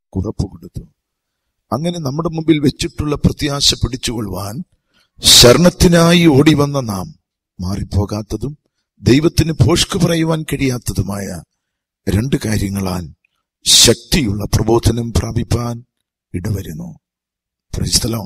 ഉറപ്പ് കൊടുത്തു അങ്ങനെ നമ്മുടെ മുമ്പിൽ വെച്ചിട്ടുള്ള പ്രത്യാശ പിടിച്ചുകൊള്ളുവാൻ ശരണത്തിനായി ഓടി വന്ന നാം മാറിപ്പോകാത്തതും ദൈവത്തിന് പോഷ്കു പറയുവാൻ കഴിയാത്തതുമായ രണ്ട് കാര്യങ്ങളാൽ ശക്തിയുള്ള പ്രബോധനം പ്രാപിപ്പാൻ ഇടവരുന്നു പ്രൈസ്തലോ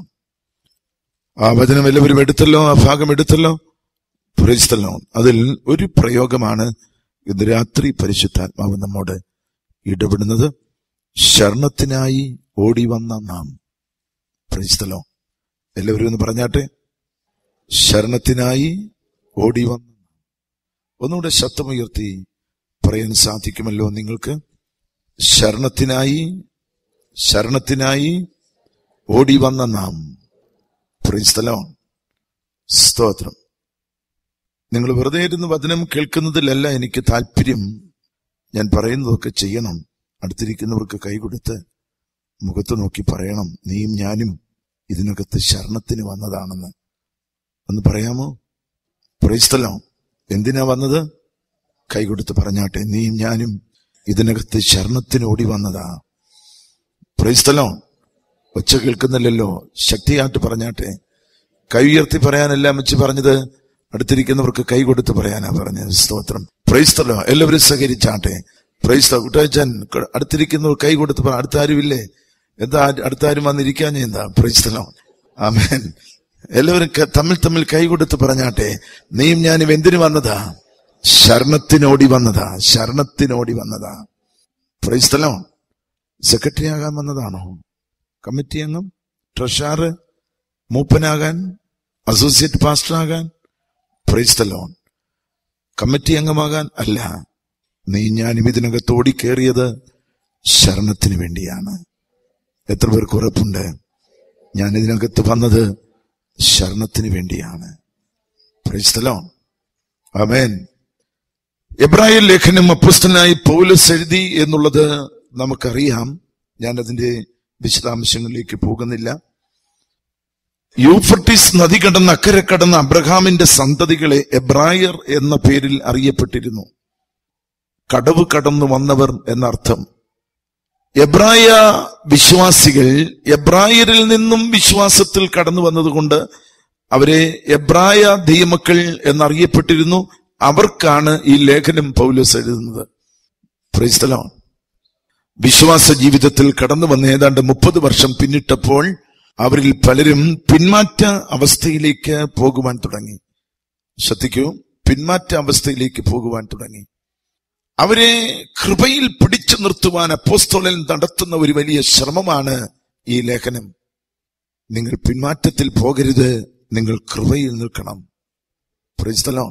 ആ വചനം എല്ലാവരും എടുത്തല്ലോ ആ ഭാഗം എടുത്തല്ലോ പ്രൈസ്തലോ അതിൽ ഒരു പ്രയോഗമാണ് ഇന്ന് രാത്രി പരിശുദ്ധാത്മാവ് നമ്മോട് ഇടപെടുന്നത് ശരണത്തിനായി ഓടി വന്ന നാം പ്രൈസ്തലോ എല്ലാവരും ഒന്ന് പറഞ്ഞാട്ടെ ശരണത്തിനായി ഓടി വന്ന നാം. ഒന്നുകൂടെ ശബ്ദമുയർത്തി പറയാൻ സാധിക്കുമല്ലോ നിങ്ങൾക്ക് ശരണത്തിനായി ശരണത്തിനായി ഓടി വന്ന നാം പ്രൈസ്തലോ സ്തോത്രം നിങ്ങൾ വെറുതെ ഇരുന്ന് വചനം കേൾക്കുന്നതിലല്ല എനിക്ക് താല്പര്യം ഞാൻ പറയുന്നതൊക്കെ ചെയ്യണം അടുത്തിരിക്കുന്നവർക്ക് കൈകൊടുത്ത് മുഖത്ത് നോക്കി പറയണം നീയും ഞാനും ഇതിനകത്ത് ശരണത്തിന് വന്നതാണെന്ന് ഒന്ന് പറയാമോ പ്രൈസ്തലോ എന്തിനാ വന്നത് കൈകൊടുത്ത് പറഞ്ഞാട്ടെ നീയും ഞാനും ഇതിനകത്ത് ശരണത്തിന് ഓടി വന്നതാ പ്രൈസ്തലോ ഒച്ച കേൾക്കുന്നില്ലല്ലോ ശക്തിയായിട്ട് പറഞ്ഞാട്ടെ കൈ ഉയർത്തി പറയാനല്ല അമ്മച്ചി പറഞ്ഞത് അടുത്തിരിക്കുന്നവർക്ക് കൈ കൊടുത്ത് പറയാനാ പറഞ്ഞത് സ്തോത്രം പ്രൈസ്തലോ എല്ലാവരും സഹകരിച്ചാട്ടെ പ്രൈസ്ത കുട്ടാച്ചൻ അടുത്തിരിക്കുന്നവർ കൈ കൊടുത്ത് പറ അടുത്ത ആരുമില്ലേ എന്താ അടുത്ത ആരും വന്നിരിക്കാൻ എന്താ പ്രൈസ്തലോ ആമേൻ എല്ലാവരും ക- തമ്മിൽ തമ്മിൽ കൈ കൊടുത്ത് പറഞ്ഞാട്ടെ നീയും ഞാനും എന്തിനു വന്നതാ ശരണത്തിനോടി വന്നതാ ശരണത്തിനോടി വന്നതാ പ്രൈസ്തലോ സെക്രട്ടറി ആകാൻ വന്നതാണോ കമ്മിറ്റി അംഗം ട്രഷാർ മൂപ്പനാകാൻ അസോസിയേറ്റ് പാസ്റ്റർ ആകാൻ പ്രൈസ്തലോൺ കമ്മിറ്റി അംഗമാകാൻ അല്ല നീ ഞാനും ഇതിനകത്ത് ഓടിക്കേറിയത് ശരണത്തിന് വേണ്ടിയാണ് എത്ര പേർക്ക് ഉറപ്പുണ്ട് ഞാൻ ഇതിനകത്ത് വന്നത് ശരണത്തിന് വേണ്ടിയാണ് പ്രൈസ്തലോൺ അമേൻ എബ്രാഹിം ലേഖനം അപ്പുസ്തനായി പൗലസ് എഴുതി എന്നുള്ളത് നമുക്കറിയാം ഞാൻ അതിന്റെ വിശദാംശങ്ങളിലേക്ക് പോകുന്നില്ല യൂഫർട്ടിസ് നദി കടന്ന് അക്കരെ കടന്ന അബ്രഹാമിന്റെ സന്തതികളെ എബ്രായർ എന്ന പേരിൽ അറിയപ്പെട്ടിരുന്നു കടവ് കടന്നു വന്നവർ എന്നർത്ഥം എബ്രായ വിശ്വാസികൾ എബ്രായരിൽ നിന്നും വിശ്വാസത്തിൽ കടന്നു വന്നതുകൊണ്ട് അവരെ എബ്രായ ദൈവമക്കൾ എന്നറിയപ്പെട്ടിരുന്നു അവർക്കാണ് ഈ ലേഖനം പൗലോസ് എഴുതുന്നത് പ്രൈസ്തലോ വിശ്വാസ ജീവിതത്തിൽ കടന്നു വന്ന ഏതാണ്ട് മുപ്പത് വർഷം പിന്നിട്ടപ്പോൾ അവരിൽ പലരും പിന്മാറ്റ അവസ്ഥയിലേക്ക് പോകുവാൻ തുടങ്ങി ശ്രദ്ധിക്കൂ പിന്മാറ്റ അവസ്ഥയിലേക്ക് പോകുവാൻ തുടങ്ങി അവരെ കൃപയിൽ പിടിച്ചു നിർത്തുവാൻ അപ്പോസ്തോലൻ നടത്തുന്ന ഒരു വലിയ ശ്രമമാണ് ഈ ലേഖനം നിങ്ങൾ പിന്മാറ്റത്തിൽ പോകരുത് നിങ്ങൾ കൃപയിൽ നിൽക്കണം പ്രൈസ്തലോ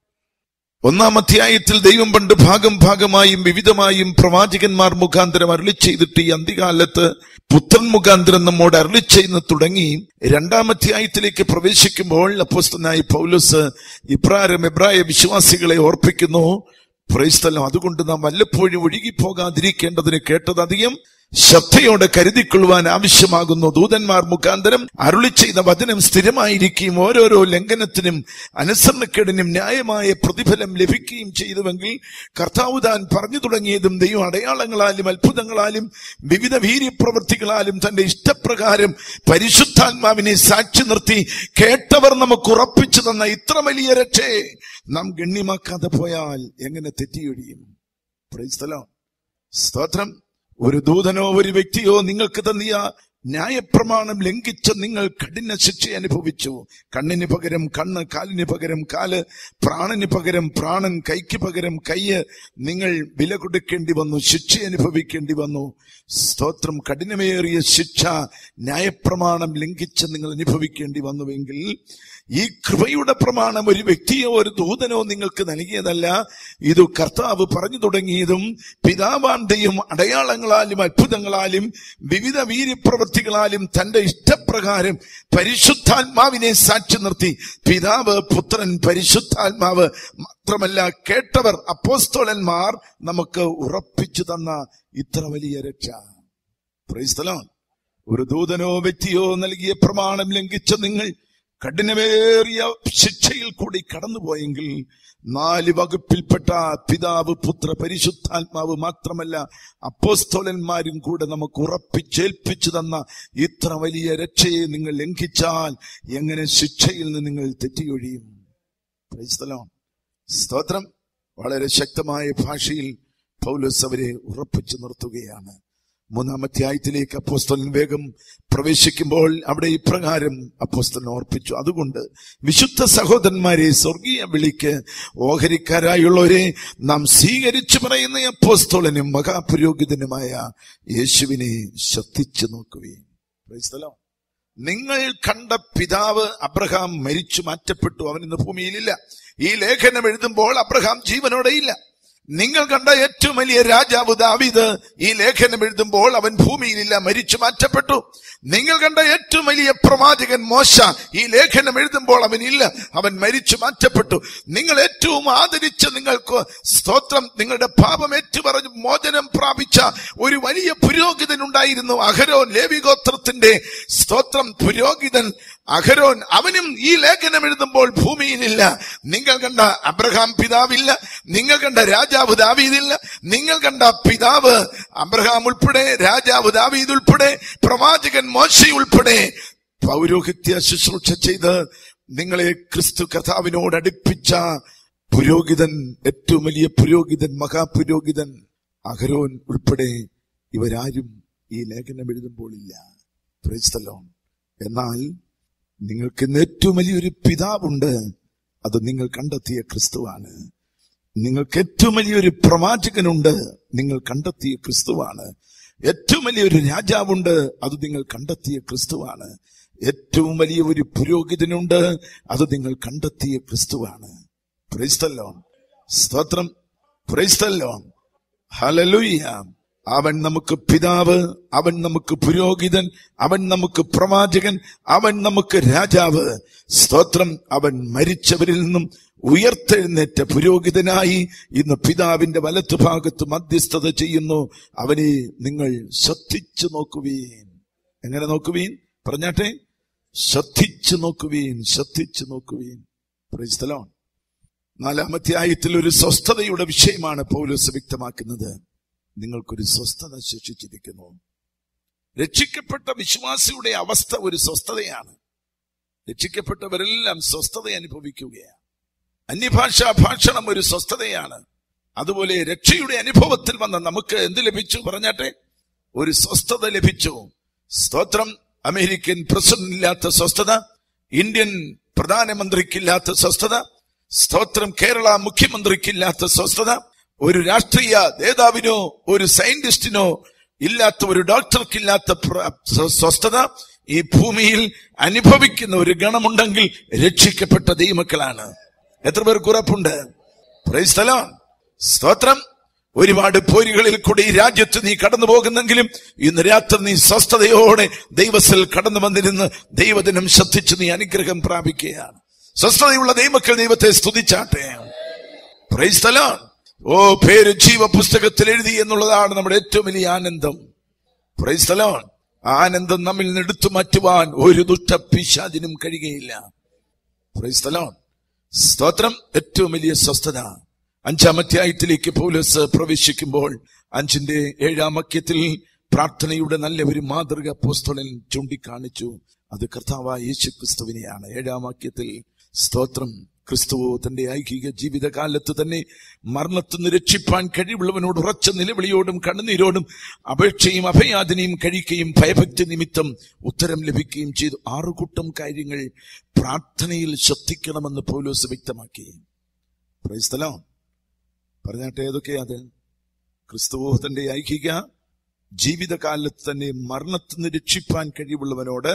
ഒന്നാം അധ്യായത്തിൽ ദൈവം പണ്ട് ഭാഗം ഭാഗമായും വിവിധമായും പ്രവാചകന്മാർ മുഖാന്തരം അരളി ചെയ്തിട്ട് ഈ അന്ത്യകാലത്ത് പുത്രൻ മുഖാന്തരം നമ്മോട് അരളി ചെയ്യുന്ന തുടങ്ങി രണ്ടാം അധ്യായത്തിലേക്ക് പ്രവേശിക്കുമ്പോൾ അപ്പോസ്തനായി പൗലോസ് ഇപ്രാരം എബ്രായ വിശ്വാസികളെ ഓർപ്പിക്കുന്നു പ്രൈസ്തലം അതുകൊണ്ട് നാം വല്ലപ്പോഴും ഒഴുകിപ്പോകാതിരിക്കേണ്ടതിന് കേട്ടത് അധികം ശ്രദ്ധയോടെ കരുതിക്കൊള്ളുവാൻ ആവശ്യമാകുന്നു ദൂതന്മാർ മുഖാന്തരം അരുളി ചെയ്ത വചനം സ്ഥിരമായിരിക്കുകയും ഓരോരോ ലംഘനത്തിനും അനുസരണക്കേടിനും ന്യായമായ പ്രതിഫലം ലഭിക്കുകയും ചെയ്തുവെങ്കിൽ കർത്താവ് താൻ പറഞ്ഞു തുടങ്ങിയതും ദൈവം അടയാളങ്ങളാലും അത്ഭുതങ്ങളാലും വിവിധ വീര്യപ്രവൃത്തികളാലും തന്റെ ഇഷ്ടപ്രകാരം പരിശുദ്ധാത്മാവിനെ സാക്ഷി നിർത്തി കേട്ടവർ നമുക്ക് ഉറപ്പിച്ചു തന്ന ഇത്ര വലിയ രക്ഷയെ നാം ഗണ്യമാക്കാതെ പോയാൽ എങ്ങനെ തെറ്റിയൊഴിയും പ്രൈസ്തലോ സ്തോത്രം ഒരു ദൂതനോ ഒരു വ്യക്തിയോ നിങ്ങൾക്ക് തന്നിയ ന്യായപ്രമാണം ലംഘിച്ച നിങ്ങൾ കഠിന ശിക്ഷ അനുഭവിച്ചു കണ്ണിന് പകരം കണ്ണ് കാലിന് പകരം കാല് പ്രാണന് പകരം പ്രാണൻ കൈക്ക് പകരം കയ്യ് നിങ്ങൾ വില കൊടുക്കേണ്ടി വന്നു ശിക്ഷ അനുഭവിക്കേണ്ടി വന്നു സ്തോത്രം കഠിനമേറിയ ശിക്ഷ ന്യായപ്രമാണം ലംഘിച്ച് നിങ്ങൾ അനുഭവിക്കേണ്ടി വന്നുവെങ്കിൽ ഈ കൃപയുടെ പ്രമാണം ഒരു വ്യക്തിയോ ഒരു ദൂതനോ നിങ്ങൾക്ക് നൽകിയതല്ല ഇത് കർത്താവ് പറഞ്ഞു തുടങ്ങിയതും പിതാവാന്റെയും അടയാളങ്ങളാലും അത്ഭുതങ്ങളാലും വിവിധ വീര്യപ്രവൃത്തികളാലും തന്റെ ഇഷ്ടപ്രകാരം പരിശുദ്ധാത്മാവിനെ സാക്ഷി നിർത്തി പിതാവ് പുത്രൻ പരിശുദ്ധാത്മാവ് മാത്രമല്ല കേട്ടവർ അപ്പോസ്തോലന്മാർ നമുക്ക് ഉറപ്പിച്ചു തന്ന ഇത്ര വലിയ രക്ഷ പ്രൈസ്തലോൺ ഒരു ദൂതനോ വ്യക്തിയോ നൽകിയ പ്രമാണം ലംഘിച്ച നിങ്ങൾ കഠിനമേറിയ ശിക്ഷയിൽ കൂടി കടന്നുപോയെങ്കിൽ നാല് വകുപ്പിൽപ്പെട്ട പിതാവ് പുത്ര പരിശുദ്ധാത്മാവ് മാത്രമല്ല അപ്പോസ്തോലന്മാരും കൂടെ നമുക്ക് ഉറപ്പിച്ചേൽപ്പിച്ചു തന്ന ഇത്ര വലിയ രക്ഷയെ നിങ്ങൾ ലംഘിച്ചാൽ എങ്ങനെ ശിക്ഷയിൽ നിന്ന് നിങ്ങൾ തെറ്റിയൊഴിയും Praise the Lord. സ്തോത്രം വളരെ ശക്തമായ ഭാഷയിൽ പൗലോസ് അവരെ ഉറപ്പിച്ചു നിർത്തുകയാണ് മൂന്നാമത്തെ ആയത്തിലേക്ക് അപ്പോസ്തലൻ വേഗം പ്രവേശിക്കുമ്പോൾ അവിടെ ഇപ്രകാരം അപ്പോസ്തലൻ ഓർപ്പിച്ചു അതുകൊണ്ട് വിശുദ്ധ സഹോദരന്മാരെ സ്വർഗീയ വിളിക്ക് ഓഹരിക്കാരായുള്ളവരെ നാം സ്വീകരിച്ചു പറയുന്ന അപ്പോസ്തോലനും മഹാപുരോഹിതനുമായ യേശുവിനെ ശ്രദ്ധിച്ചു നോക്കുകയും Praise the Lord. നിങ്ങൾ കണ്ട പിതാവ് അബ്രഹാം മരിച്ചു മാറ്റപ്പെട്ടു അവൻ ഇന്ന് ഭൂമിയിലില്ല ഈ ലേഖനം എഴുതുമ്പോൾ അബ്രഹാം ജീവനോടെയില്ല നിങ്ങൾ കണ്ട ഏറ്റവും വലിയ രാജാവ് ദാവീദ് ഈ ലേഖനം എഴുതുമ്പോൾ അവൻ ഭൂമിയിലില്ല മരിച്ചു മാറ്റപ്പെട്ടു നിങ്ങൾ കണ്ട ഏറ്റവും വലിയ പ്രവാചകൻ മോശ ഈ ലേഖനം എഴുതുമ്പോൾ അവനില്ല അവൻ മരിച്ചു മാറ്റപ്പെട്ടു നിങ്ങൾ ഏറ്റവും ആദരിച്ച നിങ്ങൾക്ക് സ്തോത്രം നിങ്ങളുടെ പാപം ഏറ്റുപറഞ്ഞ് മോചനം പ്രാപിച്ച ഒരു വലിയ പുരോഹിതൻ ഉണ്ടായിരുന്നു അഹരോൻ ലേവിഗോത്രത്തിന്റെ സ്തോത്രം പുരോഹിതൻ അഹരോൻ അവനും ഈ ലേഖനം എഴുതുമ്പോൾ ഭൂമിയിലില്ല നിങ്ങൾ കണ്ട അബ്രഹാം പിതാവില്ല നിങ്ങൾ കണ്ട രാജാവ് ദാവീദില്ല നിങ്ങൾ കണ്ട പിതാവ് അബ്രഹാം ഉൾപ്പെടെ രാജാവ് ദാവീദ് ഉൾപ്പെടെ പ്രവാചകൻ മോശ ഉൾപ്പെടെ പൗരോഹിത്യ ശുശ്രൂഷ ചെയ്ത് നിങ്ങളെ ക്രിസ്തു കഥാവിനോട് അടുപ്പിച്ച പുരോഹിതൻ ഏറ്റവും വലിയ പുരോഹിതൻ മഹാപുരോഹിതൻ അഹരോൻ ഉൾപ്പെടെ ഇവരാരും ഈ ലേഖനം എഴുതുമ്പോൾ ഇല്ല Praise the Lord. എന്നാൽ നിങ്ങൾക്ക് ഇന്ന് ഏറ്റവും വലിയൊരു പിതാവുണ്ട് അത് നിങ്ങൾ കണ്ടെത്തിയ ക്രിസ്തുവാണ് നിങ്ങൾക്ക് ഏറ്റവും വലിയൊരു പ്രവാചകനുണ്ട് നിങ്ങൾ കണ്ടെത്തിയ ക്രിസ്തുവാണ് ഏറ്റവും വലിയൊരു രാജാവുണ്ട് അത് നിങ്ങൾ കണ്ടെത്തിയ ക്രിസ്തുവാണ് ഏറ്റവും വലിയ ഒരു പുരോഹിതനുണ്ട് അത് നിങ്ങൾ കണ്ടെത്തിയ ക്രിസ്തുവാണ് പ്രൈസ്തല്ലോ സ്തോത്രം പ്രൈസ്തല്ലോ ഹലലുയ്യ അവൻ നമുക്ക് പിതാവ് അവൻ നമുക്ക് പുരോഹിതൻ അവൻ നമുക്ക് പ്രവാചകൻ അവൻ നമുക്ക് രാജാവ് സ്തോത്രം അവൻ മരിച്ചവരിൽ നിന്നും ഉയർത്തെഴുന്നേറ്റ പുരോഹിതനായി ഇന്ന് പിതാവിന്റെ വലത്തുഭാഗത്ത് മധ്യസ്ഥത ചെയ്യുന്നു അവനെ നിങ്ങൾ ശ്രദ്ധിച്ചു നോക്കുവീൻ എങ്ങനെ നോക്കുവീൻ പറഞ്ഞാട്ടെ ശ്രദ്ധിച്ചു നോക്കുവീൻ ശ്രദ്ധിച്ചു നോക്കുവീൻ പ്രൈസ്തലോൺ നാലാമത്തെ ആയത്തിൽ ഒരു സ്വസ്ഥതയുടെ വിഷയമാണ് പൗലോസ് വ്യക്തമാക്കുന്നത് നിങ്ങൾക്കൊരു സ്വസ്ഥത ശിക്ഷിച്ചിരിക്കുന്നു രക്ഷിക്കപ്പെട്ട വിശ്വാസിയുടെ അവസ്ഥ ഒരു സ്വസ്ഥതയാണ് രക്ഷിക്കപ്പെട്ടവരെല്ലാം സ്വസ്ഥത അനുഭവിക്കുകയാണ് അന്യഭാഷാ ഭാഷണം ഒരു സ്വസ്ഥതയാണ് അതുപോലെ രക്ഷയുടെ അനുഭവത്തിൽ വന്ന നമുക്ക് എന്ത് ലഭിച്ചു പറഞ്ഞാട്ടെ ഒരു സ്വസ്ഥത ലഭിച്ചു സ്തോത്രം അമേരിക്കൻ പ്രസിഡന്റ് ഇല്ലാത്ത സ്വസ്ഥത ഇന്ത്യൻ പ്രധാനമന്ത്രിക്കില്ലാത്ത സ്വസ്ഥത സ്തോത്രം കേരള മുഖ്യമന്ത്രിക്കില്ലാത്ത സ്വസ്ഥത ഒരു രാഷ്ട്രീയ നേതാവിനോ ഒരു സയന്റിസ്റ്റിനോ ഇല്ലാത്ത ഒരു ഡോക്ടർക്കില്ലാത്ത പ്ര- സ്വ- സ്വസ്ഥത ഈ ഭൂമിയിൽ അനുഭവിക്കുന്ന ഒരു ഗണമുണ്ടെങ്കിൽ രക്ഷിക്കപ്പെട്ട ദൈവമക്കളാണ് എത്ര പേർക്ക് ഉറപ്പുണ്ട് Praise the Lord. സ്തോത്രം ഒരുപാട് പോരുകളിൽ കൂടി ഈ രാജ്യത്ത് നീ കടന്നു പോകുന്നെങ്കിലും ഇന്ന് രാത്രി നീ സ്വസ്ഥതയോടെ ദൈവത്തിൽ കടന്നു വന്നിരുന്ന് ദൈവദിനം ശ്രദ്ധിച്ച് നീ അനുഗ്രഹം പ്രാപിക്കുകയാണ് സ്വസ്ഥതയുള്ള ദൈവമക്കൾ ദൈവത്തെ സ്തുതിച്ചാട്ടെ Praise the Lord. ഓ പേര് ജീവ പുസ്തകത്തിൽ എഴുതി എന്നുള്ളതാണ് നമ്മുടെ ഏറ്റവും വലിയ ആനന്ദം Praise the Lord. ആനന്ദം നമ്മിൽ നിന്ന് എടുത്തു മാറ്റുവാൻ ഒരു ദുഷ്ട പിശാചിനും കഴിയുകയില്ല Praise the Lord. സ്തോത്രം ഏറ്റവും വലിയ സ്വസ്ഥത അഞ്ചാം അധ്യായത്തിലേക്ക് പൗലോസ് പ്രവേശിക്കുമ്പോൾ അഞ്ചിന്റെ ഏഴാം വാക്യത്തിൽ പ്രാർത്ഥനയുടെ നല്ല ഒരു മാതൃക അപ്പോസ്തലൻ ചൂണ്ടിക്കാണിച്ചു അത് കർത്താവായ യേശു ക്രിസ്തുവിനെയാണ് ഏഴാം വാക്യത്തിൽ സ്തോത്രം ക്രിസ്തു തന്റെ ഐഹിക ജീവിതകാലത്ത് തന്നെ മരണത്തിൽ നിന്ന് രക്ഷിപ്പാൻ കഴിവുള്ളവനോട് ഉറച്ച നിലവിളിയോടും കണ്ണുനീരോടും അപേക്ഷയും അഭയാതനയും കഴിക്കുകയും ഭയഭക്തി നിമിത്തം ഉത്തരം ലഭിക്കുകയും ചെയ്തു ആറുകൂട്ടം കാര്യങ്ങൾ പ്രാർത്ഥനയിൽ ശ്രദ്ധിക്കണമെന്ന് പൗലോസ് വ്യക്തമാക്കി പ്രൈസ്തലോ പറഞ്ഞാട്ടെ ഏതൊക്കെയാ അത് ക്രിസ്തു തന്റെ ഐഹിക ജീവിതകാലത്ത് തന്നെ മരണത്തിൽ നിന്ന് രക്ഷിപ്പാൻ കഴിവുള്ളവനോട്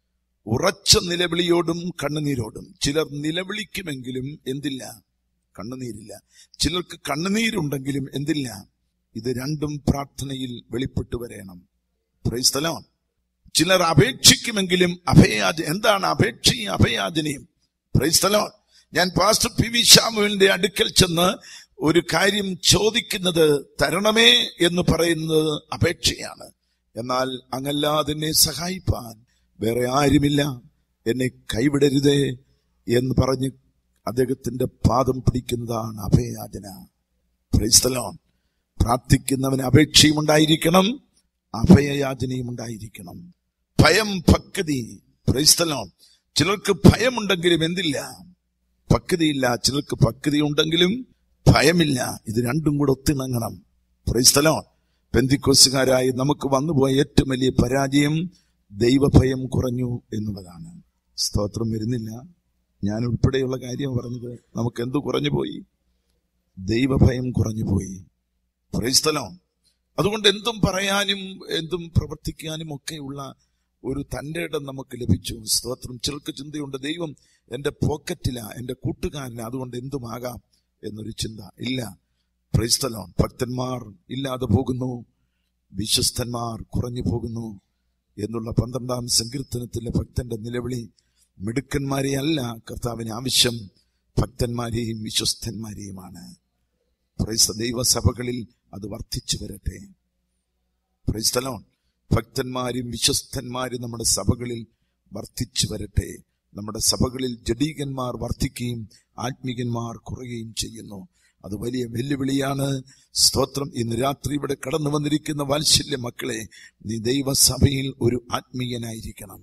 ഉറച്ച നിലവിളിയോടും കണ്ണുനീരോടും ചിലർ നിലവിളിക്കുമെങ്കിലും എന്തില്ല കണ്ണുനീരില്ല ചിലർക്ക് കണ്ണുനീരുണ്ടെങ്കിലും എന്തില്ല ഇത് രണ്ടും പ്രാർത്ഥനയിൽ വെളിപ്പെട്ടു വരേണം പ്രൈസ്തലോ ചിലർ അപേക്ഷിക്കുമെങ്കിലും അഭയാജ എന്താണ് അപേക്ഷയും അഭയാചനയും പ്രൈസ്തലോ ഞാൻ പാസ്റ്റർ പി വി ശാമുവിന്റെ അടുക്കൽ ചെന്ന് ഒരു കാര്യം ചോദിക്കുന്നത് തരണമേ എന്ന് പറയുന്നത് അപേക്ഷയാണ് എന്നാൽ അങ്ങല്ലാതെ എന്നെ സഹായിപ്പാൻ വേറെ ആരുമില്ല എന്നെ കൈവിടരുതേ എന്ന് പറഞ്ഞ് അദ്ദേഹത്തിന്റെ പാദം പിടിക്കുന്നതാണ് അഭയയാചന പ്രൈസ്തലോൺ പ്രാർത്ഥിക്കുന്നവന് അപേക്ഷയും ഉണ്ടായിരിക്കണം അഭയയാചനയും ഉണ്ടായിരിക്കണം ഭയം ഭക്തി പ്രൈസ്തലോൺ ചിലർക്ക് ഭയമുണ്ടെങ്കിലും എന്തില്ല പക്തിയില്ല ചിലർക്ക് പക്തി ഉണ്ടെങ്കിലും ഭയമില്ല ഇത് രണ്ടും കൂടെ ഒത്തിണങ്ങണം പ്രൈസ്തലോൺ പെന്തിക്കോസുകാരായി നമുക്ക് വന്നുപോയ ഏറ്റവും വലിയ പരാജയം ദൈവഭയം കുറഞ്ഞു എന്നുള്ളതാണ് സ്തോത്രം വരുന്നില്ല ഞാൻ ഉൾപ്പെടെയുള്ള കാര്യം പറഞ്ഞത് നമുക്ക് എന്തു കുറഞ്ഞു പോയി ദൈവഭയം കുറഞ്ഞു പോയി പ്രൈസ്തലോൺ അതുകൊണ്ട് എന്തും പറയാനും എന്തും പ്രവർത്തിക്കാനും ഒക്കെയുള്ള ഒരു തന്റെ ഇടം നമുക്ക് ലഭിച്ചു സ്തോത്രം ചിലർക്ക് ചിന്തയുണ്ട് ദൈവം എന്റെ പോക്കറ്റില എന്റെ കൂട്ടുകാരന അതുകൊണ്ട് എന്തുമാകാം എന്നൊരു ചിന്ത ഇല്ല പ്രൈസ്തലോൺ ഭക്തന്മാർ ഇല്ലാതെ പോകുന്നു വിശ്വസ്തന്മാർ കുറഞ്ഞു പോകുന്നു എന്നുള്ള പന്ത്രണ്ടാം സങ്കീർത്തനത്തിലെ ഭക്തന്റെ നിലവിളി മിടുക്കന്മാരെ അല്ല കർത്താവിന് ആവശ്യം ഭക്തന്മാരെയും വിശ്വസ്തന്മാരെയുമാണ് പ്രൈസ്ത ദൈവസഭകളിൽ അത് വർദ്ധിച്ചു വരട്ടെ പ്രൈസ്തലോൺ ഭക്തന്മാരും വിശ്വസ്തന്മാരും നമ്മുടെ സഭകളിൽ വർദ്ധിച്ചു വരട്ടെ നമ്മുടെ സഭകളിൽ ജഡീകന്മാർ വർദ്ധിക്കുകയും ആത്മീകന്മാർ കുറയുകയും ചെയ്യുന്നു അത് വലിയ വെല്ലുവിളിയാണ് സ്തോത്രം ഇന്ന് രാത്രി ഇവിടെ കടന്നു വന്നിരിക്കുന്ന വാത്സല്യ മക്കളെ നീ ദൈവസഭയിൽ ഒരു ആത്മീയനായിരിക്കണം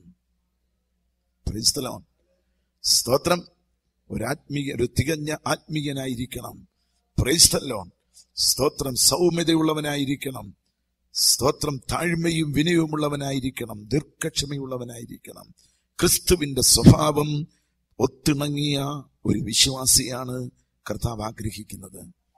ക്രൈസ്തലോൺ സ്തോത്രം ഒരു ആത്മീയ ഒരു തികഞ്ഞ ആത്മീയനായിരിക്കണം പ്രൈസ്തലോൺ സ്തോത്രം സൗമ്യതയുള്ളവനായിരിക്കണം സ്തോത്രം താഴ്മയും വിനയവുമുള്ളവനായിരിക്കണം ദീർഘക്ഷമയുള്ളവനായിരിക്കണം ക്രിസ്തുവിന്റെ സ്വഭാവം ഒത്തിണങ്ങിയ ഒരു വിശ്വാസിയാണ് കർത്താവ് ആഗ്രഹിക്കുന്നത്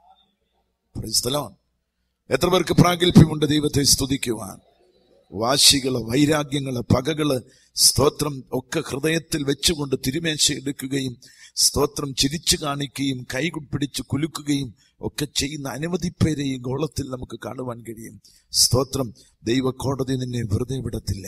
പ്രൈസ്തലോൺ എത്ര പേർക്ക് പ്രാഗൽഭ്യമുണ്ട് ദൈവത്തെ സ്തുതിക്കുവാൻ വാശികള് വൈരാഗ്യങ്ങള് പകകള് സ്തോത്രം ഒക്കെ ഹൃദയത്തിൽ വെച്ചുകൊണ്ട് തിരുമേശ എടുക്കുകയും സ്തോത്രം ചിരിച്ചു കാണിക്കുകയും കൈപിടിച്ച് കുലുക്കുകയും ഒക്കെ ചെയ്യുന്ന അനവധി പേരെ ഈ ഗോളത്തിൽ നമുക്ക് കാണുവാൻ കഴിയും സ്തോത്രം ദൈവ കോടതി നിന്നെ വെറുതെ വിടത്തില്ല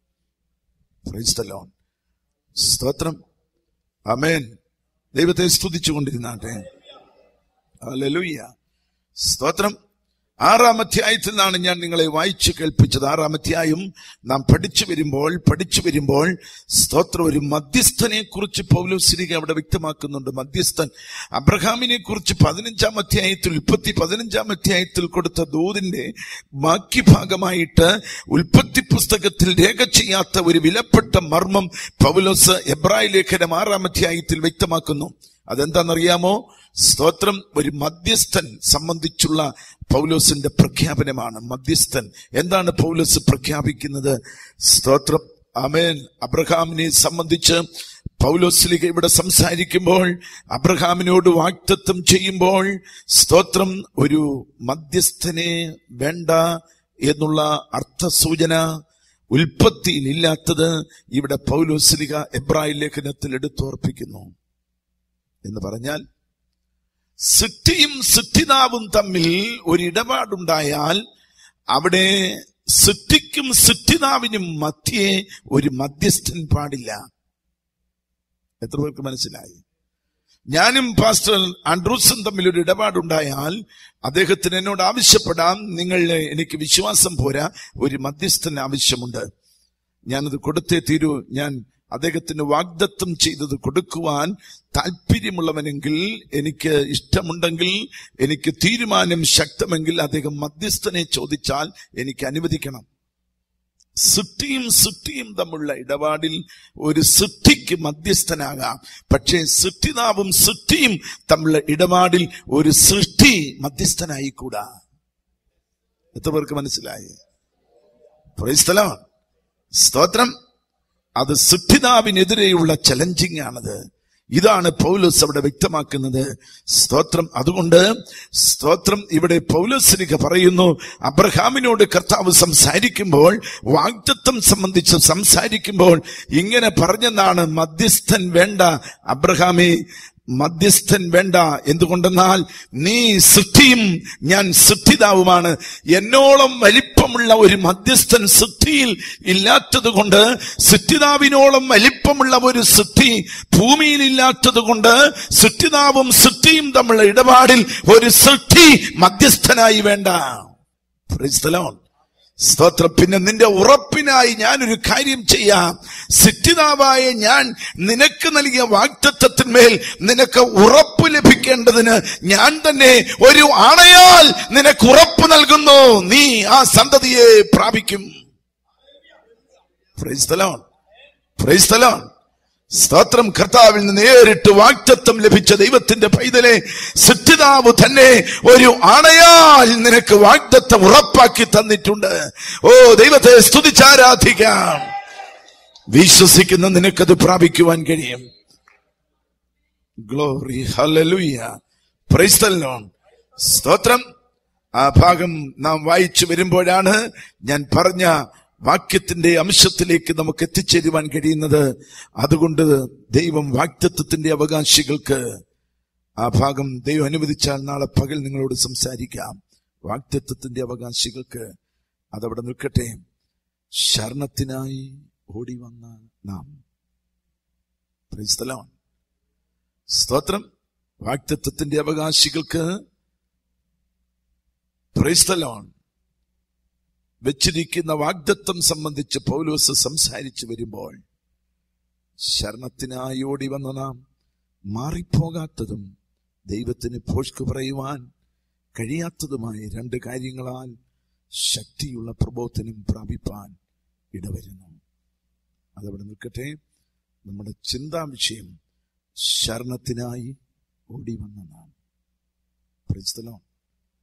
പ്രൈസ്തലോൺ സ്തോത്രം അമേൻ ദൈവത്തെ സ്തുതിച്ചുകൊണ്ടിരുന്നാട്ടെ ഹല്ലേലൂയ സ്തോത്രം ആറാം അധ്യായത്തിൽ നിന്നാണ് ഞാൻ നിങ്ങളെ വായിച്ചു കേൾപ്പിച്ചത് ആറാം അധ്യായം നാം പഠിച്ചു വരുമ്പോൾ പഠിച്ചു വരുമ്പോൾ സ്തോത്രം ഒരു മധ്യസ്ഥനെ കുറിച്ച് പൗലോസിരിക അവിടെ വ്യക്തമാക്കുന്നുണ്ട് മധ്യസ്ഥൻ അബ്രഹാമിനെ കുറിച്ച് പതിനഞ്ചാം അധ്യായത്തിൽ ഉൽപ്പത്തി പതിനഞ്ചാം അധ്യായത്തിൽ കൊടുത്ത ദൂതിന്റെ ബാക്കി ഭാഗമായിട്ട് ഉൽപ്പത്തി പുസ്തകത്തിൽ രേഖ ചെയ്യാത്ത ഒരു വിലപ്പെട്ട മർമ്മം പൗലോസ് എബ്രായ ലേഖനം ആറാം അധ്യായത്തിൽ വ്യക്തമാക്കുന്നു അതെന്താണെന്നറിയാമോ സ്തോത്രം ഒരു മധ്യസ്ഥൻ സംബന്ധിച്ചുള്ള പൗലോസിന്റെ പ്രഖ്യാപനമാണ് മധ്യസ്ഥൻ എന്താണ് പൗലോസ് പ്രഖ്യാപിക്കുന്നത് സ്തോത്രം അമേൻ അബ്രഹാമിനെ സംബന്ധിച്ച് പൗലോസ്ലിക ഇവിടെ സംസാരിക്കുമ്പോൾ അബ്രഹാമിനോട് വാക്തത്വം ചെയ്യുമ്പോൾ സ്തോത്രം ഒരു മധ്യസ്ഥനെ വേണ്ട എന്നുള്ള അർത്ഥസൂചന ഉൽപ്പത്തിയിൽ ഇല്ലാത്തത് ഇവിടെ പൗലോസ്ലിക എബ്രായ ലേഖനത്തിൽ എടുത്തോർപ്പിക്കുന്നു എന്ന് പറഞ്ഞാൽ സിദ്ധിയും സിദ്ധിനാവും തമ്മിൽ ഒരു ഇടപാടുണ്ടായാൽ അവിടെ സിദ്ധിക്കും സിദ്ധിനാവിനും മധ്യേ ഒരു മധ്യസ്ഥൻ പാടില്ല എത്ര പേർക്ക് മനസ്സിലായി ഞാനും പാസ്റ്റർ ആൻഡ്രൂസും തമ്മിൽ ഒരു ഇടപാടുണ്ടായാൽ അദ്ദേഹത്തിന് എന്നോട് ആവശ്യപ്പെടാം നിങ്ങൾ എനിക്ക് വിശ്വാസം പോരാ ഒരു മധ്യസ്ഥൻ ആവശ്യമുണ്ട് ഞാനത് കൊടുത്തേ തീരൂ ഞാൻ അദ്ദേഹത്തിന് വാഗ്ദത്വം ചെയ്തത് കൊടുക്കുവാൻ താല്പര്യമുള്ളവനെങ്കിൽ എനിക്ക് ഇഷ്ടമുണ്ടെങ്കിൽ എനിക്ക് തീരുമാനം ശക്തമെങ്കിൽ അദ്ദേഹം മധ്യസ്ഥനെ ചോദിച്ചാൽ എനിക്ക് അനുവദിക്കണം സിട്ടിയും സിട്ടിയും തമ്മിലുള്ള ഇടപാടിൽ ഒരു സിട്ടിക്ക് മധ്യസ്ഥനാകാം പക്ഷേ സിട്ടിനാവും സിട്ടിയും തമ്മിലുള്ള ഇടപാടിൽ ഒരു സൃഷ്ടി മധ്യസ്ഥനായിക്കൂടാ എത്ര പേർക്ക് മനസ്സിലായി പ്രൈസ്തലം സ്തോത്രം അത് സിദ്ധിതാവിനെതിരെയുള്ള ചലഞ്ചിങ് ആണത് ഇതാണ് പൗലോസ് അവിടെ വ്യക്തമാക്കുന്നത് സ്തോത്രം അതുകൊണ്ട് സ്തോത്രം ഇവിടെ പൗലോസിനിക പറയുന്നു അബ്രഹാമിനോട് കർത്താവ് സംസാരിക്കുമ്പോൾ വാഗ്ദത്വം സംബന്ധിച്ച് സംസാരിക്കുമ്പോൾ ഇങ്ങനെ പറഞ്ഞെന്നാണ് മധ്യസ്ഥൻ വേണ്ട അബ്രഹാമേ മധ്യസ്ഥൻ വേണ്ട എന്തുകൊണ്ടെന്നാൽ നീ സൃഷ്ടിയും ഞാൻ സൃഷ്ടിതാവുമാണ് എന്നോളം വലിപ്പമുള്ള ഒരു മധ്യസ്ഥൻ സൃഷ്ടിയിൽ ഇല്ലാത്തത് കൊണ്ട് സൃഷ്ടിതാവിനോളം വലിപ്പമുള്ള ഒരു സൃഷ്ടി ഭൂമിയിൽ ഇല്ലാത്തത് കൊണ്ട് സൃഷ്ടിതാവും സൃഷ്ടിയും തമ്മിലുള്ള ഇടപാടിൽ ഒരു സൃഷ്ടി മധ്യസ്ഥനായി വേണ്ട Praise the Lord. സ്തോത്രം പിന്നെ നിന്റെ ഉറപ്പിനായി ഞാനൊരു കാര്യം ചെയ്യാം സിറ്റിതാവായ ഞാൻ നിനക്ക് നൽകിയ വാക്തത്വത്തിന്മേൽ നിനക്ക് ഉറപ്പ് ലഭിക്കേണ്ടതിന് ഞാൻ തന്നെ ഒരു ആണയാൽ നിനക്ക് ഉറപ്പ് നൽകുന്നു നീ ആ സന്തതിയെ പ്രാപിക്കും Praise the Lord. Praise the Lord. സ്തോത്രം കർത്താവിൽ നിന്ന് നേരിട്ട് വാക്തത്വം ലഭിച്ച ദൈവത്തിന്റെ പൈതലെ സിദ്ധിതാവ് തന്നെ ഒരു ആണയാൽ നിനക്ക് വാഗ്ദത്വം ഉറപ്പാക്കി തന്നിട്ടുണ്ട് ഓ ദൈവത്തെ സ്തുതിച്ചാരാധിക്കാം വിശ്വസിക്കുന്ന നിനക്കത് പ്രാപിക്കുവാൻ കഴിയും glory hallelujah praise the Lord സ്തോത്രം ആ ഭാഗം നാം വായിച്ചു വരുമ്പോഴാണ് ഞാൻ പറഞ്ഞ വാക്യത്തിന്റെ അംശത്തിലേക്ക് നമുക്ക് എത്തിച്ചേരുവാൻ കഴിയുന്നത് അതുകൊണ്ട് ദൈവം വാക്തത്വത്തിന്റെ അവകാശികൾക്ക് ആ ഭാഗം ദൈവം അനുവദിച്ചാൽ നാളെ പകൽ നിങ്ങളോട് സംസാരിക്കാം വാക്തത്വത്തിന്റെ അവകാശികൾക്ക് അതവിടെ നിൽക്കട്ടെ ശരണത്തിനായി ഓടി വന്ന നാം Praise the Lord. സ്തോത്രം വാക്തത്വത്തിന്റെ അവകാശികൾക്ക് Praise the Lord. വെച്ചിരിക്കുന്ന വാഗ്ദത്വം സംബന്ധിച്ച് പൗലോസ് സംസാരിച്ചു വരുമ്പോൾ ശരണത്തിനായി ഓടി വന്ന നാം മാറിപ്പോകാത്തതും ദൈവത്തിന് പോഷ്കു പറയുവാൻ കഴിയാത്തതുമായ രണ്ട് കാര്യങ്ങളാൽ ശക്തിയുള്ള പ്രബോധനം പ്രാപിപ്പാൻ ഇടവരുന്നു അതവിടെ നിൽക്കട്ടെ നമ്മുടെ ചിന്താ വിഷയം ശരണത്തിനായി ഓടി വന്ന നാം Praise the Lord.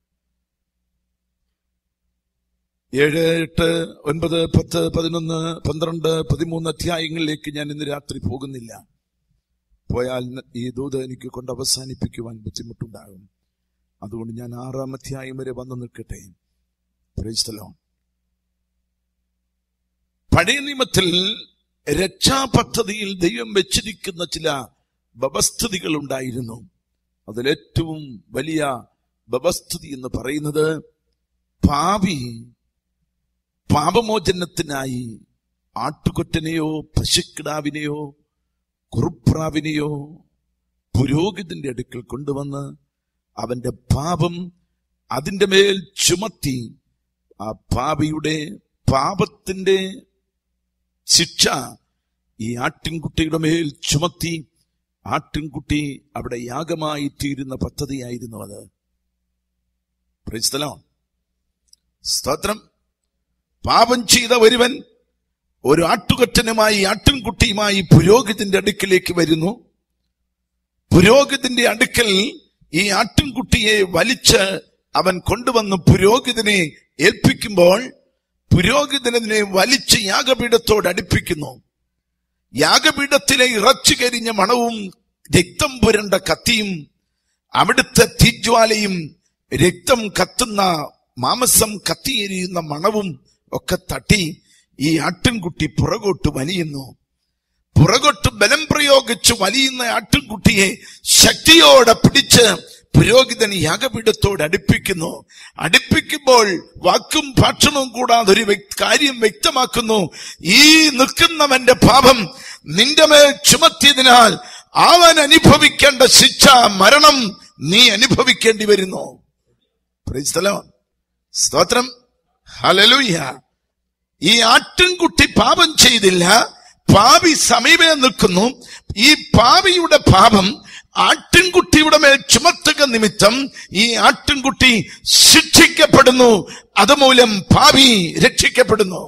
ഏഴ് എട്ട് ഒൻപത് പത്ത് പതിനൊന്ന് പന്ത്രണ്ട് പതിമൂന്ന് അധ്യായങ്ങളിലേക്ക് ഞാൻ ഇന്ന് രാത്രി പോകുന്നില്ല പോയാൽ ഈ ദൂത് എനിക്ക് കൊണ്ട് അവസാനിപ്പിക്കുവാൻ ബുദ്ധിമുട്ടുണ്ടാകും അതുകൊണ്ട് ഞാൻ ആറാം അധ്യായം വരെ വന്നു നിൽക്കട്ടെ Praise the Lord. പഴയ നിയമത്തിൽ രക്ഷാപദ്ധതിയിൽ ദൈവം വെച്ചിരിക്കുന്ന ചില വ്യവസ്ഥിതികൾ ഉണ്ടായിരുന്നു അതിലേറ്റവും വലിയ വ്യവസ്ഥിതി എന്ന് പറയുന്നത് പാപി പാപമോചനത്തിനായി ആട്ടുകൊറ്റനെയോ പശുക്കിടാവിനെയോ കുറുപ്രാവിനെയോ പുരോഹിതന്റെ അടുക്കൽ കൊണ്ടുവന്ന് അവന്റെ പാപം അതിന്റെ മേൽ ചുമത്തി ആ പാപിയുടെ പാപത്തിന്റെ ശിക്ഷ ഈ ആട്ടിൻകുട്ടിയുടെ മേൽ ചുമത്തി ആട്ടിൻകുട്ടി അവിടെ യാഗമായി തീരുന്ന പദ്ധതിയായിരുന്നു അത് Praise the Lord. സ്തോത്രം പാപം ചെയ്ത ഒരുവൻ ഒരു ആട്ടുകൊറ്റനുമായി ആട്ടിൻകുട്ടിയുമായി പുരോഹിതന്റെ അടുക്കിലേക്ക് വരുന്നു പുരോഹിതന്റെ അടുക്കൽ ഈ ആട്ടിൻകുട്ടിയെ വലിച്ച് അവൻ കൊണ്ടുവന്ന് പുരോഹിതനെ ഏൽപ്പിക്കുമ്പോൾ പുരോഹിതനെ വലിച്ച് യാഗപീഠത്തോട് അടുപ്പിക്കുന്നു യാഗപീഠത്തിലെ ഇറച്ചു കരിഞ്ഞ മണവും രക്തം പുരണ്ട കത്തിയും അവിടുത്തെ തീജ്വാലയും രക്തം കത്തുന്ന മാംസം കത്തിയെരിയുന്ന മണവും ഒക്കെ തട്ടി ഈ ആട്ടിൻകുട്ടി പുറകോട്ട് വലിയുന്നു പുറകോട്ട് ബലം പ്രയോഗിച്ച് വലിയുന്ന ആട്ടിൻകുട്ടിയെ ശക്തിയോടെ പിടിച്ച് പുരോഹിതൻ യാഗപീഠത്തോട് അടുപ്പിക്കുന്നു അടുപ്പിക്കുമ്പോൾ വാക്കും ഭാഷണവും കൂടാതെ ഒരു വ്യക്- കാര്യം വ്യക്തമാക്കുന്നു ഈ നിൽക്കുന്നവന്റെ പാപം നിന്റെ മേൽ ചുമത്തിയതിനാൽ അവൻ അനുഭവിക്കേണ്ട ശിക്ഷ മരണം നീ അനുഭവിക്കേണ്ടി വരുന്നു Praise the Lord. സ്തോത്രം ഹലലൂയ ഈ ആട്ടിൻകുട്ടി പാപം ചെയ്തില്ല പാപി സമീപേ നിൽക്കുന്നു ഈ പാപിയുടെ പാപം ആട്ടിൻകുട്ടിയുടെ മേൽ ചുമത്തുക നിമിത്തം ഈ ആട്ടിൻകുട്ടി ശിക്ഷിക്കപ്പെടുന്നു അതുമൂലം പാപി രക്ഷിക്കപ്പെടുന്നു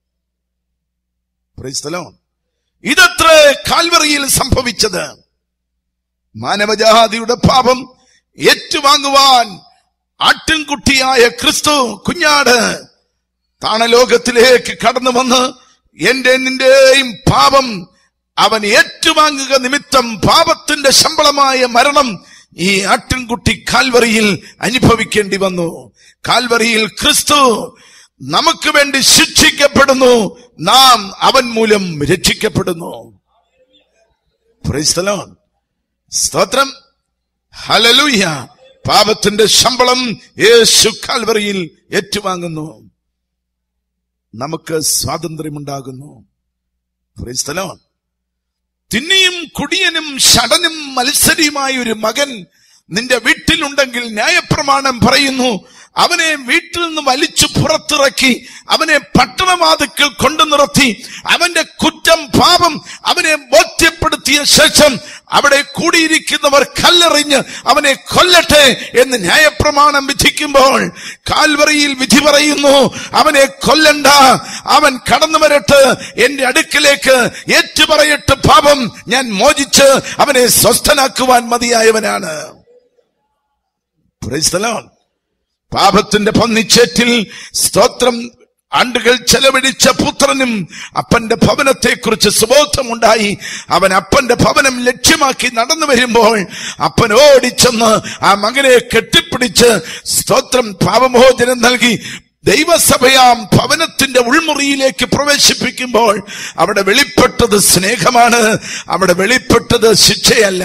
Praise the Lord. ഇതത്ര കാൽവറിയിൽ സംഭവിച്ചത് മാനവജാതിയുടെ പാപം ഏറ്റുവാങ്ങുവാൻ ആട്ടിൻകുട്ടിയായ ക്രിസ്തു കുഞ്ഞാട് താണലോകത്തിലേക്ക് കടന്നു വന്ന് എന്റെ നിന്റെയും പാപം അവൻ ഏറ്റുവാങ്ങുക നിമിത്തം പാപത്തിന്റെ ശമ്പളമായ മരണം ഈ ആട്ടിൻകുട്ടി കാൽവറിയിൽ അനുഭവിക്കേണ്ടി വന്നു കാൽവറിയിൽ ക്രിസ്തു നമുക്ക് വേണ്ടി ശിക്ഷിക്കപ്പെടുന്നു നാം അവൻ മൂലം രക്ഷിക്കപ്പെടുന്നു Praise the Lord. സ്തോത്രം ഹലലൂയ പാപത്തിന്റെ ശമ്പളം യേശു കാൽവറിയിൽ ഏറ്റുവാങ്ങുന്നു നമുക്ക് സ്വാതന്ത്ര്യമുണ്ടാകുന്നു Praise the Lord. തിന്നിയും കുടിയനും ഷടനും മത്സരിയുമായ ഒരു മകൻ നിന്റെ വീട്ടിലുണ്ടെങ്കിൽ ന്യായപ്രമാണം പറയുന്നു അവനെ വീട്ടിൽ നിന്ന് വലിച്ചു പുറത്തിറക്കി അവനെ പട്ടണവാതുക്കൾ കൊണ്ടു നിർത്തി അവന്റെ കുറ്റം പാപം അവനെ ബോധ്യപ്പെടുത്തിയ ശേഷം അവിടെ കൂടിയിരിക്കുന്നവർ കല്ലെറിഞ്ഞ് അവനെ കൊല്ലട്ടെ എന്ന് ന്യായപ്രമാണം വിധിക്കുമ്പോൾ കാൽവറിയിൽ വിധി പറയുന്നു അവനെ കൊല്ലണ്ട അവൻ കടന്നു വരട്ട് എന്റെ അടുക്കിലേക്ക് ഏറ്റുപറയട്ട് പാപം ഞാൻ മോചിച്ച് അവനെ സ്വസ്ഥനാക്കുവാൻ മതിയായവനാണ് Praise the Lord. പാപത്തിന്റെ പന്നിച്ചേറ്റിൽ സ്തോത്രം ആണ്ടുകൾ ചെലവഴിച്ച പുത്രനും അപ്പന്റെ ഭവനത്തെക്കുറിച്ച് സുബോധമുണ്ടായി അവൻ അപ്പന്റെ ഭവനം ലക്ഷ്യമാക്കി നടന്നു വരുമ്പോൾ അപ്പൻ ഓടിച്ചെന്ന് ആ മകനെ കെട്ടിപ്പിടിച്ച് സ്തോത്രം പാപമോചനം നൽകി ദൈവസഭയാം ഭവനത്തിന്റെ ഉൾമുറിയിലേക്ക് പ്രവേശിപ്പിക്കുമ്പോൾ അവിടെ വെളിപ്പെട്ടത് സ്നേഹമാണ് അവിടെ വെളിപ്പെട്ടത് ശിക്ഷയല്ല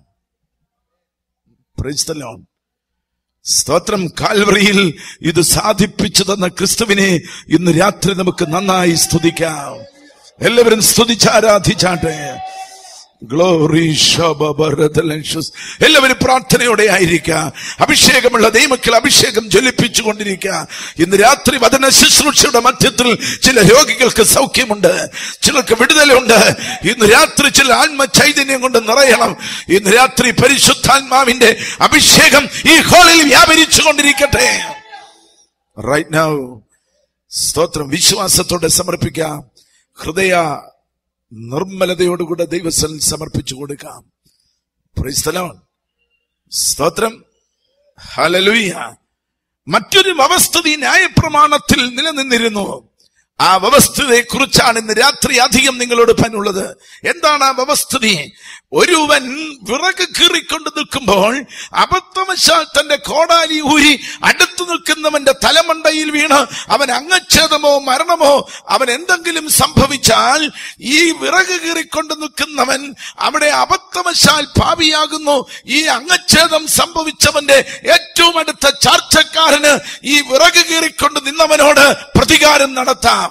Praise the Lord. സ്തോത്രം കാൽവറിയിൽ ഇത് സാധിപ്പിച്ചു തന്ന ക്രിസ്തുവിനെ ഇന്ന് രാത്രി നമുക്ക് നന്നായി സ്തുതിക്കാം എല്ലാവരും സ്തുതിച്ചാരാധിച്ചാട്ടെ ഗ്ലോറി എല്ലാവരും പ്രാർത്ഥനയോടെ ആയിരിക്കുക അഭിഷേകമുള്ള ദൈവമക്കൾ അഭിഷേകം ജ്വലിപ്പിച്ചു കൊണ്ടിരിക്കുക ഇന്ന് രാത്രി വചന ശുശ്രൂഷയുടെ മധ്യത്തിൽ ചില രോഗികൾക്ക് സൗഖ്യമുണ്ട് ചിലർക്ക് വിടുതലുണ്ട് ഇന്ന് രാത്രി ചില ആത്മ ചൈതന്യം കൊണ്ട് നിറയണം ഇന്ന് രാത്രി പരിശുദ്ധാത്മാവിന്റെ അഭിഷേകം ഈ ഹോളിൽ വ്യാപരിച്ചു കൊണ്ടിരിക്കട്ടെ റൈറ്റ് നൗ സ്തോത്രം വിശ്വാസത്തോടെ സമർപ്പിക്കാം ഹൃദയ നിർമ്മലതയോടുകൂടെ ദൈവസ്ഥൽ സമർപ്പിച്ചു കൊടുക്കാം Praise the Lord. സ്തോത്രം ഹലലുയ മറ്റൊരു വ്യവസ്ഥിതി ന്യായപ്രമാണത്തിൽ നിലനിന്നിരുന്നു ആ വ്യവസ്ഥിതിയെ കുറിച്ചാണ് ഇന്ന് രാത്രി അധികം നിങ്ങളോട് പനുള്ളത് എന്താണ് ആ വ്യവസ്ഥിതി ഒരുവൻ വിറക് കീറിക്കൊണ്ട് നിൽക്കുമ്പോൾ അബദ്ധവശാൽ തന്റെ കോടാലി ഊരി അടുത്തു നിൽക്കുന്നവന്റെ തലമണ്ടയിൽ വീണ് അവൻ അംഗച്ഛേദമോ മരണമോ അവൻ എന്തെങ്കിലും സംഭവിച്ചാൽ ഈ വിറക് കീറിക്കൊണ്ട് നിൽക്കുന്നവൻ അവിടെ അബദ്ധവശാൽ പാപിയാകുന്നു ഈ അംഗച്ഛേദം സംഭവിച്ചവന്റെ ഏറ്റവും അടുത്ത ചാർച്ചക്കാരന് ഈ വിറക് കീറിക്കൊണ്ട് നിന്നവനോട് പ്രതികാരം നടത്താം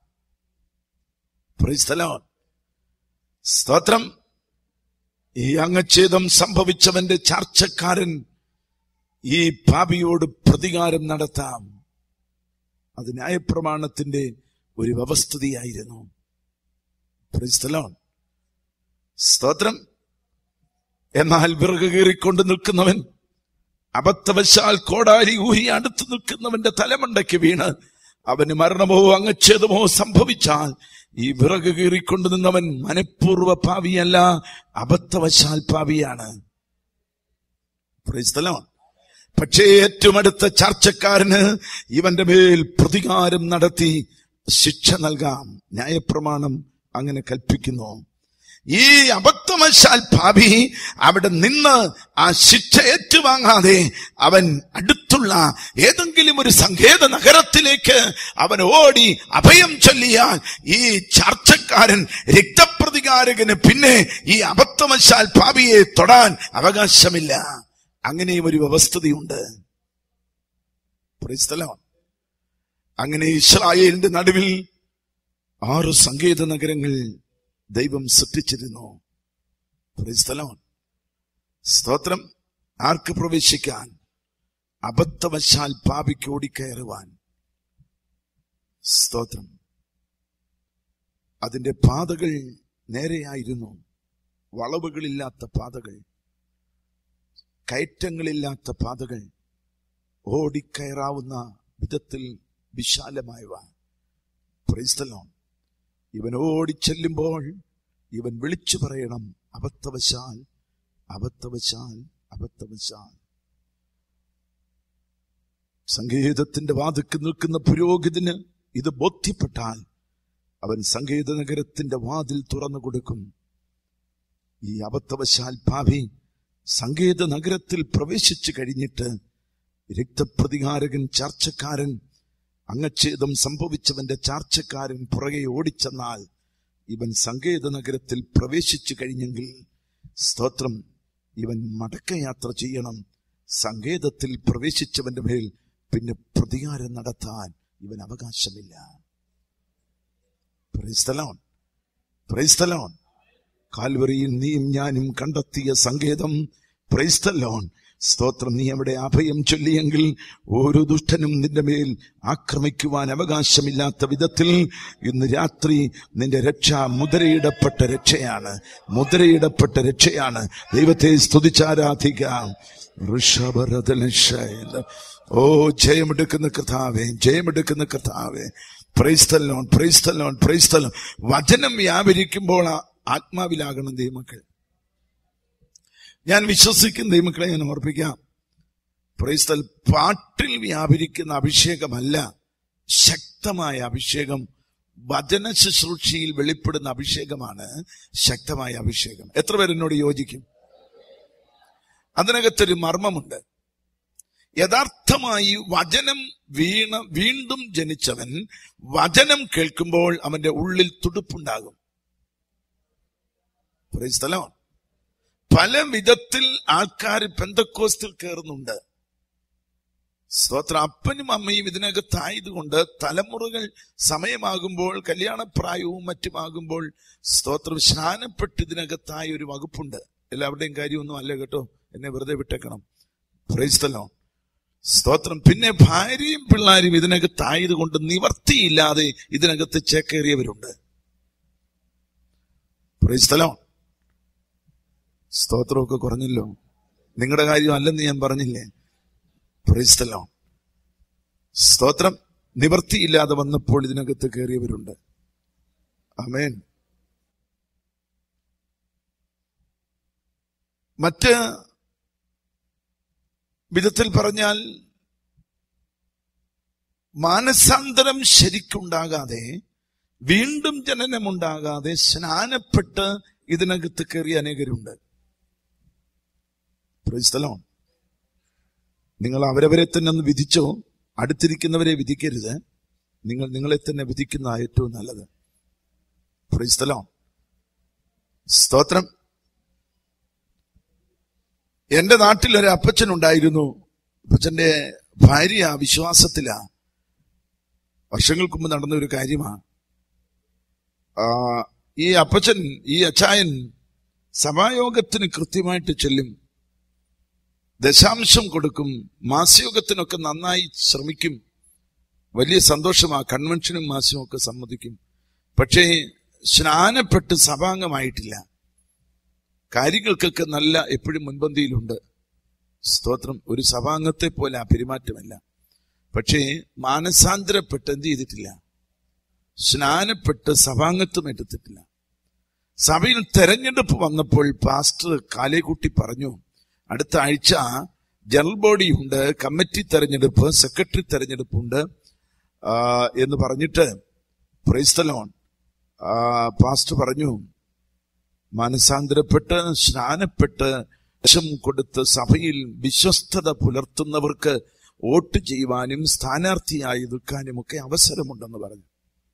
Praise the Lord. സ്തോത്രം ഈ അംഗച്ഛേദം സംഭവിച്ചവന്റെ ചാർച്ചക്കാരൻ ഈ പാപിയോട് പ്രതികാരം നടത്താം അത് ന്യായപ്രമാണത്തിന്റെ ഒരു വ്യവസ്ഥിതിയായിരുന്നു Praise the Lord. സ്തോത്രം എന്നാൽ വിറക് കീറിക്കൊണ്ട് നിൽക്കുന്നവൻ അബദ്ധവശാൽ കോടാലി ഊരി അടുത്ത് നിൽക്കുന്നവന്റെ തലമണ്ടയ്ക്ക് വീണ് അവന് മരണമോ അംഗച്ഛേദമോ സംഭവിച്ചാൽ ഈ വിറക് കീറിക്കൊണ്ട് നിന്നവൻ മനഃപൂർവ്വ പാവിയല്ല അബദ്ധവശാൽ പാവിയാണ് Praise the Lord. പക്ഷേ ഏറ്റവും അടുത്ത ചർച്ചക്കാരന് ഇവന്റെ മേൽ പ്രതികാരം നടത്തി ശിക്ഷ നൽകാം ന്യായപ്രമാണം അങ്ങനെ കൽപ്പിക്കുന്നു ഈ അബദ്ധവശാൽ പാപി അവിടെ നിന്ന് ആ ശിക്ഷ ഏറ്റുവാങ്ങാതെ അവൻ അടുത്തുള്ള ഏതെങ്കിലും ഒരു സങ്കേത നഗരത്തിലേക്ക് അവൻ ഓടി അഭയം ചൊല്ലിയാൽ ഈ ചർച്ചക്കാരൻ രക്തപ്രതികാരകന് പിന്നെ ഈ അബദ്ധവശാൽ പാപിയെ തൊടാൻ അവകാശമില്ല അങ്ങനെയും ഒരു വ്യവസ്ഥതയുണ്ട് Praise the Lord. അങ്ങനെ ഇസ്രായേലിന്റെ നടുവിൽ ആറ് സങ്കേത നഗരങ്ങൾ ദൈവം സൃഷ്ടിച്ചിരുന്നു Praise the Lord. സ്തോത്രം ആർക്ക് പ്രവേശിക്കാൻ അബദ്ധവശാൽ പാപിക്ക് ഓടിക്കയറുവാൻ സ്തോത്രം അതിന്റെ പാതകൾ നേരെയായിരുന്നു വളവുകളില്ലാത്ത പാതകൾ കയറ്റങ്ങളില്ലാത്ത പാതകൾ ഓടിക്കയറാവുന്ന വിധത്തിൽ വിശാലമായവ പ്രൈസ്തലോൺ ഇവൻ ഓടിച്ചെല്ലുമ്പോൾ ഇവൻ വിളിച്ചു പറയണം അബദ്ധവശാൽ അബദ്ധവശാൽ അബദ്ധവശാൽ സംഗീതത്തിന്റെ വാതുക്ക് നിൽക്കുന്ന പുരോഹിതന് ഇത് ബോധ്യപ്പെട്ടാൽ അവൻ സംഗീത നഗരത്തിന്റെ വാതിൽ തുറന്നു കൊടുക്കും ഈ അബദ്ധവശാൽ ഭാവി സംഗീത നഗരത്തിൽ പ്രവേശിച്ചു കഴിഞ്ഞിട്ട് രക്തപ്രതികാരകൻ ചാർച്ചക്കാരൻ അംഗച്ഛേദം സംഭവിച്ചവന്റെ ചാർച്ചക്കാരൻ പുറകെ ഓടിച്ചെന്നാൽ ഇവൻ സങ്കേത നഗരത്തിൽ പ്രവേശിച്ചു കഴിഞ്ഞെങ്കിൽ സ്തോത്രം ഇവൻ മടക്കയാത്ര ചെയ്യണം സങ്കേതത്തിൽ പ്രവേശിച്ചവന്റെ മേൽ പിന്നെ പ്രതികാരം നടത്താൻ ഇവൻ അവകാശമില്ല പ്രൈസ്തലോൺ പ്രൈസ്തലോൺ കാൽവറിയിൽ നീയും ഞാനും കണ്ടെത്തിയ സങ്കേതം പ്രൈസ്തലോൺ സ്തോത്രം നീ അവിടെ അഭയം ചൊല്ലിയെങ്കിൽ ഓരോ ദുഷ്ടനും നിന്റെ മേൽ ആക്രമിക്കുവാൻ അവകാശമില്ലാത്ത വിധത്തിൽ ഇന്ന് രാത്രി നിന്റെ രക്ഷ മുദ്രയിടപ്പെട്ട രക്ഷയാണ് മുദ്രയിടപ്പെട്ട രക്ഷയാണ് ദൈവത്തെ സ്തുതിച്ചാരാധിക്കാം ഋഷഭരതലശൈല. ഓ ജയമെടുക്കുന്ന കഥാവേ ജയമെടുക്കുന്ന കഥാവേ പ്രൈസ്തലോൺ പ്രൈസ്തലോൺ പ്രൈസ്തലോൺ വചനം വ്യാപരിക്കുമ്പോൾ ആ ആത്മാവിലാകണം ദൈവമക്കൾ ഞാൻ വിശ്വസിക്കുന്ന ദൈവമക്കളെ ഞാൻ ഓർപ്പിക്കാം പ്രൈസ്തൽ പാട്ടിൽ വ്യാപരിക്കുന്ന അഭിഷേകമല്ല ശക്തമായ അഭിഷേകം വചന ശുശ്രൂഷയിൽ വെളിപ്പെടുന്ന അഭിഷേകമാണ് ശക്തമായ അഭിഷേകം എത്ര പേർ എന്നോട് യോജിക്കും അതിനകത്തൊരു മർമ്മമുണ്ട് യഥാർത്ഥമായി വചനം വീണ വീണ്ടും ജനിച്ചവൻ വചനം കേൾക്കുമ്പോൾ അവന്റെ ഉള്ളിൽ തുടുപ്പുണ്ടാകും സ്ഥലം പല വിധത്തിൽ ആൾക്കാർ പെന്തക്കോസ്റ്റിൽ കയറുന്നുണ്ട് സ്തോത്ര അപ്പനും അമ്മയും ഇതിനകത്തായതുകൊണ്ട് തലമുറകൾ സമയമാകുമ്പോൾ കല്യാണപ്രായവും മറ്റുമാകുമ്പോൾ സ്തോത്രം സ്നാനപ്പെട്ട് ഇതിനകത്തായ ഒരു വകുപ്പുണ്ട് എല്ലാവരുടെയും കാര്യമൊന്നും അല്ല കേട്ടോ എന്നെ വെറുതെ വിട്ടേക്കണം പ്രൈസ്തലോ സ്തോത്രം പിന്നെ ഭാര്യയും പിള്ളാരും ഇതിനകത്തായത് കൊണ്ട് നിവർത്തിയില്ലാതെ ഇതിനകത്ത് ചേക്കേറിയവരുണ്ട് പ്രൈസ്തലോ സ്തോത്രമൊക്കെ കുറഞ്ഞല്ലോ നിങ്ങളുടെ കാര്യം അല്ലെന്ന് ഞാൻ പറഞ്ഞില്ലേ പ്രൈസ്തലോ സ്തോത്രം നിവർത്തിയില്ലാതെ വന്നപ്പോൾ ഇതിനകത്ത് കയറിയവരുണ്ട് അമേൻ മറ്റ് വിധത്തിൽ പറഞ്ഞാൽ മാനസാന്തരം ശരിക്കുണ്ടാകാതെ വീണ്ടും ജനനമുണ്ടാകാതെ സ്നാനപ്പെട്ട് ഇതിനകത്ത് കയറിയ അനേകരുണ്ട് സ്ഥലം നിങ്ങൾ അവരവരെ തന്നെ ഒന്ന് വിധിച്ചോ അടുത്തിരിക്കുന്നവരെ വിധിക്കരുത് നിങ്ങൾ നിങ്ങളെ തന്നെ വിധിക്കുന്ന ഏറ്റവും നല്ലത് സ്ഥലം സ്തോത്രം എന്റെ നാട്ടിൽ ഒരു അപ്പച്ചൻ ഉണ്ടായിരുന്നു അപ്പച്ചന്റെ ഭാര്യ വിശ്വാസത്തിലാ വർഷങ്ങൾക്ക് മുമ്പ് നടന്ന ഒരു കാര്യമാണ് ഈ അപ്പച്ചൻ ഈ അച്ചായൻ സഭായോഗത്തിന് കൃത്യമായിട്ട് ചെല്ലും ദശാംശം കൊടുക്കും മാസയോഗത്തിനൊക്കെ നന്നായി ശ്രമിക്കും വലിയ സന്തോഷമാ കൺവെൻഷനും മാസവും ഒക്കെ സമ്മതിക്കും പക്ഷേ സ്നാനപ്പെട്ട് സഭാംഗമായിട്ടില്ല കാര്യങ്ങൾക്കൊക്കെ നല്ല എപ്പോഴും മുൻപന്തിയിലുണ്ട് സ്തോത്രം ഒരു സഭാംഗത്തെ പോലെ ആ പെരുമാറ്റമല്ല പക്ഷേ മാനസാന്തരപ്പെട്ട് എന്ത് ചെയ്തിട്ടില്ല സ്നാനപ്പെട്ട് സഭാംഗത്വം എടുത്തിട്ടില്ല സഭയിൽ തെരഞ്ഞെടുപ്പ് വന്നപ്പോൾ പാസ്റ്റർ കാലേക്കുട്ടി പറഞ്ഞു അടുത്ത ആഴ്ച ജനറൽ ബോഡി ഉണ്ട് കമ്മിറ്റി തെരഞ്ഞെടുപ്പ് സെക്രട്ടറി തെരഞ്ഞെടുപ്പുണ്ട് എന്ന് പറഞ്ഞിട്ട് പ്രൈസ്തലോൺ പാസ്റ്റർ പറഞ്ഞു മനസാന്തരപ്പെട്ട് സ്നാനപ്പെട്ട് വശം കൊടുത്ത് സഭയിൽ വിശ്വസ്തത പുലർത്തുന്നവർക്ക് വോട്ട് ചെയ്യുവാനും സ്ഥാനാർത്ഥിയായി നിൽക്കാനും ഒക്കെ അവസരമുണ്ടെന്ന് പറഞ്ഞു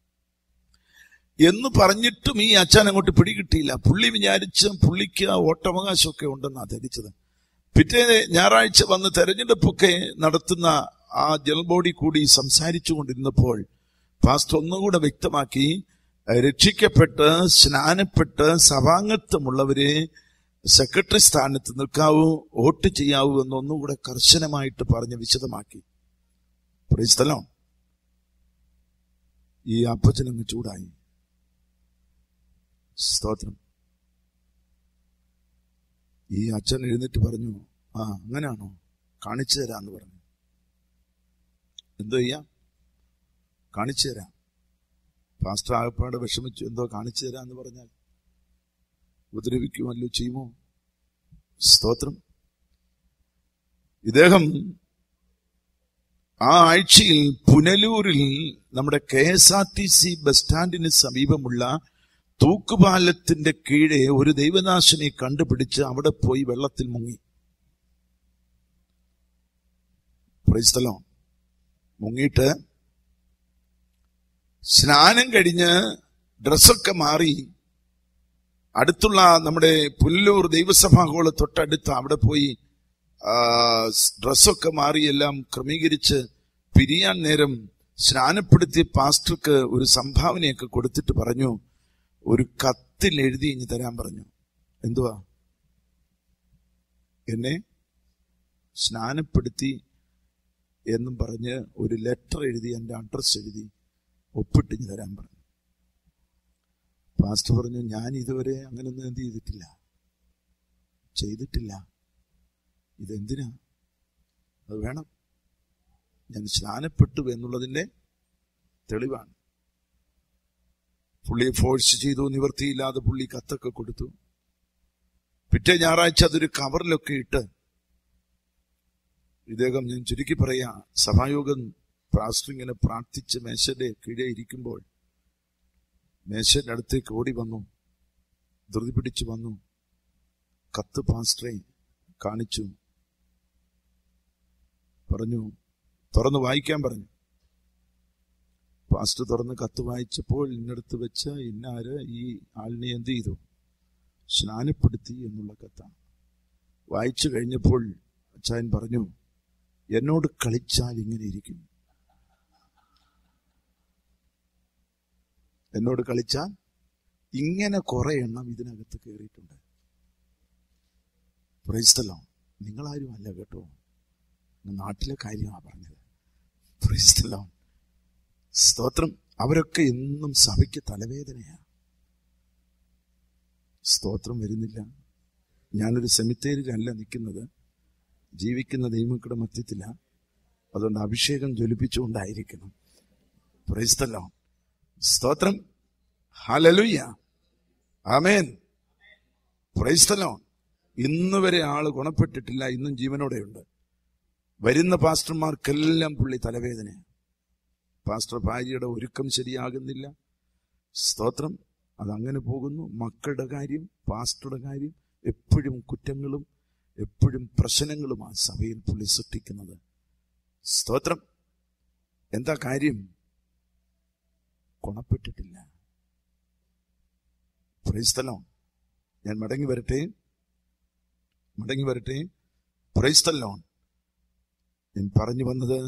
എന്ന് പറഞ്ഞിട്ടും ഈ അച്ഛൻ അങ്ങോട്ട് പിടികിട്ടിയില്ല പുള്ളി വിചാരിച്ച് പുള്ളിക്ക് വോട്ടവകാശമൊക്കെ ഉണ്ടെന്നാ ധരിച്ചത് പിറ്റേ ഞായറാഴ്ച വന്ന് തെരഞ്ഞെടുപ്പൊക്കെ നടത്തുന്ന ആ ജനറൽ ബോഡി കൂടി സംസാരിച്ചു കൊണ്ടിരുന്നപ്പോൾ പാസ്റ്റ് ഒന്നുകൂടെ വ്യക്തമാക്കി രക്ഷിക്കപ്പെട്ട് സ്നാനപ്പെട്ട് സഭാംഗത്വമുള്ളവരെ സെക്രട്ടറി സ്ഥാനത്ത് നിൽക്കാവൂ വോട്ട് ചെയ്യാവൂ എന്നൊന്നുകൂടെ കർശനമായിട്ട് പറഞ്ഞ് വിശദമാക്കി സ്ഥലം ഈ അപ്പച്ചനങ്ങ് ചൂടായി സ്തോത്രം ഈ അച്ഛൻ എഴുന്നേറ്റ് പറഞ്ഞു ആ അങ്ങനെയാണോ കാണിച്ചു തരാന്ന് പറഞ്ഞു എന്തോ ചെയ്യാം കാണിച്ചു തരാം പാസ്റ്റർ ആകപ്പാട് വിഷമിച്ചു എന്തോ കാണിച്ചു തരാന്ന് പറഞ്ഞാൽ ഉപദ്രവിക്കുമല്ലോ ചെയ്യുമോ സ്തോത്രം ഇദ്ദേഹം ആ ആഴ്ചയിൽ പുനലൂരിൽ നമ്മുടെ K S R T C bus സ്റ്റാൻഡിന് സമീപമുള്ള തൂക്കുപാലത്തിന്റെ കീഴെ ഒരു ദൈവനാശനെ കണ്ടുപിടിച്ച് അവിടെ പോയി വെള്ളത്തിൽ മുങ്ങി സ്ഥലം മുങ്ങിയിട്ട് സ്നാനം കഴിഞ്ഞ് ഡ്രസ്സൊക്കെ മാറി അടുത്തുള്ള നമ്മുടെ പുല്ലൂർ ദൈവസഭാ ഹോള് തൊട്ടടുത്ത് അവിടെ പോയി ഡ്രസ്സൊക്കെ മാറി എല്ലാം ക്രമീകരിച്ച് പിരിയാൻ നേരം സ്നാനപ്പെടുത്തിയ പാസ്റ്റർക്ക് ഒരു സംഭാവനയൊക്കെ കൊടുത്തിട്ട് പറഞ്ഞു ഒരു കത്തിൽ എഴുതി ഇഞ്ഞ് തരാൻ പറഞ്ഞു എന്തുവാ എന്നെ സ്നാനപ്പെടുത്തി എന്നും പറഞ്ഞ് ഒരു ലെറ്റർ എഴുതി എൻ്റെ അഡ്രസ് എഴുതി ഒപ്പിട്ടിഞ്ഞ് തരാൻ പറഞ്ഞു പാസ്റ്റർ പറഞ്ഞു ഞാൻ ഇതുവരെ അങ്ങനൊന്നും എന്ത് ചെയ്തിട്ടില്ല ചെയ്തിട്ടില്ല ഇതെന്തിനാ അത് വേണം ഞാൻ സ്നാനപ്പെട്ടു എന്നുള്ളതിന്റെ തെളിവാണ് പുള്ളിയെ ഫോഴ്സ് ചെയ്തു നിവർത്തിയില്ലാതെ പുള്ളി കത്തൊക്കെ കൊടുത്തു പിറ്റേ ഞായറാഴ്ച അതൊരു കവറിലൊക്കെ ഇട്ട് ഇദ്ദേഹം ഞാൻ ചുരുക്കി പറയാ സഭായോഗം പാസ്റ്റർ ഇങ്ങനെ പ്രാർത്ഥിച്ച് മേശയുടെ കീഴെ ഇരിക്കുമ്പോൾ മേശയുടെ അടുത്തേക്ക് ഓടി വന്നു ധൃതി പിടിച്ചു വന്നു കത്ത് പാസ്റ്ററെ കാണിച്ചു പറഞ്ഞു തുറന്ന് വായിക്കാൻ പറഞ്ഞു പാസ്റ്റർ തുറന്ന് കത്ത് വായിച്ചപ്പോൾ ഇന്നടുത്ത് വെച്ച് ഇന്നാര് ഈ ആളിനെ എന്ത് ചെയ്തു സ്നാനപ്പെടുത്തി എന്നുള്ള കത്താണ് വായിച്ചു കഴിഞ്ഞപ്പോൾ അച്ചായൻ പറഞ്ഞു എന്നോട് കളിച്ചാൽ ഇങ്ങനെ ഇരിക്കും എന്നോട് കളിച്ചാൽ ഇങ്ങനെ കുറെ എണ്ണം ഇതിനകത്ത് കയറിയിട്ടുണ്ട് പ്രൈസ്തലോ നിങ്ങളാരും അല്ല കേട്ടോ നാട്ടിലെ കാര്യമാണ് പറഞ്ഞത് പ്രൈസ്തലോ സ്തോത്രം അവരൊക്കെ എന്നും സഭയ്ക്ക് തലവേദനയാണ് സ്തോത്രം വരുന്നില്ല ഞാനൊരു സെമിത്തേരിയിലല്ല നിൽക്കുന്നത് ജീവിക്കുന്ന ദൈവങ്ങളുടെ മധ്യത്തില അതുകൊണ്ട് അഭിഷേകം ജ്വലിപ്പിച്ചുകൊണ്ടായിരിക്കണം പ്രൈസ്തല്ലോ സ്തോത്രം ഹലലുയ്യ ആമേൻ പ്രൈസ്തല്ലോ ഇന്ന് വരെ ആള് ഗുണപ്പെട്ടിട്ടില്ല ഇന്നും ജീവനോടെയുണ്ട് വരുന്ന പാസ്റ്റർമാർക്കെല്ലാം പുള്ളി തലവേദനയാണ് പാസ്റ്റർ ഭാര്യയുടെ ഒരുക്കം ശരിയാകുന്നില്ല സ്തോത്രം അതങ്ങനെ പോകുന്നു മക്കളുടെ കാര്യം പാസ്റ്ററുടെ കാര്യം എപ്പോഴും കുറ്റങ്ങളും എപ്പോഴും പ്രശ്നങ്ങളുമാണ് സഭയിൽ പുള്ളി സൃഷ്ടിക്കുന്നത് സ്തോത്രം എന്താ കാര്യം ഗുണപ്പെട്ടിട്ടില്ല പ്രൈസ്തലോ ഞാൻ മടങ്ങി വരട്ടെ മടങ്ങി വരട്ടെ പ്രൈസ്തല്ലോ ഞാൻ പറഞ്ഞു വന്നത്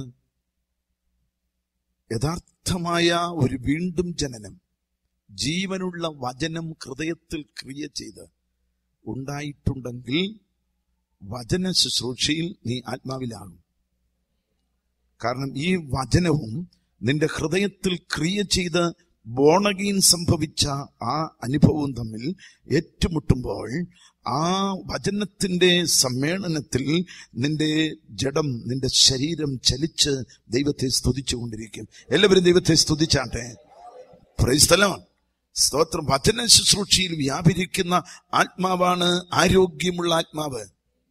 യഥാർത്ഥമായ ഒരു വീണ്ടും ജനനം ജീവനുള്ള വചനം ഹൃദയത്തിൽ ക്രിയ ചെയ്ത് ഉണ്ടായിട്ടുണ്ടെങ്കിൽ വചന ശുശ്രൂഷയിൽ നീ ആത്മാവിലാകും കാരണം ഈ വചനവും നിന്റെ ഹൃദയത്തിൽ ക്രിയ ചെയ്ത് ബോണഗീൻ സംഭവിച്ച ആ അനുഭവവും തമ്മിൽ ഏറ്റുമുട്ടുമ്പോൾ ആ വചനത്തിന്റെ സമ്മേളനത്തിൽ നിന്റെ ജഡം നിന്റെ ശരീരം ചലിച്ച് ദൈവത്തെ സ്തുതിച്ചുകൊണ്ടിരിക്കും എല്ലാവരും ദൈവത്തെ സ്തുതിച്ചാട്ടെ പ്രൈസ്തലം സ്തോത്രം വചന ശുശ്രൂഷയിൽ വ്യാപരിക്കുന്ന ആത്മാവാണ് ആരോഗ്യമുള്ള ആത്മാവ്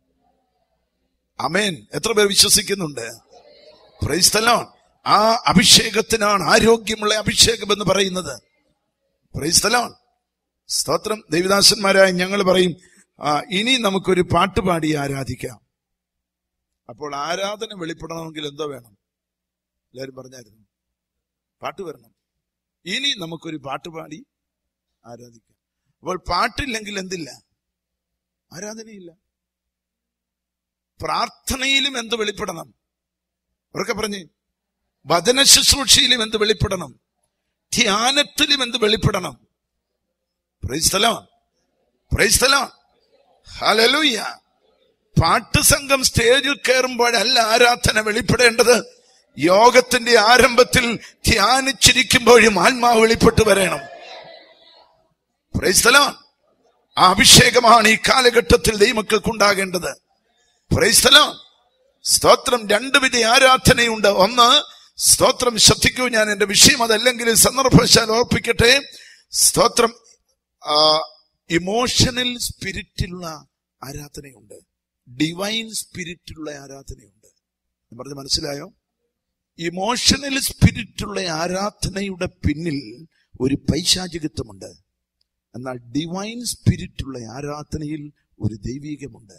അമേൻ എത്ര പേർ വിശ്വസിക്കുന്നുണ്ട് പ്രൈസ്തലോൺ ആ അഭിഷേകത്തിനാണ് ആരോഗ്യമുള്ള അഭിഷേകം എന്ന് പറയുന്നത് പ്രൈസ്തലോൺ സ്തോത്രം ദേവിദാസന്മാരായ ഞങ്ങൾ പറയും ആ, ഇനി നമുക്കൊരു പാട്ട് പാടി ആരാധിക്കാം അപ്പോൾ ആരാധന വെളിപ്പെടണമെങ്കിൽ എന്തോ വേണം എല്ലാവരും പറഞ്ഞായിരുന്നു പാട്ട് വരണം ഇനി നമുക്കൊരു പാട്ട് പാടി ആരാധിക്കാം അപ്പോൾ പാട്ടില്ലെങ്കിൽ എന്തില്ല ആരാധനയില്ല പ്രാർത്ഥനയിലും എന്ത് വെളിപ്പെടണം ഉറക്കെ പറഞ്ഞ് വചന ശുശ്രൂഷയിലും എന്ത് വെളിപ്പെടണം ധ്യാനത്തിലും എന്ത് വെളിപ്പെടണം പ്രൈസ്തലോ പ്രൈസ്തലോ ഹലലൂയ പാട്ട് സംഘം സ്റ്റേജിൽ കയറുമ്പോഴല്ല ആരാധന വെളിപ്പെടേണ്ടത് യോഗത്തിന്റെ ആരംഭത്തിൽ ധ്യാനിച്ചിരിക്കുമ്പോഴും ആത്മാവ് വെളിപ്പെട്ട് വരണം പ്രൈസ്തലോ ആ അഭിഷേകമാണ് ഈ കാലഘട്ടത്തിൽ ദൈവമക്കൾക്കുണ്ടാകേണ്ടത് പ്രൈസ്തലോ സ്തോത്രം രണ്ട് വിധ ആരാധനയുണ്ട് ഒന്ന് സ്തോത്രം ശ്രദ്ധിക്കൂ ഞാൻ എന്റെ വിഷയം അതല്ലെങ്കിൽ സന്ദർഭവശാൽ ഓർപ്പിക്കട്ടെ സ്തോത്രം ഇമോഷണൽ സ്പിരിറ്റിലുള്ള ആരാധനയുണ്ട് ഡിവൈൻ സ്പിരിറ്റിലുള്ള ആരാധനയുണ്ട് ഞാൻ പറഞ്ഞ് മനസ്സിലായോ ഇമോഷണൽ സ്പിരിറ്റുള്ള ആരാധനയുടെ പിന്നിൽ ഒരു പൈശാചികത്വമുണ്ട് എന്നാൽ ഡിവൈൻ സ്പിരിറ്റുള്ള ആരാധനയിൽ ഒരു ദൈവീകമുണ്ട്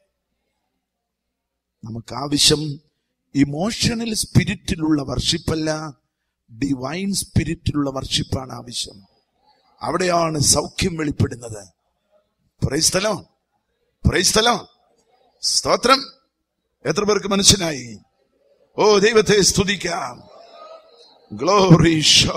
നമുക്ക് ആവശ്യം ഇമോഷണൽ സ്പിരിറ്റിലുള്ള വർഷിപ്പല്ല ഡിവൈൻ സ്പിരിറ്റിലുള്ള വർഷിപ്പാണ് ആവശ്യം അവിടെയാണ് സൗഖ്യം വെളിപ്പെടുന്നത് പ്രൈസ്തലോ പ്രൈസ്തലോ സ്തോത്രം എത്ര പേർക്ക് മനസ്സിലായി ഓ ദൈവത്തെ സ്തുതിക്കാം ഗ്ലോറി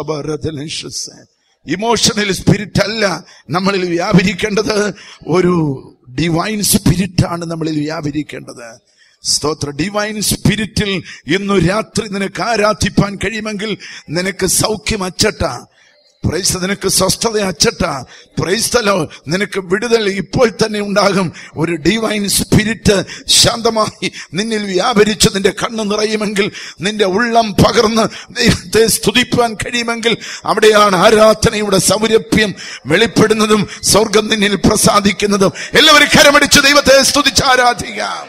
ഇമോഷണൽ സ്പിരിറ്റ് അല്ല നമ്മളിൽ വ്യാപരിക്കേണ്ടത് ഒരു ഡിവൈൻ സ്പിരിറ്റ് ആണ് നമ്മളിൽ വ്യാപരിക്കേണ്ടത് സ്തോത്ര ഡിവൈൻ സ്പിരിറ്റിൽ ഇന്നു രാത്രി നിനക്ക് ആരാധിപ്പാൻ കഴിയുമെങ്കിൽ നിനക്ക് സൗഖ്യം അച്ചട്ട പ്രൈസ് നിനക്ക് സ്വസ്ഥത അച്ചട്ട പ്രൈസ്തലോ നിനക്ക് വിടുതൽ ഇപ്പോൾ തന്നെ ഉണ്ടാകും ഒരു ഡിവൈൻ സ്പിരിറ്റ് ശാന്തമായി നിന്നിൽ വ്യാപരിച്ച് നിന്റെ കണ്ണ് നിറയുമെങ്കിൽ നിന്റെ ഉള്ളം പകർന്ന് ദൈവത്തെ സ്തുതിപ്പാൻ കഴിയുമെങ്കിൽ അവിടെയാണ് ആരാധനയുടെ സൗരഭ്യം വെളിപ്പെടുന്നതും സ്വർഗം നിന്നിൽ പ്രസാദിക്കുന്നതും എല്ലാവരും കരമടിച്ച് ദൈവത്തെ സ്തുതിച്ച് ആരാധിക്കാം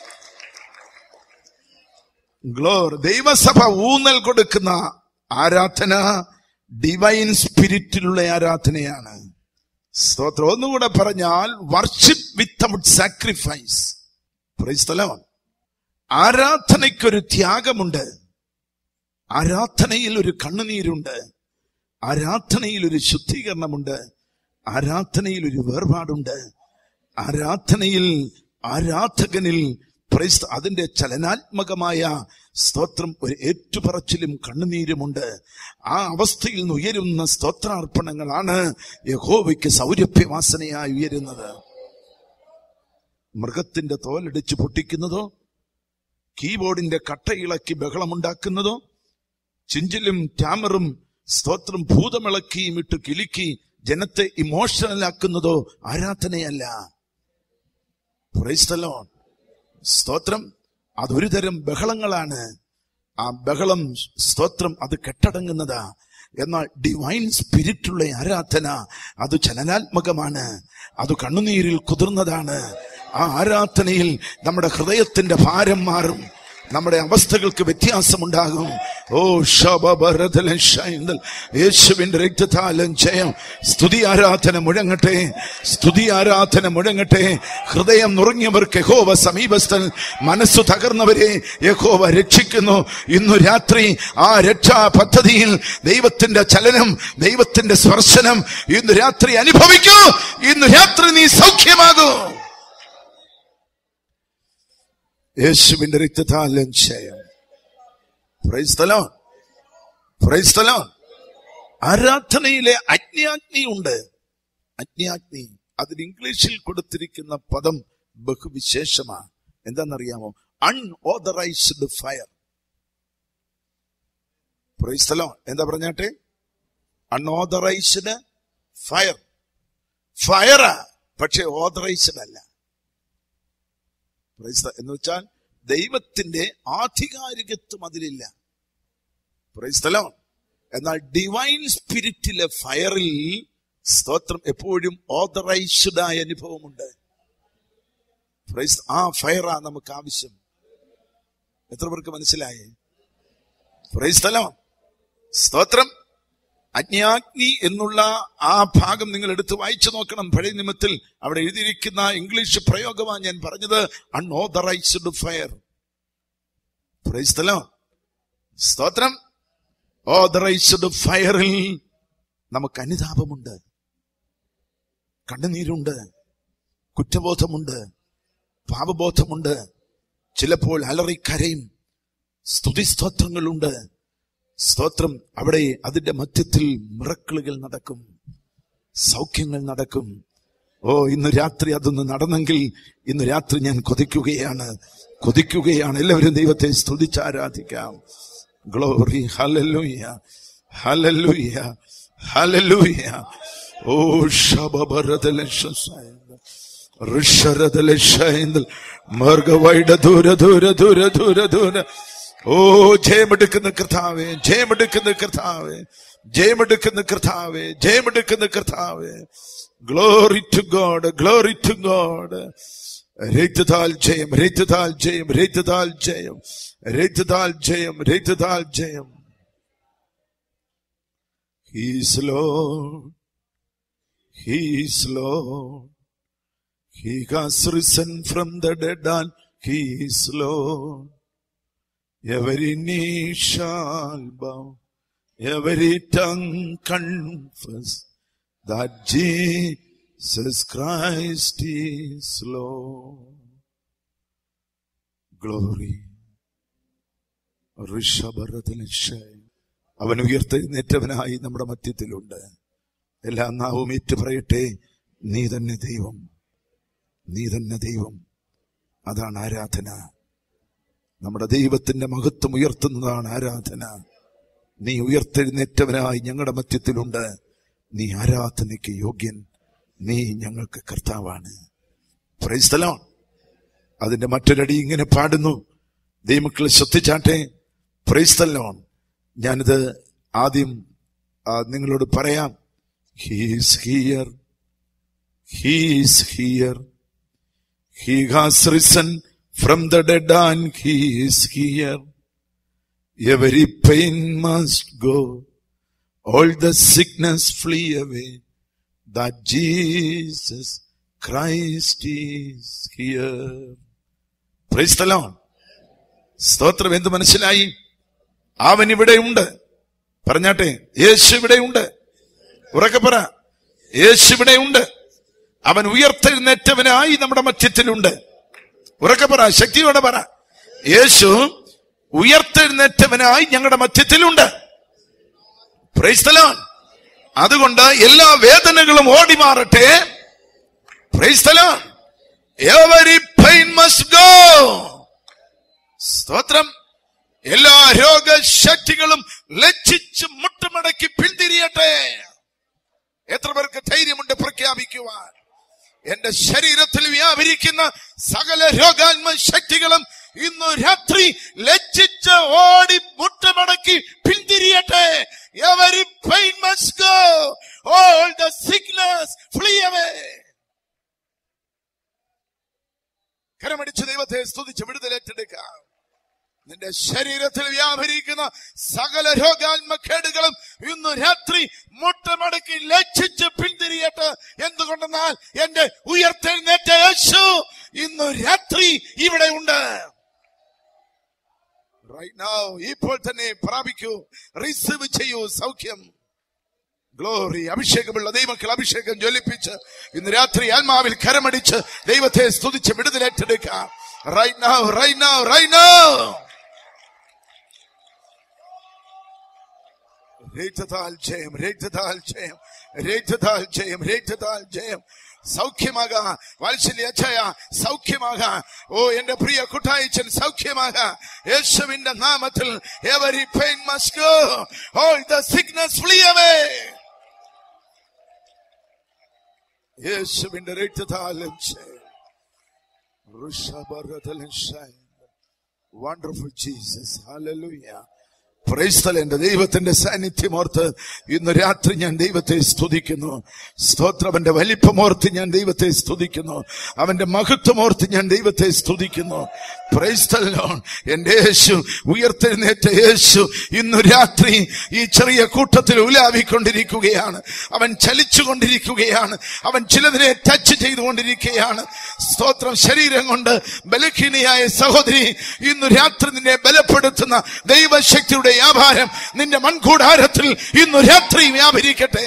ഗ്ലോർ ദൈവസഭ ഊന്നൽ കൊടുക്കുന്ന ആരാധന ഡിവൈൻ സ്പിരിറ്റിലുള്ള ആരാധനയാണ് സ്തോത്രം ഒന്നുകൂടെ പറഞ്ഞാൽ വർഷിപ്പ് വിത്തൗട്ട് സാക്രിഫൈസ് സ്ഥലം ആരാധനയ്ക്കൊരു ത്യാഗമുണ്ട് ആരാധനയിൽ ഒരു കണ്ണുനീരുണ്ട് ആരാധനയിൽ ഒരു ശുദ്ധീകരണമുണ്ട് ആരാധനയിൽ ഒരു വേർപാടുണ്ട് ആരാധനയിൽ ആരാധകനിൽ പ്രൈസ് അതിന്റെ ചലനാത്മകമായ സ്തോത്രം ഒരു ഏറ്റുപറച്ചിലും കണ്ണുനീരുമുണ്ട് ആ അവസ്ഥയിൽ നിന്ന് ഉയരുന്ന സ്തോത്രാർപ്പണങ്ങളാണ് യഹോവയ്ക്ക് സൗരഭ്യവാസനയായി ഉയരുന്നത് മൃഗത്തിന്റെ തോലടിച്ച് പൊട്ടിക്കുന്നതോ കീബോർഡിന്റെ കട്ടയിളക്കി ബഹളമുണ്ടാക്കുന്നതോ ചിഞ്ചിലും ടാമറും സ്തോത്രം ഭൂതമിളക്കിയും ഇട്ട് കിലുക്കി ജനത്തെ ഇമോഷണൽ ആക്കുന്നതോ ആരാധനയല്ല Praise the Lord. സ്തോത്രം അതൊരു തരം ബഹളങ്ങളാണ് ആ ബഹളം സ്തോത്രം അത് കെട്ടടങ്ങുന്നതാ എന്നാൽ ഡിവൈൻ സ്പിരിറ്റുള്ള ആരാധന അത് ചലനാത്മകമാണ് അത് കണ്ണുനീരിൽ കുതിർന്നതാണ് ആ ആരാധനയിൽ നമ്മുടെ ഹൃദയത്തിന്റെ ഭാരം മാറും നമ്മുടെ അവസ്ഥകൾക്ക് വ്യത്യാസമുണ്ടാകും ഓ ശബരതലൻ ഷൈന്തൽ യേശുവിന്റെ രക്തത്താലും ജയം സ്തുതി ആരാധന മുഴങ്ങട്ടെ സ്തുതി ആരാധന മുഴങ്ങട്ടെ ഹൃദയം നുറങ്ങിയവർക്ക് യഹോവ സമീപസ്ഥൻ മനസ്സു തകർന്നവരെ യഹോവ രക്ഷിക്കുന്നു ഇന്നു രാത്രി ആ രക്ഷാ പദ്ധതിയിൽ ദൈവത്തിന്റെ ചലനം ദൈവത്തിന്റെ സ്പർശനം ഇന്ന് രാത്രി അനുഭവിക്കൂ ഇന്ന് രാത്രി നീ സൗഖ്യമാകൂ യേശുവിന്റെ രക്തത്താലും ജയം പ്രൈസ്തലോ പ്രൈസ്തലോ ആരാധനയിലെ അജ്ഞാഗ്നി ഉണ്ട് അജ്ഞാഗ്നി അതിന് ഇംഗ്ലീഷിൽ കൊടുത്തിരിക്കുന്ന പദം ബഹുവിശേഷമാണ് എന്താണെന്നറിയാമോ അൺഓതറൈസ്ഡ് ഫയർ പ്രൈസ്തലോ എന്താ പറഞ്ഞാട്ടെ അൺഓതറൈസ്ഡ് ഫയർ ഫയറാ പക്ഷെ ഓതറൈസ്ഡ് അല്ല പ്രൈസ് എന്ന് വെച്ചാൽ ദൈവത്തിന്റെ ആധികാരികത്വം അതിലില്ല പ്രൈസ്തലോ എന്നാൽ ഡിവൈൻ സ്പിരിറ്റിലെ ഫയറിൽ സ്തോത്രം എപ്പോഴും ഓതറൈസ്ഡ് ആയ അനുഭവമുണ്ട് പ്രൈസ് ആ ഫയറാ നമുക്ക് ആവശ്യം എത്ര പേർക്ക് മനസ്സിലായേ പ്രൈസ്തലോ സ്തോത്രം അജ്ഞാഗ്നി എന്നുള്ള ആ ഭാഗം നിങ്ങൾ എടുത്ത് വായിച്ചു നോക്കണം പഴയ നിയമത്തിൽ അവിടെ എഴുതിയിരിക്കുന്ന ഇംഗ്ലീഷ് പ്രയോഗമാണ് ഞാൻ പറഞ്ഞത് അൺഓതറൈസ്ഡ് ഫയർ പ്രൈസ്തലോ സ്തോത്രം ഓതറൈസ്ഡ് ഫയറിൽ നമുക്ക് അനുതാപമുണ്ട് കണ്ണുനീരുണ്ട് കുറ്റബോധമുണ്ട് പാപബോധമുണ്ട് ചിലപ്പോൾ അലറിക്കരയും സ്തുതിസ്തോത്രങ്ങളുണ്ട് സ്തോത്രം അവിടെ അതിന്റെ മധ്യത്തിൽ മിറക്കിളുകൾ നടക്കും സൗഖ്യങ്ങൾ നടക്കും ഓ ഇന്ന് രാത്രി അതൊന്ന് നടന്നെങ്കിൽ ഇന്ന് രാത്രി ഞാൻ കൊതിക്കുകയാണ് കൊതിക്കുകയാണ് എല്ലാവരും ദൈവത്തെ സ്തുതിച്ച് ആരാധിക്കാം ഗ്ലോറി ഹലലൂയ ഹലലൂയ ഹലലൂയ ഓ ശബരതല മാർഗവൈഡ ദൂര ദൂര ദൂര ദൂര ദൂര ഓ ജയമെടുക്കുന്ന കർത്താവേ ജയമെടുക്കുന്ന കർത്താവേ ജയമെടുക്കുന്ന കർത്താവേ ജയമെടുക്കുന്ന കർത്താവേ glory to God glory to God രക്തതാൽ ജയം രക്തതാൽ ജയം രക്തതാൽ ജയം രക്തതാൽ ജയം രക്തതാൽ ജയം He's Lord. He's Lord. He has risen from the dead and He is Lord. Every knee shall bow, every tongue confess that Jesus Christ is Lord. Glory. ഋഷഭരതലക്ഷയ അവൻ ഉയർത്തെഴുന്നേറ്റവനായി നമ്മുടെ മധ്യത്തിലുണ്ട് എല്ലാ നാവും ഏറ്റു പറയട്ടെ നീ തന്നെ ദൈവം നീ തന്നെ ദൈവം അതാണ് ആരാധന നമ്മുടെ ദൈവത്തിന്റെ മഹത്വം ഉയർത്തുന്നതാണ് ആരാധന നീ ഉയർത്തെഴുന്നേറ്റവനായി ഞങ്ങളുടെ മധ്യത്തിലുണ്ട് നീ ആരാധനയ്ക്ക് യോഗ്യൻ നീ ഞങ്ങൾക്ക് കർത്താവാണ് പ്രൈസ്തലോൺ അതിന്റെ മറ്റൊരടി ഇങ്ങനെ പാടുന്നു ദൈവമക്കൾ ശ്രദ്ധിച്ചാട്ടെ പ്രൈസ്തലോൺ ഞാനിത് ആദ്യം ആ, നിങ്ങളോട് പറയാം he's here he's here he has risen from the dead and he's here every pain must go all the sickness flee away that Jesus Christ is here. Praise the Lord. സ്തോത്രം എന്ത് മനസ്സിലായി അവൻ ഇവിടെയുണ്ട് പറഞ്ഞാട്ടെ യേശു ഇവിടെയുണ്ട് ഉറക്കെ പറ യേശു ഇവിടെയുണ്ട് അവൻ ഉയർത്തെഴുന്നേറ്റവനായി നമ്മുടെ മധ്യത്തിലുണ്ട് ഉറക്കെ പറ ശക്തിയോടെ പറ യേശു ഉയർത്തെഴുന്നേറ്റവനായി ഞങ്ങളുടെ മധ്യത്തിലുണ്ട് Praise the Lord. അതുകൊണ്ട് എല്ലാ വേദനകളും ഓടി മാറട്ടെ Praise the Lord. Every pain must go. സ്തോത്രം എല്ലാ രോഗശക്തികളും ലജ്ജിച്ച് മുട്ടുമടക്കി പിന്തിരിയട്ടെ എത്ര പേർക്ക് ധൈര്യമുണ്ട് പ്രഖ്യാപിക്കുവാൻ എന്റെ ശരീരത്തിൽ വ്യാപരിക്കുന്ന സകല രോഗാത്മ ശക്തികളും ഇന്നു രാത്രി ലജ്ജിച്ച് ഓടി മുട്ടുമടക്കി പിന്തിരിയട്ടെ Every pain must go. All the sickness flee away. കരമടിച്ച് ദൈവത്തെ സ്തുതിച്ച് വിടുതലേറ്റെടുക്കാം നിന്റെ ശരീരത്തിൽ വ്യാപരിക്കുന്ന സകല രോഗാത്മക്കേടുകളും ഇന്ന് രാത്രി മുട്ടമടക്കി ലക്ഷിച്ച് പിന്തിരിയട്ടെ എന്തുകൊണ്ടെന്നാൽ എന്റെ ഉയർത്തെഴുന്നേറ്റ യേശു ഇന്ന് രാത്രി ഇവിടെ ഉണ്ട് Right now, ഇപ്പോൾ തന്നെ പ്രാപിക്കൂ റിസീവ് ചെയ്യൂ സൗഖ്യം ഗ്ലോറി അഭിഷേകമുള്ള ദൈവക്കൾ അഭിഷേകം ജ്വലിപ്പിച്ച് ഇന്ന് രാത്രി ആത്മാവിൽ കരമടിച്ച് ദൈവത്തെ സ്തുതിച്ച് വിടുതലേറ്റെടുക്കാം right now right now right now രക്തതാൽ ജയം രക്തതാൽ ജയം രക്തതാൽ ജയം രക്തതാൽ ജയം സൗഖ്യമാകാ വാത്സല്യ അച്ഛയ സൗഖ്യമാകാ ഓ എന്റെ പ്രിയ കുട്ടായിച്ചൻ സൗഖ്യമാകാ യേശുവിന്റെ നാമത്തിൽ every pain must go all the sickness flee away യേശുവിന്റെ രക്തതാലും ജയം ഋഷഭരതലും ജയം വണ്ടർഫുൾ ജീസസ് ഹല്ലേലൂയ പ്രൈസ്തല എന്റെ ദൈവത്തിന്റെ സാന്നിധ്യം ഓർത്ത് ഇന്ന് രാത്രി ഞാൻ ദൈവത്തെ സ്തുതിക്കുന്നു സ്തോത്രം അവന്റെ വലിപ്പമോർത്ത് ഞാൻ ദൈവത്തെ സ്തുതിക്കുന്നു അവന്റെ മഹത്വമോർത്ത് ഞാൻ ദൈവത്തെ സ്തുതിക്കുന്നു പ്രൈസ്തലോൺ എന്റെ യേശു ഉയർത്തെഴുന്നേറ്റ യേശു ഇന്നു രാത്രി ഈ ചെറിയ കൂട്ടത്തിൽ ഉലാവിക്കൊണ്ടിരിക്കുകയാണ് അവൻ ചലിച്ചുകൊണ്ടിരിക്കുകയാണ് അവൻ ചിലതിനെ ടച്ച് ചെയ്തുകൊണ്ടിരിക്കുകയാണ് സ്തോത്രം ശരീരം കൊണ്ട് ബലഹീനിയായ സഹോദരി ഇന്നു രാത്രി നിന്നെ ബലപ്പെടുത്തുന്ന ദൈവശക്തിയുടെ വ്യാപാരം നിന്റെ മൺകൂടാരത്തിൽ ഇന്നു രാത്രി വ്യാപരിക്കട്ടെ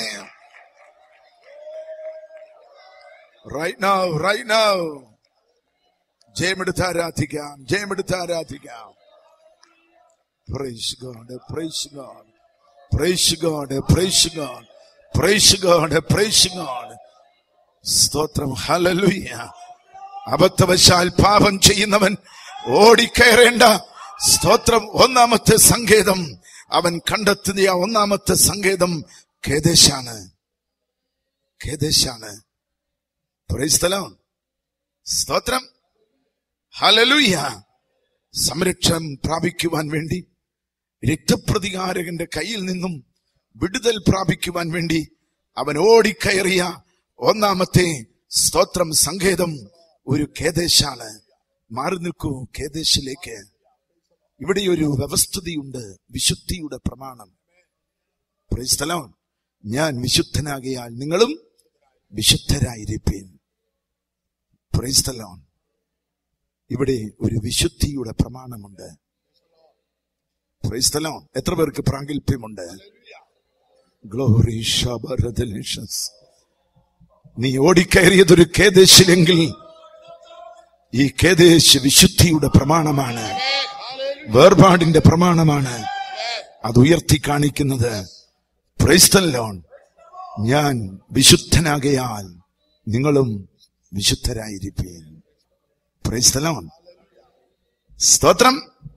റൈറ്റ് നൗ റൈറ്റ് നൗ ജയമെടുത്ത് ആരാധിക്കാം ജയമെടുത്ത് ആരാധിക്കാം Praise God, praise God, praise God, praise God, praise God, praise God. സ്തോത്രം ഹലലുയ്യ അബദ്ധവശാൽ പാപം ചെയ്യുന്നവൻ ഓടിക്കയറേണ്ട സ്തോത്രം ഒന്നാമത്തെ സങ്കേതം അവൻ കണ്ടെത്തുന്ന ആ ഒന്നാമത്തെ സങ്കേതം കേദേശാണ് കേദേശാണ് പ്രൈസ്തലം സ്തോത്രം ഹലലുയ്യ സംരക്ഷണം പ്രാപിക്കുവാൻ വേണ്ടി രക്തപ്രതികാരകന്റെ കയ്യിൽ നിന്നും വിടുതൽ പ്രാപിക്കുവാൻ വേണ്ടി അവൻ ഓടിക്കയറിയ ഒന്നാമത്തെ സ്തോത്രം സങ്കേതം ഒരു കേദേശാണ് മാറി നിൽക്കൂ കേദേശിലേക്ക് ഇവിടെ ഒരു വ്യവസ്ഥിതിയുണ്ട് വിശുദ്ധിയുടെ പ്രമാണം സ്ഥലം ഞാൻ വിശുദ്ധനാകിയാൽ നിങ്ങളും വിശുദ്ധരായിരിപ്പീൻ പ്രൈസ്തലോൺ ഇവിടെ ഒരു വിശുദ്ധിയുടെ പ്രമാണമുണ്ട് പ്രൈസ്തലോൺ എത്ര പേർക്ക് പ്രാഗൽഭ്യമുണ്ട് ഗ്ലോറി ഷബറദലിഷസ് നീ ഓടിക്കയറിയതൊരു കേദേശിലെങ്കിൽ ഈ കേദേശ് വിശുദ്ധിയുടെ പ്രമാണമാണ് വേർപാടിന്റെ പ്രമാണമാണ് അത് ഉയർത്തി കാണിക്കുന്നത് പ്രൈസ്തലോൺ ഞാൻ വിശുദ്ധനാകയാൽ നിങ്ങളും വിശുദ്ധരായിരിപ്പീൻ പ്രൈസ്തലോൺ സ്തോത്രം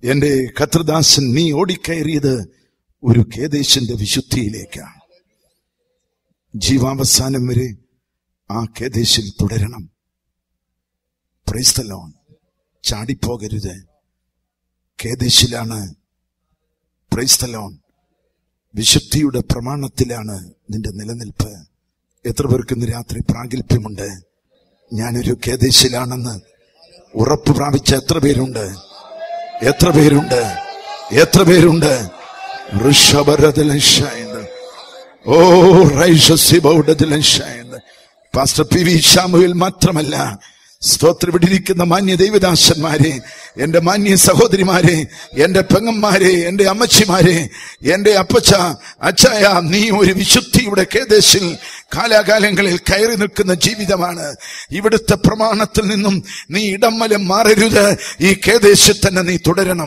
എന്റെ കത്രദാസൻ നീ ഓടിക്കയറിയത് ഒരു കേദേശന്റെ വിശുദ്ധിയിലേക്കാണ് ജീവാവസാനം വരെ ആ കേദേശിൽ തുടരണം പ്രൈസ്തലോൺ ചാടിപ്പോകരുത് കേദേശിലാണ് പ്രൈസ്തലോൺ വിശുദ്ധിയുടെ പ്രമാണത്തിലാണ് നിന്റെ നിലനിൽപ്പ് എത്ര പേർക്ക് ഇന്ന് രാത്രി പ്രാഗൽഭ്യമുണ്ട് ഞാനൊരു കേദേശിലാണെന്ന് ഉറപ്പ് പ്രാപിച്ച എത്ര പേരുണ്ട് എത്ര പേരുണ്ട് എത്ര പേരുണ്ട് ഋഷഭരതിലുണ്ട് ഓ റൈഷസിബൗഡതിലുണ്ട് പാസ്റ്റർ പി വി ഷാമുവിൽ മാത്രമല്ല സ്തോത്രം ഇവിടെ ഇരിക്കുന്ന മാന്യ ദൈവദാസന്മാരെ എന്റെ മാന്യ സഹോദരിമാരെ എന്റെ പെങ്ങന്മാരെ എന്റെ അമ്മച്ചിമാരെ എന്റെ അപ്പച്ച അച്ചായ നീ ഒരു വിശുദ്ധിയുടെ കേദേശിൽ കാലാകാലങ്ങളിൽ കയറി നിൽക്കുന്ന ജീവിതമാണ് ഇവിടുത്തെ പ്രമാണത്തിൽ നിന്നും നീ ഇടംവലം മാറരുത് ഈ കേദേശത്തിൽ തന്നെ നീ തുടരണം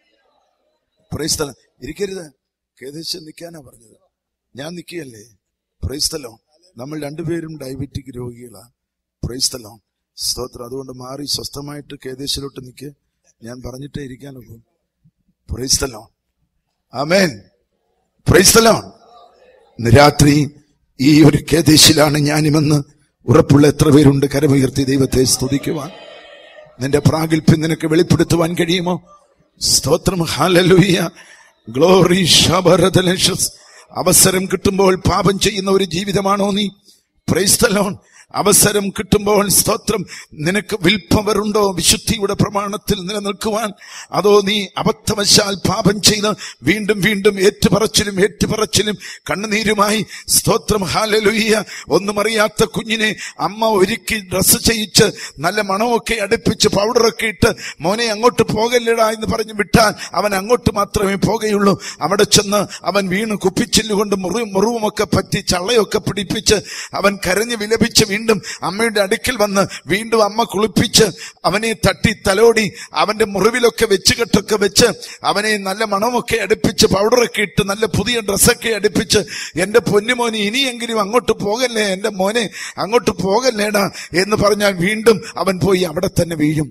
പ്രൈസ്തല ഇരിക്കരുത് കേദേശം നിൽക്കാനാ പറഞ്ഞത് ഞാൻ നിൽക്കുകയല്ലേ പ്രൈസ്തലോ നമ്മൾ രണ്ടുപേരും ഡയബറ്റിക് രോഗികളാ പ്രൈസ്തലോ സ്തോത്രം അതുകൊണ്ട് മാറി സ്വസ്ഥമായിട്ട് കേദേശിലോട്ട് നിൽക്ക് ഞാൻ പറഞ്ഞിട്ടേ ഇരിക്കാനൊക്കെ പ്രൈസ്തലോ ആമേൻ പ്രൈസ്തലോ ഇന്ന് രാത്രി ഈ ഒരു കേദേശിലാണ് ഞാനിമെന്ന് ഉറപ്പുള്ള എത്ര പേരുണ്ട് കരമുയർത്തി ദൈവത്തെ സ്തുതിക്കുവാൻ നിന്റെ പ്രാഗൽഭ്യം നിനക്ക് വെളിപ്പെടുത്തുവാൻ കഴിയുമോ സ്തോത്രം ഹാലലുയ്യ ഗ്ലോറി ശബരതലക്ഷസ് അവസരം കിട്ടുമ്പോൾ പാപം ചെയ്യുന്ന ഒരു ജീവിതമാണോ നീ പ്രൈസ്തലോൺ അവസരം കിട്ടുമ്പോൾ സ്തോത്രം നിനക്ക് വിൽപ്പവരുണ്ടോ വിശുദ്ധിയുടെ പ്രമാണത്തിൽ നിലനിൽക്കുവാൻ അതോ നീ അബദ്ധവശാൽ പാപം ചെയ്ത് വീണ്ടും വീണ്ടും ഏറ്റുപറച്ചിലും ഏറ്റുപറച്ചിലും കണ്ണുനീരുമായി സ്തോത്രം ഹാലലുയ്യ ഒന്നും അറിയാത്ത കുഞ്ഞിനെ അമ്മ ഒരുക്കി ഡ്രസ്സ് ചെയ്യിച്ച് നല്ല മണമൊക്കെ അടുപ്പിച്ച് പൗഡറൊക്കെ ഇട്ട് മോനെ അങ്ങോട്ട് പോകല്ലടാ എന്ന് പറഞ്ഞ് വിട്ടാൽ അവൻ അങ്ങോട്ട് മാത്രമേ പോകുകയുള്ളൂ അവിടെ ചെന്ന് അവൻ വീണ് കുപ്പിച്ചില്ലുകൊണ്ട് മുറി മുറിവുമൊക്കെ പറ്റി ചള്ളയൊക്കെ പിടിപ്പിച്ച് അവൻ കരഞ്ഞ് വിലപിച്ച് വീണ്ടും അമ്മയുടെ അടുക്കൽ വന്ന് വീണ്ടും അമ്മ കുളിപ്പിച്ച് അവനെ തട്ടി തലോടി അവന്റെ മുറിവിലൊക്കെ വെച്ചുകെട്ടൊക്കെ വെച്ച് അവനെ നല്ല മണമൊക്കെ അടുപ്പിച്ച് പൗഡറൊക്കെ ഇട്ട് നല്ല പുതിയ ഡ്രസ്സൊക്കെ അടുപ്പിച്ച് എന്റെ പൊന്നുമോനെ ഇനിയെങ്കിലും അങ്ങോട്ട് പോകല്ലേ എന്റെ മോനെ അങ്ങോട്ട് പോകല്ലേടാ എന്ന് പറഞ്ഞാൽ വീണ്ടും അവൻ പോയി അവിടെ തന്നെ വീഴും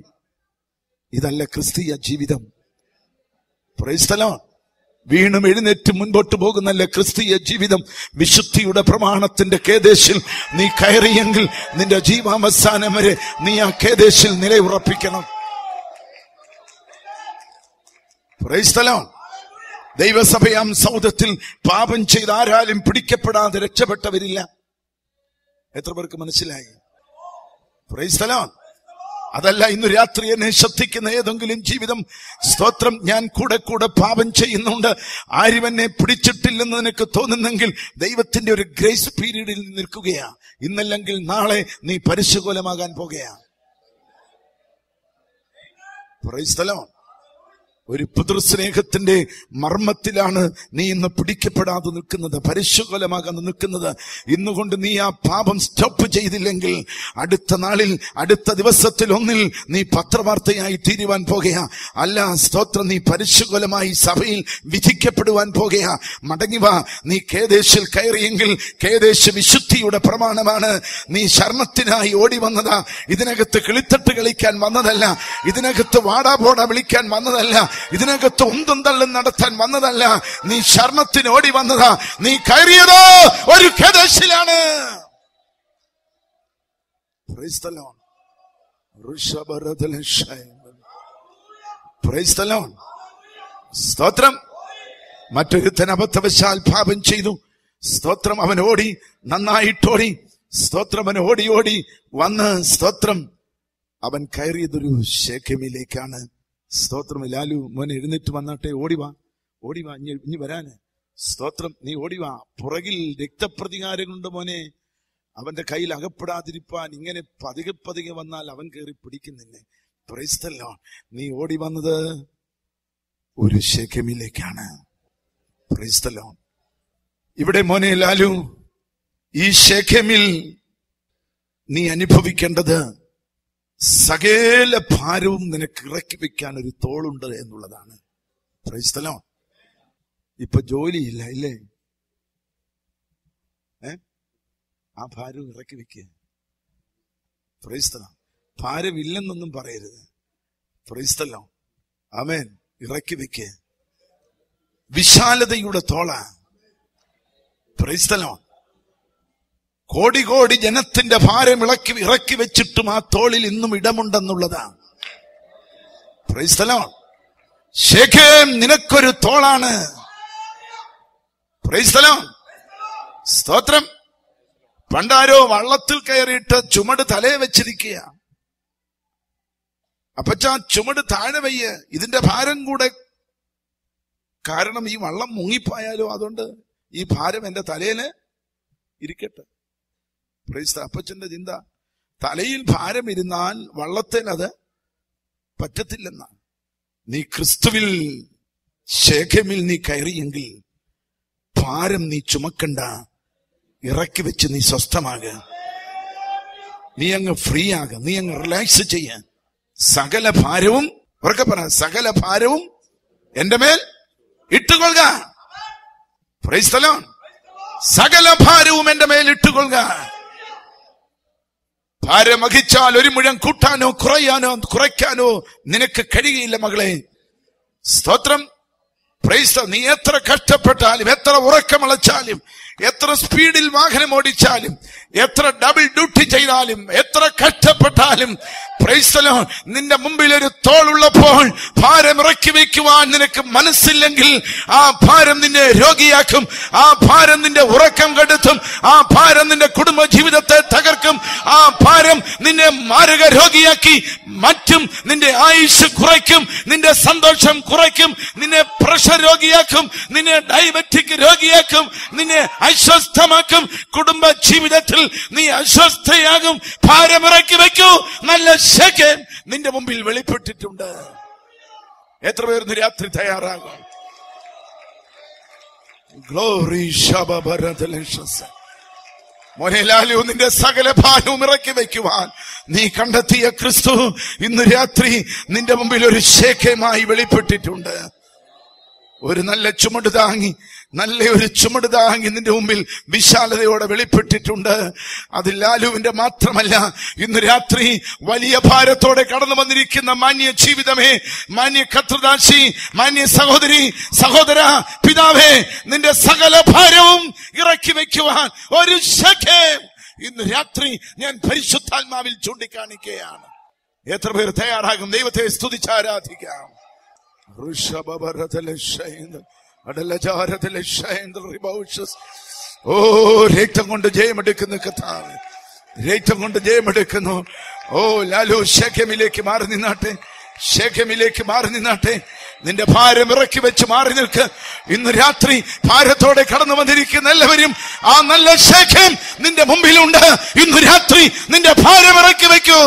ഇതല്ല ക്രിസ്തീയ ജീവിതം പ്രൈസ്തലോ വീണും എഴുന്നേറ്റ് മുൻപോട്ട് പോകുന്നല്ല ക്രിസ്തീയ ജീവിതം വിശുദ്ധിയുടെ പ്രമാണത്തിന്റെ കേദേശിൽ നീ കയറിയെങ്കിൽ നിന്റെ ജീവാവസാനം വരെ നീ ആ കേദേശിൽ നിലയുറപ്പിക്കണം പ്രൈസ്തലോ ദൈവസഭയാം സൗദത്തിൽ പാപം ചെയ്ത് ആരാലും പിടിക്കപ്പെടാതെ രക്ഷപ്പെട്ടവരില്ല എത്ര പേർക്ക് മനസ്സിലായി പ്രൈസ്തലോ അതല്ല ഇന്ന് രാത്രി എന്നെ ശ്രദ്ധിക്കുന്ന ഏതെങ്കിലും ജീവിതം സ്തോത്രം ഞാൻ കൂടെ കൂടെ പാപം ചെയ്യുന്നുണ്ട് ആരും എന്നെ പിടിച്ചിട്ടില്ലെന്ന് നിനക്ക് തോന്നുന്നെങ്കിൽ ദൈവത്തിന്റെ ഒരു ഗ്രേസ് പീരീഡിൽ നിൽക്കുകയാ ഇന്നല്ലെങ്കിൽ നാളെ നീ പരിശുകൊലമാകാൻ പോകുകയാ പ്രൈസ്തലോ ഒരു പിതൃസ്നേഹത്തിന്റെ മർമ്മത്തിലാണ് നീ ഇന്ന് പിടിക്കപ്പെടാതെ നിൽക്കുന്നത് പരിശുകൊലമാകാതെ നിൽക്കുന്നത് ഇന്നുകൊണ്ട് നീ ആ പാപം സ്റ്റോപ്പ് ചെയ്തില്ലെങ്കിൽ അടുത്ത നാളിൽ അടുത്ത ദിവസത്തിൽ ഒന്നിൽ നീ പത്രവാർത്തയായി തീരുവാൻ പോകുകയാ അല്ല സ്തോത്രം നീ പരിശുകൊലമായി സഭയിൽ വിധിക്കപ്പെടുവാൻ പോകുകയാ മടങ്ങി വാ നീ കേദേശിൽ കയറിയെങ്കിൽ കേദേശ വിശുദ്ധിയുടെ പ്രമാണമാണ് നീ ശർണത്തിനായി ഓടി വന്നതാ ഇതിനകത്ത് കിളിത്തട്ട് കളിക്കാൻ വന്നതല്ല ഇതിനകത്ത് വാടാ പോടാ വിളിക്കാൻ വന്നതല്ല ഇതിനകത്ത് ഉന്തും തള്ളും നടത്താൻ വന്നതല്ല നീ ശർണത്തിന് ഓടി വന്നതാ നീ കയറിയതോ ഒരു കേദേശിലാണ് Praise the Lord. ഋഷഭരഥലക്ഷയം. Praise the Lord. സ്തോത്രം മറ്റൊരുത്തൻ അബദ്ധവശാൽ പാപം ചെയ്തു സ്തോത്രം അവൻ ഓടി നന്നായിട്ടോടി സ്തോത്രം അവൻ ഓടി ഓടി വന്ന് സ്തോത്രം അവൻ കയറിയതൊരു ശേഖമിലേക്കാണ് സ്തോത്രം ലാലു മോൻ എഴുന്നേറ്റ് വന്നാട്ടെ ഓടിവാ ഓടിവാ ഇനി ഇനി വരാന് സ്തോത്രം നീ ഓടിവാ പുറകിൽ രക്തപ്രതികാരങ്ങളുണ്ട് മോനെ അവന്റെ കയ്യിൽ അകപ്പെടാതിരിപ്പാൻ ഇങ്ങനെ പതുക്കെ പതുക്കെ വന്നാൽ അവൻ കയറി പിടിക്കുന്നില്ലേ പ്രൈസ്തല്ലോ നീ ഓടി വന്നത് ഒരു ശേഖമിലേക്കാണ് പ്രൈസ്തല്ലോ ഇവിടെ മോനെ ലാലു ഈ ശേഖമിൽ നീ അനുഭവിക്കേണ്ടത് സകല ഭാരവും നിനക്ക് ഇറക്കി വെക്കാൻ ഒരു തോളുണ്ട് എന്നുള്ളതാണ് പ്രൈസ്തലോ ഇപ്പൊ ജോലിയില്ല ഇല്ലേ ഏ ആ ഭാരവും ഇറക്കി വെക്കുക പ്രൈസ്തലം ഭാരമില്ലെന്നൊന്നും പറയരുത് പ്രൈസ്തലോ ആമേൻ ഇറക്കി വെക്ക് വിശാലതയുടെ തോള പ്രൈസ്തലോ കോടി കോടി ജനത്തിന്റെ ഭാരം ഇളക്കി ഇറക്കി വെച്ചിട്ടും ആ തോളിൽ ഇന്നും ഇടമുണ്ടെന്നുള്ളതാണ് പ്രൈസ്തലോ ശേഖേം നിനക്കൊരു തോളാണ് പ്രൈസ്തലോ സ്തോത്രം പണ്ടാരോ വള്ളത്തിൽ കയറിയിട്ട് ചുമട് തലയെ വെച്ചിരിക്കുക അപ്പച്ച ചുമട് താഴെ വയ്യ ഇതിന്റെ ഭാരം കൂടെ കാരണം ഈ വള്ളം മുങ്ങിപ്പോയാലോ അതുകൊണ്ട് ഈ ഭാരം എന്റെ തലയില് ഇരിക്കട്ടെ പ്രൈസ്ത അപ്പച്ചന്റെ ചിന്ത തലയിൽ ഭാരം ഇരുന്നാൽ വള്ളത്തിൽ അത് പറ്റത്തില്ലെന്നാണ് നീ ക്രിസ്തുവിൽ ശേഖമിൽ നീ കയറിയെങ്കിൽ ഭാരം നീ ചുമക്കണ്ട ഇറക്കി വെച്ച് നീ സ്വസ്ഥമാക നീ അങ്ങ് ഫ്രീ ആക നീ അങ്ങ് റിലാക്സ് ചെയ്യ സകല ഭാരവും ഉറക്കെ പറ സകല ഭാരവും എന്റെ മേൽ ഇട്ടുകൊള്ളുക പ്രൈസ്തലോൺ സകല ഭാരവും എന്റെ മേൽ ഇട്ടുകൊള്ളുക ഭാരം വഹിച്ചാൽ ഒരു മുഴം കൂട്ടാനോ കുറയാനോ കുറയ്ക്കാനോ നിനക്ക് കഴിയുകയില്ല മകളെ സ്തോത്രം പ്രൈസ്ത നീ എത്ര കഷ്ടപ്പെട്ടാലും എത്ര ഉറക്കമളച്ചാലും എത്ര സ്പീഡിൽ വാഹനം ഓടിച്ചാലും എത്ര ഡബിൾ ഡ്യൂട്ടി ചെയ്താലും എത്ര കഷ്ടപ്പെട്ടാലും പ്രൈസ്തലോ നിന്റെ മുമ്പിൽ ഒരു തോളുള്ളപ്പോൾ ഭാരം ഇറക്കി വെക്കുവാൻ നിനക്ക് മനസ്സില്ലെങ്കിൽ ആ ഭാരം നിന്നെ രോഗിയാക്കും ആ ഭാരം നിന്റെ ഉറക്കം കെടുത്തും ആ ഭാരം നിന്റെ കുടുംബ ജീവിതത്തെ തകർക്കും ആ ഭാരം നിന്നെ മാരക രോഗിയാക്കി മാറ്റും നിന്റെ ആയുഷ് കുറയ്ക്കും നിന്റെ സന്തോഷം കുറയ്ക്കും നിന്നെ പ്രഷർ രോഗിയാക്കും നിന്നെ ഡയബറ്റിക് രോഗിയാക്കും നിന്നെ അസ്വസ്ഥമാക്കും കുടുംബ ജീവിതത്തിൽ നീ അസ്വസ്ഥയാകും ഭാരമിറക്കി വെക്കൂ നല്ല ശേഖൻ നിന്റെ മുമ്പിൽ വെളിപ്പെട്ടിട്ടുണ്ട് എത്ര പേർ ഇന്ന് രാത്രി തയ്യാറാകും ഗ്ലോറി മോനെ ലാലു നിന്റെ സകല ഭാരവും ഇറക്കി വെക്കുവാൻ നീ കണ്ടെത്തിയ ക്രിസ്തു ഇന്ന് രാത്രി നിന്റെ മുമ്പിൽ ഒരു ശേഖമായി വെളിപ്പെട്ടിട്ടുണ്ട് ഒരു നല്ല ചുമട് താങ്ങി നല്ല ഒരു ചുമട് താങ്ങി നിന്റെ മുമ്പിൽ വിശാലതയോടെ വെളിപ്പെട്ടിട്ടുണ്ട് അത് ലാലുവിന്റെ മാത്രമല്ല ഇന്ന് രാത്രി വലിയ ഭാരത്തോടെ കടന്നു വന്നിരിക്കുന്ന മാന്യ ജീവിതമേ മാന്യ കത്രദാശി മാന്യ സഹോദരി സഹോദര പിതാവേ നിന്റെ സകല ഭാരവും ഇറക്കി വെക്കുവാൻ ഒരു ശഖേ ഇന്ന് രാത്രി ഞാൻ പരിശുദ്ധാത്മാവിൽ ചൂണ്ടിക്കാണിക്കുകയാണ് എത്ര പേർ തയ്യാറാകും ദൈവത്തെ സ്തുതിച്ചാരാധിക്കാം ഓ രക്തം കൊണ്ട് ജയമെടുക്കുന്നു കഥാവ് രക്തം കൊണ്ട് ജയമെടുക്കുന്നു ഓ ലാലു ശേഖമിലേക്ക് മാറി നിന്നാട്ടെ ശേഖമിലേക്ക് മാറി നിന്നാട്ടെ നിന്റെ ഭാരം ഇറക്കി വെച്ച് മാറി നിൽക്ക് ഇന്ന് രാത്രി ഭാരത്തോടെ കടന്നു വന്നിരിക്കുന്ന എല്ലാവരും ആ നല്ല ശേഖം നിന്റെ മുമ്പിലുണ്ട് ഇന്ന് രാത്രി നിന്റെ ഭാരം ഇറക്കി വെക്കൂ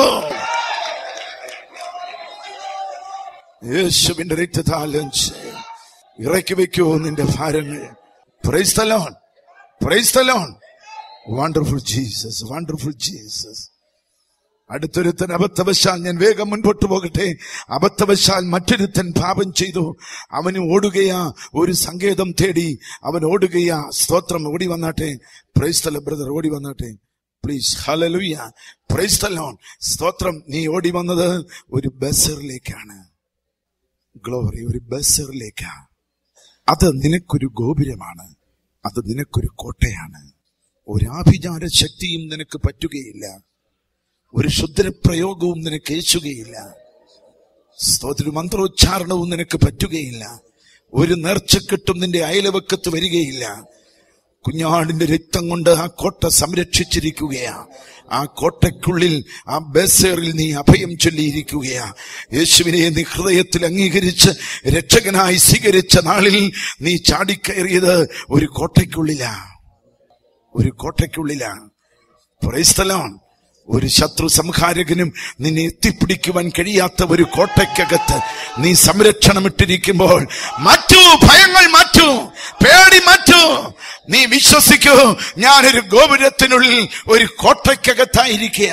യേശുവിന്റെ രക്തത്താലും ഇറക്കി വെക്കൂ നിന്റെ ഭാരങ്ങൾ praise the Lord praise the Lord wonderful Jesus wonderful Jesus അടുത്തൊരുത്തൻ അബദ്ധവശാൽ ഞാൻ വേഗം മുൻപോട്ട് പോകട്ടെ അബദ്ധവശാൽ മറ്റൊരുത്തൻ പാപം ചെയ്തു അവന് ഓടുകയാ ഒരു സങ്കേതം തേടി അവൻ ഓടുകയാ സ്തോത്രം ഓടി വന്നാട്ടെ പ്രൈസ്തല ബ്രദർ ഓടി വന്നാട്ടെ പ്ലീസ് ഹലലുയ പ്രൈസ്തലോൺ സ്തോത്രം നീ ഓടി വന്നത് ഒരു ബസറിലേക്കാണ് ഗ്ലോറി ഒരു ബസറിലേക്കാ അത് നിനക്കൊരു ഗോപുരമാണ് അത് നിനക്കൊരു കോട്ടയാണ് ഒരു ആഭിചാര ശക്തിയും നിനക്ക് പറ്റുകയില്ല ഒരു ക്ഷുദ്രപ്രയോഗവും നിനക്ക് ഏശുകയില്ല സ്തോത്ര മന്ത്രോച്ചാരണവും നിനക്ക് പറ്റുകയില്ല ഒരു നേർച്ചക്കെട്ടും നിന്റെ അയലവക്കത്ത് വരികയില്ല കുഞ്ഞാടിന്റെ രക്തം കൊണ്ട് ആ കോട്ട സംരക്ഷിച്ചിരിക്കുകയാ ആ കോട്ടയ്ക്കുള്ളിൽ ആ ബേസേറിൽ നീ അഭയം ചൊല്ലിയിരിക്കുകയാ യേശുവിനെ നീ ഹൃദയത്തിൽ അംഗീകരിച്ച് രക്ഷകനായി സ്വീകരിച്ച നാളിൽ നീ ചാടിക്കയറിയത് ഒരു കോട്ടയ്ക്കുള്ളിലാ ഒരു കോട്ടയ്ക്കുള്ളിലാ പ്രൈസ്തലാണ് ഒരു ശത്രു സംഹാരകനും നിന്നെ എത്തിപ്പിടിക്കുവാൻ കഴിയാത്ത ഒരു കോട്ടയ്ക്കകത്ത് നീ സംരക്ഷണം ഇട്ടിരിക്കുമ്പോൾ മാറ്റൂ ഭയങ്ങൾ മാറ്റൂ പേടി മാറ്റൂ നീ വിശ്വസിക്കൂ ഞാനൊരു ഗോപുരത്തിനുള്ളിൽ ഒരു കോട്ടയ്ക്കകത്തായിരിക്കുക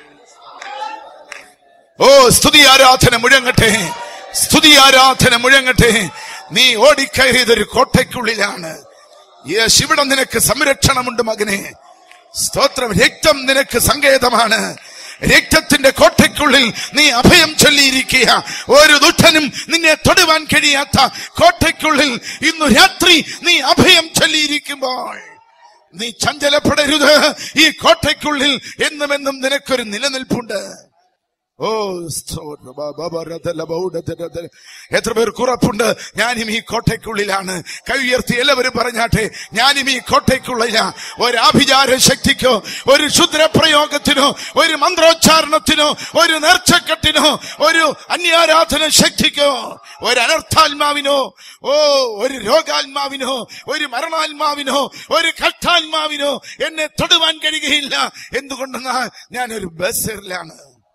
ഓ സ്തുതി ആരാധന മുഴങ്ങട്ടെ സ്തുതി ആരാധന മുഴങ്ങട്ടെ നീ ഓടിക്കയറിയത് ഒരു കോട്ടയ്ക്കുള്ളിലാണ് യേശു ഇവിടെ നിനക്ക് സംരക്ഷണമുണ്ട് മകനെ സ്തോത്രം രക്തം നിനക്ക് സങ്കേതമാണ് രക്തത്തിന്റെ കോട്ടയ്ക്കുള്ളിൽ നീ അഭയം ചൊല്ലിയിരിക്കുക ഒരു ദുഷ്ടനും നിന്നെ തൊടുവാൻ കഴിയാത്ത കോട്ടയ്ക്കുള്ളിൽ ഇന്നു രാത്രി നീ അഭയം ചൊല്ലിയിരിക്കുമ്പോൾ നീ ചഞ്ചലപ്പെടരുത് ഈ കോട്ടയ്ക്കുള്ളിൽ എന്നും എന്നും നിനക്കൊരു നിലനിൽപ്പുണ്ട് ഓ സ്തോത്രം. ബ- ബ- ബ- രഥ- ലഭ- ഉട- ത- ത- എത്ര പേർക്ക് ഉറപ്പുണ്ട് ഞാനും ഈ കോട്ടയ്ക്കുള്ളിലാണ് കൈ ഉയർത്തി എല്ലാവരും പറഞ്ഞാട്ടെ ഞാനും ഈ കോട്ടയ്ക്കുള്ളില ഒരു ആഭിചാര ശക്തിക്കോ ഒരു ക്ഷുദ്രപ്രയോഗത്തിനോ ഒരു മന്ത്രോച്ചാരണത്തിനോ ഒരു നേർച്ചക്കെട്ടിനോ ഒരു അന്യാരാധന ശക്തിക്കോ ഒരു അനർത്ഥാത്മാവിനോ ഓ ഒരു രോഗാത്മാവിനോ ഒരു മരണാത്മാവിനോ ഒരു കഷ്ടാത്മാവിനോ എന്നെ തൊടുവാൻ കഴിയുകയില്ല എന്തുകൊണ്ടെന്നാൽ ഞാൻ ഒരു ബസ്സിലാണ്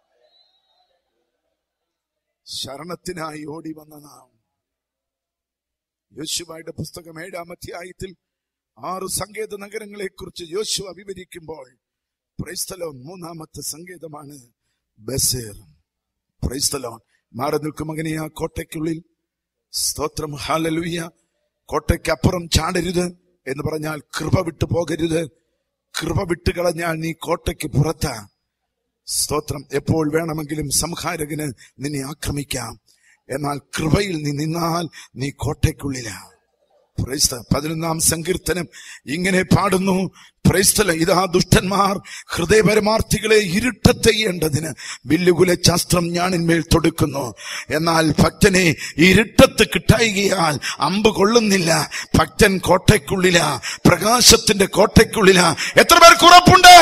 ശരണത്തിനായി ഓടി വന്ന നാം യോശുവയുടെ പുസ്തകം ഏഴാം അധ്യായത്തിൽ ആറ് സങ്കേത നഗരങ്ങളെ കുറിച്ച് യോശുവ വിവരിക്കുമ്പോൾ പ്രൈസ്തലോൻ മൂന്നാമത്തെ സങ്കേതമാണ് ബസേർ പ്രൈസ്തലോൻ മാറി നിൽക്കും മകനെ ആ കോട്ടയ്ക്കുള്ളിൽ സ്തോത്രം ഹാലലുയ്യ കോട്ടയ്ക്കപ്പുറം ചാടരുത് എന്ന് പറഞ്ഞാൽ കൃപ വിട്ടു പോകരുത് കൃപ വിട്ടു കളഞ്ഞാൽ നീ കോട്ടയ്ക്ക് പുറത്താ സ്തോത്രം എപ്പോൾ വേണമെങ്കിലും സംഹാരകന് നിന്നെ ആക്രമിക്കാം എന്നാൽ കൃപയിൽ നീ നിന്നാൽ നീ കോട്ടയ്ക്കുള്ളിലാ പ്രൈസ്ത പതിനൊന്നാം സങ്കീർത്തനം ഇങ്ങനെ പാടുന്നു പ്രൈസ്തല ഇതാ ദുഷ്ടന്മാർ ഹൃദയപരമാർത്ഥികളെ ഇരുട്ടത്തെയ്യേണ്ടതിന് വില്ലുകുല ശാസ്ത്രം ഞാനിന്മേൽ തൊടുക്കുന്നു എന്നാൽ ഭക്തനെ ഇരുട്ടത്ത് കിട്ടായികയാൽ അമ്പ് കൊള്ളുന്നില്ല ഭക്തൻ കോട്ടയ്ക്കുള്ളില പ്രകാശത്തിന്റെ കോട്ടയ്ക്കുള്ളില എത്ര പേർക്ക് ഉറപ്പുണ്ട്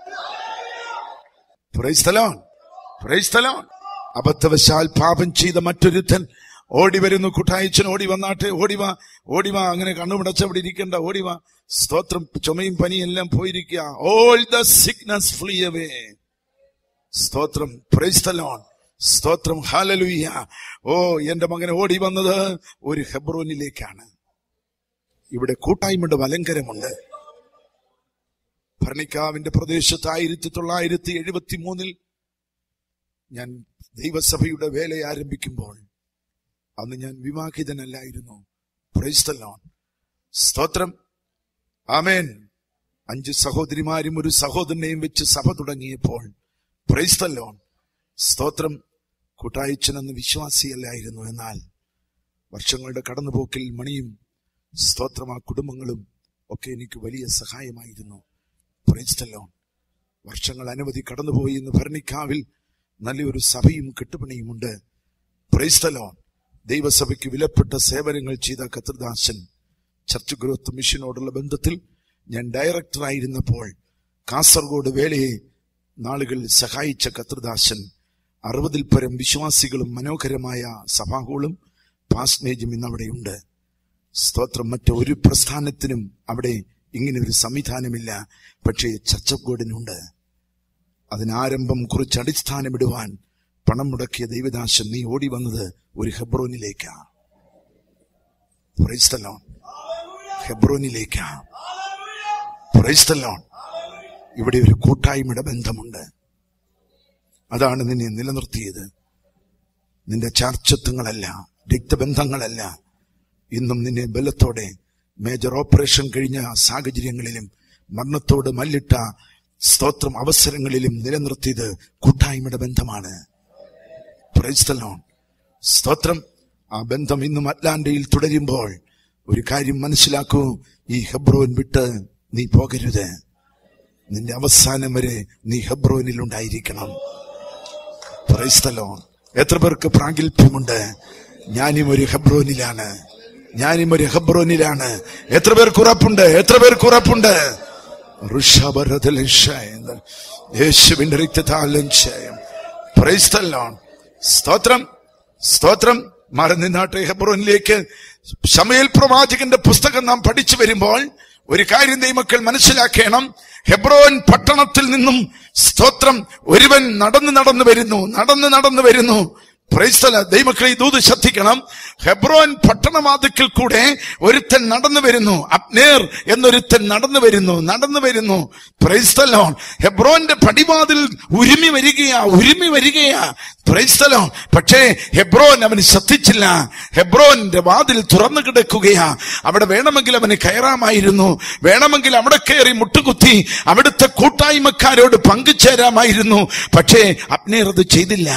പ്രൈസ്തലോൺ പ്രൈസ്തലോൺ അബദ്ധവശാൽ പാപം ചെയ്ത മറ്റൊരുത്തൻ ഓടി വരുന്നു കുട്ടായച്ചൻ ഓടി വന്നാട്ടെ ഓടിവാ ഓടിവാ അങ്ങനെ കണ്ണുമിടച്ചവിടെ ഇരിക്കണ്ട ഓടിവാ സ്തോത്രം ചുമയും പനിയും എല്ലാം പോയിരിക്കുക all the sickness flee away സ്തോത്രം പ്രൈസ്തലോൺ സ്തോത്രം ഹാലലുയ്യ ഓ എന്റെ മകൻ ഓടി വന്നത് ഒരു ഹെബ്രോനിലേക്കാണ് ഇവിടെ കൂട്ടായ്മയുടെ വലങ്കരമുണ്ട് ഭരണിക്കാവിന്റെ പ്രദേശത്ത് ആയിരത്തി തൊള്ളായിരത്തി എഴുപത്തി മൂന്നിൽ ഞാൻ ദൈവസഭയുടെ വേല ആരംഭിക്കുമ്പോൾ അന്ന് ഞാൻ വിവാഹിതനല്ലായിരുന്നു പ്രൈസ്തലോൺ സ്തോത്രം ആമേൻ അഞ്ച് സഹോദരിമാരും ഒരു സഹോദരനെയും വെച്ച് സഭ തുടങ്ങിയപ്പോൾ പ്രൈസ്തലോൺ സ്തോത്രം കൂട്ടായിച്ചനെന്ന് വിശ്വാസിയല്ലായിരുന്നു എന്നാൽ വർഷങ്ങളുടെ കടന്നുപോക്കിൽ മണിയും സ്തോത്രം ആ കുടുംബങ്ങളും ഒക്കെ എനിക്ക് വലിയ സഹായമായിരുന്നു പ്രൈസ്തലോൺ വർഷങ്ങൾ അനവധി കടന്നുപോയി ഇന്ന് ഭരണിക്കാവിൽ നല്ലൊരു സഭയും കെട്ടുപണിയുമുണ്ട് പ്രൈസ്തലോൺ ദൈവസഭയ്ക്ക് വിലപ്പെട്ട സേവനങ്ങൾ ചെയ്ത കത്രദാസൻ ചർച്ച് ഗ്രോത്ത് മിഷനോടുള്ള ബന്ധത്തിൽ ഞാൻ ഡയറക്ടറായിരുന്നപ്പോൾ കാസർഗോഡ് വേലയെ നാളുകൾ സഹായിച്ച കത്രദാസൻ അറുപതിൽ പരം വിശ്വാസികളും മനോഹരമായ സഭാഹോളും പാസ്നേജും ഇന്ന് അവിടെയുണ്ട് സ്തോത്രം മറ്റൊരു പ്രസ്ഥാനത്തിനും അവിടെ ഇങ്ങനെ ഒരു സംവിധാനമില്ല പക്ഷേ ചർച്ചക്കോടിനുണ്ട് അതിനാരംഭം കുറിച്ച് അടിസ്ഥാനമിടുവാൻ പണം മുടക്കിയ ദൈവദാസൻ നീ ഓടി വന്നത് ഒരു ഹെബ്രോനിലേക്കാ പ്രൈസ്തലോൺ ഹെബ്രോനിലേക്കാ പ്രൈസ്തലോൺ ഇവിടെ ഒരു കൂട്ടായ്മയുടെ ബന്ധമുണ്ട് അതാണ് നിന്നെ നിലനിർത്തിയത് നിന്റെ ചാർച്ചത്വങ്ങളല്ല രക്തബന്ധങ്ങളല്ല ഇന്നും നിന്നെ ബലത്തോടെ മേജർ ഓപ്പറേഷൻ കഴിഞ്ഞ സാഹചര്യങ്ങളിലും മരണത്തോട് മല്ലിട്ട സ്തോത്രം അവസരങ്ങളിലും നിലനിർത്തിയത് കൂട്ടായ്മയുടെ ബന്ധമാണ് Praise the Lord. സ്തോത്രം ആ ബന്ധം ഇന്നും അറ്റ്ലാന്റയിൽ തുടരുമ്പോൾ ഒരു കാര്യം മനസ്സിലാക്കൂ ഈ ഹെബ്രോൻ വിട്ട് നീ പോകരുത് നിന്റെ അവസാനം വരെ നീ ഹെബ്രോനിൽ ഉണ്ടായിരിക്കണം Praise the Lord. എത്ര പേർക്ക് പ്രാഗൽഭ്യമുണ്ട് ഞാനും ഒരു ഹെബ്രോനിലാണ് ഞാനും ഒരു ഹെബ്രോനിലാണ് എത്ര പേർക്ക് ഉറപ്പുണ്ട് എത്ര പേർക്ക് ഉറപ്പുണ്ട് ഋഷഭരഥലക്ഷയം യേശുവിന്റെ രക്തതാലക്ഷയം Praise the Lord. സ്തോത്രം സ്തോത്രം മാറി നിന്നാട്ടെ ഹെബ്രോനിലേക്ക് ശമയേൽ പ്രവാചകന്റെ പുസ്തകം നാം പഠിച്ചു വരുമ്പോൾ ഒരു കാര്യം ദൈവമക്കൾ മനസ്സിലാക്കണം ഹെബ്രോൻ പട്ടണത്തിൽ നിന്നും സ്തോത്രം ഒരുവൻ നടന്നു നടന്നു വരുന്നു നടന്നു നടന്നു വരുന്നു പ്രൈസ്തല ദൈവമക്കളെ ഈ ദൂത് ശ്രദ്ധിക്കണം ഹെബ്രോൻ പട്ടണവാതിക്കൽ കൂടെ ഒരുത്തൻ നടന്നു വരുന്നു അപ്നേർ എന്നൊരുത്തൻ നടന്നു വരുന്നു നടന്നു വരുന്നു പ്രൈസ്തലോൺ ഹെബ്രോന്റെ പടിവാതിൽ ഉരുമി വരികയാ ഉരുമി വരികയാ പ്രൈസ്തലോൺ പക്ഷേ ഹെബ്രോൻ അവന് ശ്രദ്ധിച്ചില്ല ഹെബ്രോന്റെ വാതിൽ തുറന്നു കിടക്കുകയാ അവിടെ വേണമെങ്കിൽ അവന് കയറാമായിരുന്നു വേണമെങ്കിൽ അവിടെ കയറി മുട്ടുകുത്തി അവിടുത്തെ കൂട്ടായ്മക്കാരോട് പങ്കുചേരാമായിരുന്നു പക്ഷേ അപ്നേർ അത് ചെയ്തില്ല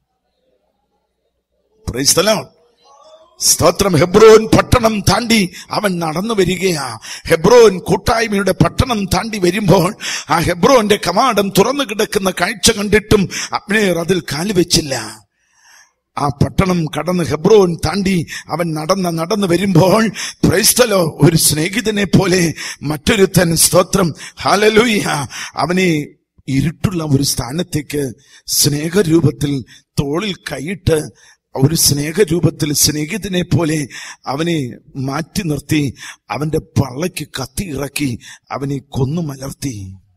Praise the Lord. സ്തോത്രം ഹെബ്രോൻ പട്ടണം താണ്ടി അവൻ നടന്നു വരികയാ ഹെബ്രോൻ കൂട്ടായ്മയുടെ പട്ടണം താണ്ടി വരുമ്പോൾ ആ ഹെബ്രോന്റെ കവാടം തുറന്നു കിടക്കുന്ന കാഴ്ച കണ്ടിട്ടും അബ്നേർ അതിൽ കാലുവെച്ചില്ല ആ പട്ടണം കടന്ന് ഹെബ്രോൻ താണ്ടി അവൻ നടന്ന നടന്നു വരുമ്പോൾ പ്രൈസ്തലോ ഒരു സ്നേഹിതനെ പോലെ മറ്റൊരുത്തൻ സ്തോത്രം ഹാലലൂയ അവനെ ഇരുട്ടുള്ള ഒരു സ്ഥാനത്തേക്ക് സ്നേഹരൂപത്തിൽ തോളിൽ കൈയിട്ട് ഒരു സ്നേഹരൂപത്തിൽ സ്നേഹിതനെ പോലെ അവനെ മാറ്റി നിർത്തി അവന്റെ പള്ളയ്ക്ക് കത്തി ഇറക്കി അവനെ കൊന്നു മലർത്തി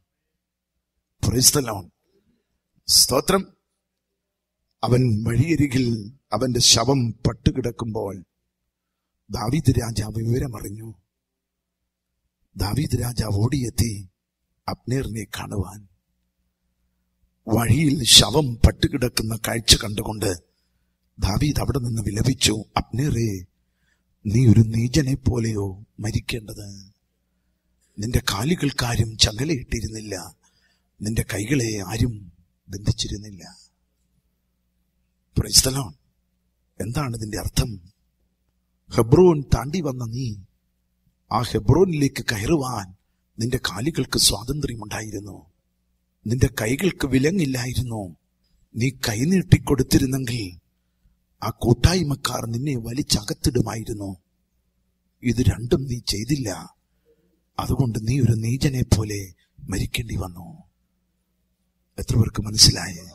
പ്രൈസ്തലോൺ സ്തോത്രം അവൻ വഴിയരികിൽ അവന്റെ ശവം പട്ടുകിടക്കുമ്പോൾ ദാവീദ് രാജാവ് വിവരമറിഞ്ഞു ദാവീദ് രാജാവ് ഓടിയെത്തി അപ്നേറിനെ കാണുവാൻ വഴിയിൽ ശവം പട്ടുകിടക്കുന്ന കാഴ്ച കണ്ടുകൊണ്ട് ദാവീദ് അവിടെ നിന്ന് വിലപിച്ചു അപ്നേറേ നീ ഒരു നീചനെ പോലെയോ മരിക്കേണ്ടത് നിന്റെ കാലുകൾക്കാരും ചങ്ങലയിട്ടിരുന്നില്ല നിന്റെ കൈകളെ ആരും ബന്ധിച്ചിരുന്നില്ല പ്രൈസ്തലോൺ എന്താണ് ഇതിന്റെ അർത്ഥം ഹെബ്രോൻ താണ്ടി വന്ന നീ ആ ഹെബ്രോനിലേക്ക് കയറുവാൻ നിന്റെ കാലുകൾക്ക് സ്വാതന്ത്ര്യമുണ്ടായിരുന്നു നിന്റെ കൈകൾക്ക് വിലങ്ങില്ലായിരുന്നു നീ കൈനീട്ടിക്കൊടുത്തിരുന്നെങ്കിൽ ആ കൂട്ടായ്മക്കാർ നിന്നെ വലിച്ചകത്തിടുമായിരുന്നു ഇത് രണ്ടും നീ ചെയ്തില്ല അതുകൊണ്ട് നീ ഒരു നീചനെ പോലെ മരിക്കേണ്ടി വന്നു എത്ര പേർക്ക് മനസ്സിലായേ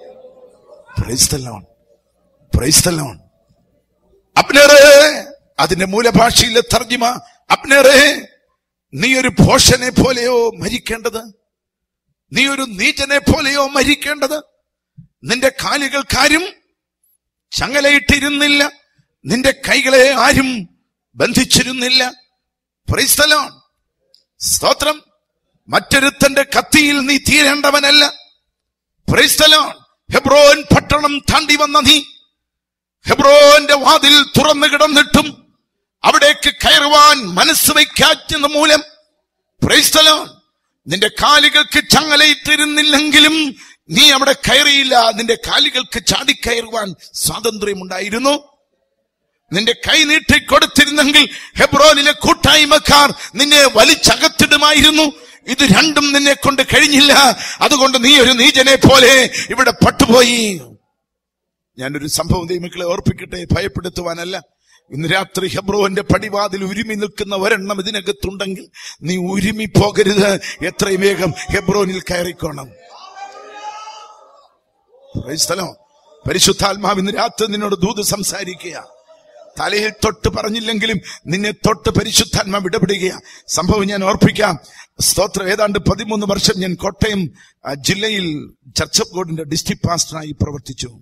പ്രൈസ്തലോൺ പ്രൈസ്തലോൺ അപ്നേറേ അതിന്റെ മൂലഭാഷയിലെ തർജിമ അപ്നേറേ നീ ഒരു ഭോഷനെ പോലെയോ മരിക്കേണ്ടത് നീ ഒരു നീചനെ പോലെയോ മരിക്കേണ്ടത് നിന്റെ കാലുകൾക്കാരും ചങ്ങലയിട്ടിരുന്നില്ല നിന്റെ കൈകളെ ആരും ബന്ധിച്ചിരുന്നില്ല പ്രൈസ്തലോൺ സ്തോത്രം മറ്റൊരുത്തന്റെ കത്തിയിൽ നീ തീരേണ്ടവനല്ല പ്രൈസ്തലോൺ ഹെബ്രോൻ പട്ടണം താണ്ടി വന്ന നീ ഹെബ്രോന്റെ വാതിൽ തുറന്നു കിടന്നിട്ടും അവിടേക്ക് കയറുവാൻ മനസ്സ് വയ്ക്കാറ്റുന്ന മൂലം പ്രൈസ്തലോൺ നിന്റെ കാലുകൾക്ക് ചങ്ങലയിട്ടിരുന്നില്ലെങ്കിലും നീ അവിടെ കയറിയില്ല നിന്റെ കാലുകൾക്ക് ചാടിക്കയറുവാൻ സ്വാതന്ത്ര്യമുണ്ടായിരുന്നു നിന്റെ കൈ നീട്ടി കൊടുത്തിരുന്നെങ്കിൽ ഹെബ്രോനിലെ കൂട്ടായ്മക്കാർ നിന്നെ വലിച്ചകത്തിടുമായിരുന്നു ഇത് രണ്ടും നിന്നെ കൊണ്ട് കഴിഞ്ഞില്ല അതുകൊണ്ട് നീ ഒരു നീചനെ പോലെ ഇവിടെ പട്ടുപോയി ഞാനൊരു സംഭവം ദൈവക്കളെ ഓർപ്പിക്കട്ടെ ഭയപ്പെടുത്തുവാനല്ല ഇന്ന് രാത്രി ഹെബ്രോന്റെ പടിവാതിൽ ഉരുമി നിൽക്കുന്ന ഒരെണ്ണം ഇതിനകത്തുണ്ടെങ്കിൽ നീ ഉരുമി പോകരുത് എത്രയും വേഗം ഹെബ്രോനിൽ കയറിക്കോണം സ്ഥലം പരിശുദ്ധാത്മാവ് ഇന്ന് രാത്രി നിന്നോട് ദൂത് സംസാരിക്കുക തലയിൽ തൊട്ട് പറഞ്ഞില്ലെങ്കിലും നിന്നെ തൊട്ട് പരിശുദ്ധാത്മാവ് ഇടപെടുകയാ സംഭവം ഞാൻ ഓർപ്പിക്കാം സ്തോത്രം ഏതാണ്ട് പതിമൂന്ന് വർഷം ഞാൻ കോട്ടയം ആ, ജില്ലയിൽ ചർച്ച് ഓഫ് ഗോഡിന്റെ ഡിസ്ട്രിക്ട് പാസ്റ്ററായി പ്രവർത്തിച്ചു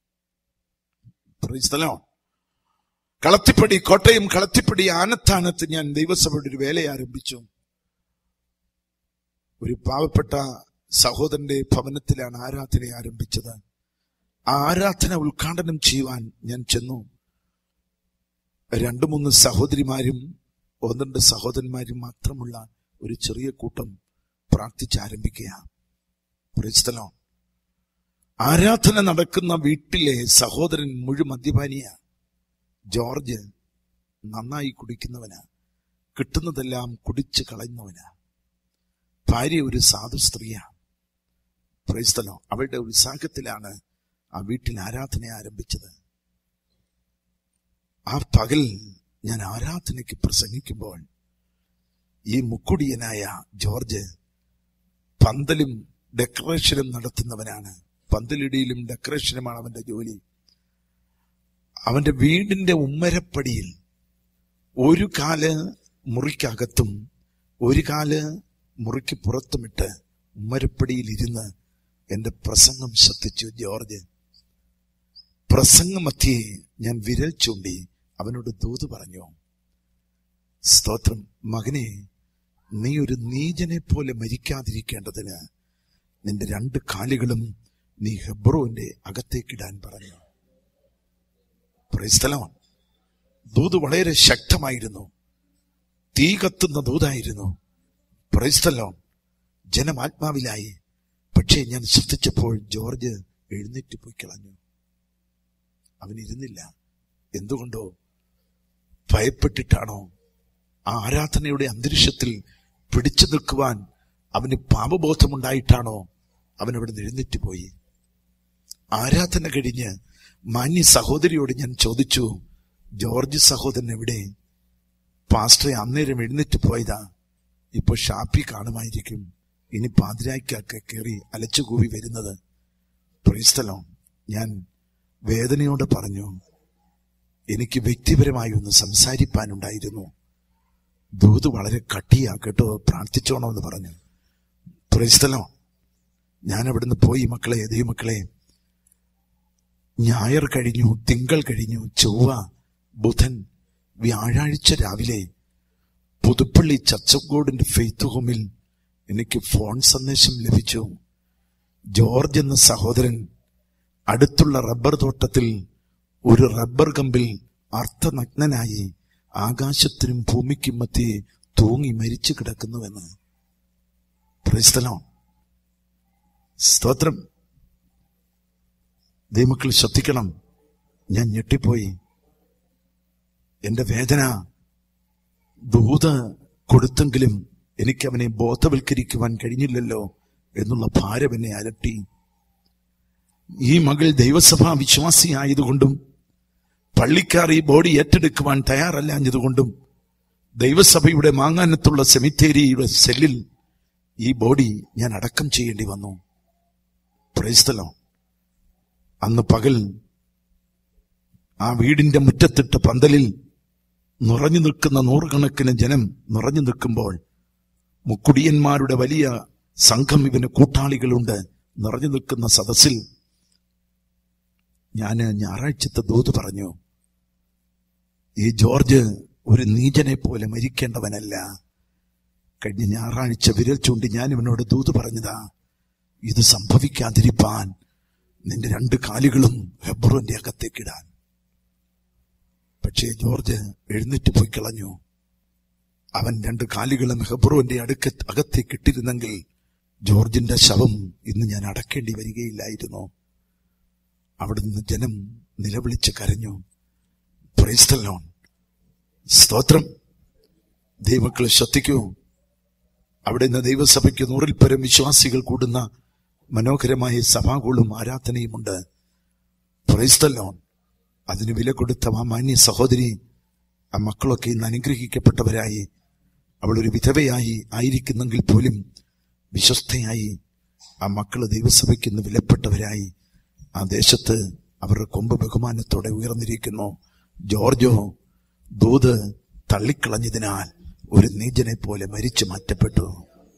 സ്ഥലം കളത്തിപ്പടി കോട്ടയം കളത്തിപ്പടി ആനത്താനത്ത് ഞാൻ ദൈവസഭയുടെ ഒരു വേല ആരംഭിച്ചു ഒരു പാവപ്പെട്ട സഹോദരന്റെ ഭവനത്തിലാണ് ആരാധന ആരംഭിച്ചത് ആ ആരാധന ഉദ്ഘാടനം ചെയ്യുവാൻ ഞാൻ ചെന്നു രണ്ടു മൂന്ന് സഹോദരിമാരും ഒന്ന് രണ്ട് സഹോദരന്മാരും മാത്രമുള്ള ഒരു ചെറിയ കൂട്ടം പ്രാർത്ഥിച്ചാരംഭിക്കുക പ്രസ്തലം ആരാധന നടക്കുന്ന വീട്ടിലെ സഹോദരൻ മുഴു മദ്യപാനിയ ജോർജ് നന്നായി കുടിക്കുന്നവനാ കിട്ടുന്നതെല്ലാം കുടിച്ചു കളയുന്നവനാ ഭാര്യ ഒരു സാധു സ്ത്രീയാ പ്രൈസ്തലോ അവളുടെ ഉത്സാഹത്തിലാണ് ആ വീട്ടിൽ ആരാധന ആരംഭിച്ചത് ആ പകൽ ഞാൻ ആരാധനയ്ക്ക് പ്രസംഗിക്കുമ്പോൾ ഈ മുക്കുടിയനായ ജോർജ് പന്തലും ഡെക്കറേഷനും നടത്തുന്നവനാണ് പന്തലിടിയിലും ഡെക്കറേഷനുമാണ് അവന്റെ ജോലി അവന്റെ വീടിന്റെ ഉമ്മരപ്പടിയിൽ ഒരു കാല് മുറിക്കകത്തും ഒരു കാല് മുറിക്ക് പുറത്തുമിട്ട് ഉമ്മരപ്പടിയിൽ ഇരുന്ന് എന്റെ പ്രസംഗം ശ്രദ്ധിച്ചു ജോർജ് പ്രസംഗമധ്യേ ഞാൻ വിരൽ ചൂണ്ടി അവനോട് ദൂത് പറഞ്ഞു സ്തോത്രം മകനെ നീ ഒരു നീചനെ പോലെ മരിക്കാതിരിക്കേണ്ടതിന് നിന്റെ രണ്ട് കാലുകളും നീ ഹെബ്രോന്റെ അകത്തേക്കിടാൻ പറഞ്ഞു പ്രൈസ്തലം ദൂത് വളരെ ശക്തമായിരുന്നു തീ കത്തുന്ന ദൂതായിരുന്നു പ്രൈസ്തലോ ജനം ആത്മാവിലായി പക്ഷേ ഞാൻ ശ്രദ്ധിച്ചപ്പോൾ ജോർജ് എഴുന്നേറ്റ് പോയി കളഞ്ഞു അവൻ ഇരുന്നില്ല എന്തുകൊണ്ടോ ഭയപ്പെട്ടിട്ടാണോ ആ ആരാധനയുടെ അന്തരീക്ഷത്തിൽ പിടിച്ചു നിൽക്കുവാൻ അവന് പാപബോധമുണ്ടായിട്ടാണോ അവൻ അവിടെ എഴുന്നേറ്റ് പോയി ആരാധന കഴിഞ്ഞ് മാന്യ സഹോദരിയോട് ഞാൻ ചോദിച്ചു ജോർജ് സഹോദരൻ എവിടെ പാസ്റ്ററെ അന്നേരം എഴുന്നേറ്റ് പോയതാ ഇപ്പൊ ഷാപ്പി കാണുമായിരിക്കും ഇനി പാതിരായ്ക്കൊക്കെ കയറി അലച്ചുകൂവി വരുന്നത് പ്രീസ്തലോ ഞാൻ വേദനയോടെ പറഞ്ഞു എനിക്ക് വ്യക്തിപരമായി ഒന്ന് സംസാരിപ്പാനുണ്ടായിരുന്നു ദൂത് വളരെ കട്ടിയാ കേട്ടോ പ്രാർത്ഥിച്ചോണമെന്ന് പറഞ്ഞു പ്രീസ്തലോ ഞാൻ അവിടുന്ന് പോയി മക്കളെ ദൈവമക്കളെ ഞായർ കഴിഞ്ഞു തിങ്കൾ കഴിഞ്ഞു ചൊവ്വ ബുധൻ വ്യാഴാഴ്ച രാവിലെ പുതുപ്പള്ളി ചച്ചക്കോടിന്റെ ഫെയ്ത്ത് ഹോമിൽ എനിക്ക് ഫോൺ സന്ദേശം ലഭിച്ചു ജോർജ് എന്ന സഹോദരൻ അടുത്തുള്ള റബ്ബർ തോട്ടത്തിൽ ഒരു റബ്ബർ കമ്പിൽ അർത്ഥനഗ്നനായി ആകാശത്തിനും ഭൂമിക്കും മധ്യേ തൂങ്ങി മരിച്ചു കിടക്കുന്നുവെന്ന് പ്രൈസ്തലോ സ്തോത്രം ദൈവമക്കൾ ശ്രദ്ധിക്കണം ഞാൻ ഞെട്ടിപ്പോയി എന്റെ വേദന ദൂത കൊടുത്തെങ്കിലും എനിക്ക് അവനെ ബോധവൽക്കരിക്കുവാൻ കഴിഞ്ഞില്ലല്ലോ എന്നുള്ള ഭാരം എന്നെ അലട്ടി ഈ മകൾ ദൈവസഭാ വിശ്വാസിയായതുകൊണ്ടും പള്ളിക്കാർ ഈ ബോഡി ഏറ്റെടുക്കുവാൻ തയ്യാറല്ലാഞ്ഞതുകൊണ്ടും ദൈവസഭയുടെ മാങ്ങാനത്തുള്ള സെമിത്തേരിയുടെ സെല്ലിൽ ഈ ബോഡി ഞാൻ അടക്കം ചെയ്യേണ്ടി വന്നു പ്രൈസ്തലോ അന്ന് പകൽ ആ വീടിന്റെ മുറ്റത്തിട്ട പന്തലിൽ നിറഞ്ഞു നിൽക്കുന്ന നൂറുകണക്കിന് ജനം നിറഞ്ഞു നിൽക്കുമ്പോൾ മുക്കുടിയന്മാരുടെ വലിയ സംഘം ഇവന് കൂട്ടാളികളുണ്ട് നിറഞ്ഞു നിൽക്കുന്ന സദസ്സിൽ ഞാൻ ഞായറാഴ്ചത്തെ ദൂത് പറഞ്ഞു ഈ ജോർജ് ഒരു നീചനെ പോലെ മരിക്കേണ്ടവനല്ല കഴിഞ്ഞ ഞായറാഴ്ച വിരൽ ചൂണ്ടി ഞാൻ ഇവനോട് ദൂത് പറഞ്ഞതാ ഇത് സംഭവിക്കാതിരിപ്പാൻ നിന്റെ രണ്ട് കാലുകളും ഹെബ്രോന്റെ അകത്തേക്കിടാൻ പക്ഷേ ജോർജ് എഴുന്നേറ്റ് പോയി കളഞ്ഞു അവൻ രണ്ട് കാലുകളും ഹെബ്രോന്റെ അടുക്ക അകത്തേക്ക് ഇട്ടിരുന്നെങ്കിൽ ജോർജിന്റെ ശവം ഇന്ന് ഞാൻ അടക്കേണ്ടി വരികയില്ലായിരുന്നു അവിടുന്ന് ജനം നിലവിളിച്ച് കരഞ്ഞു പ്രൈസ്തലോൺ സ്തോത്രം ദൈവക്കളെ ശ്രദ്ധിക്കൂ അവിടെ നിന്ന് ദൈവസഭയ്ക്ക് നൂറിൽ പരം വിശ്വാസികൾ കൂടുന്ന മനോഹരമായ സഭാകളും ആരാധനയുമുണ്ട് പ്രൈസ്തലോൺ അതിന് വില കൊടുത്ത ആ മാന്യ സഹോദരി ആ മക്കളൊക്കെ ഇന്ന് അനുഗ്രഹിക്കപ്പെട്ടവരായി അവൾ ഒരു വിധവയായി ആയിരിക്കുന്നെങ്കിൽ പോലും വിശ്വസ്തയായി ആ മക്കള് ദൈവസഭയ്ക്ക് ഇന്ന് വിലപ്പെട്ടവരായി ആ ദേശത്ത് അവരുടെ കൊമ്പ് ബഹുമാനത്തോടെ ഉയർന്നിരിക്കുന്നു ജോർജോ ദൂത് തള്ളിക്കളഞ്ഞതിനാൽ ഒരു നീചനെ പോലെ മരിച്ചു മാറ്റപ്പെട്ടു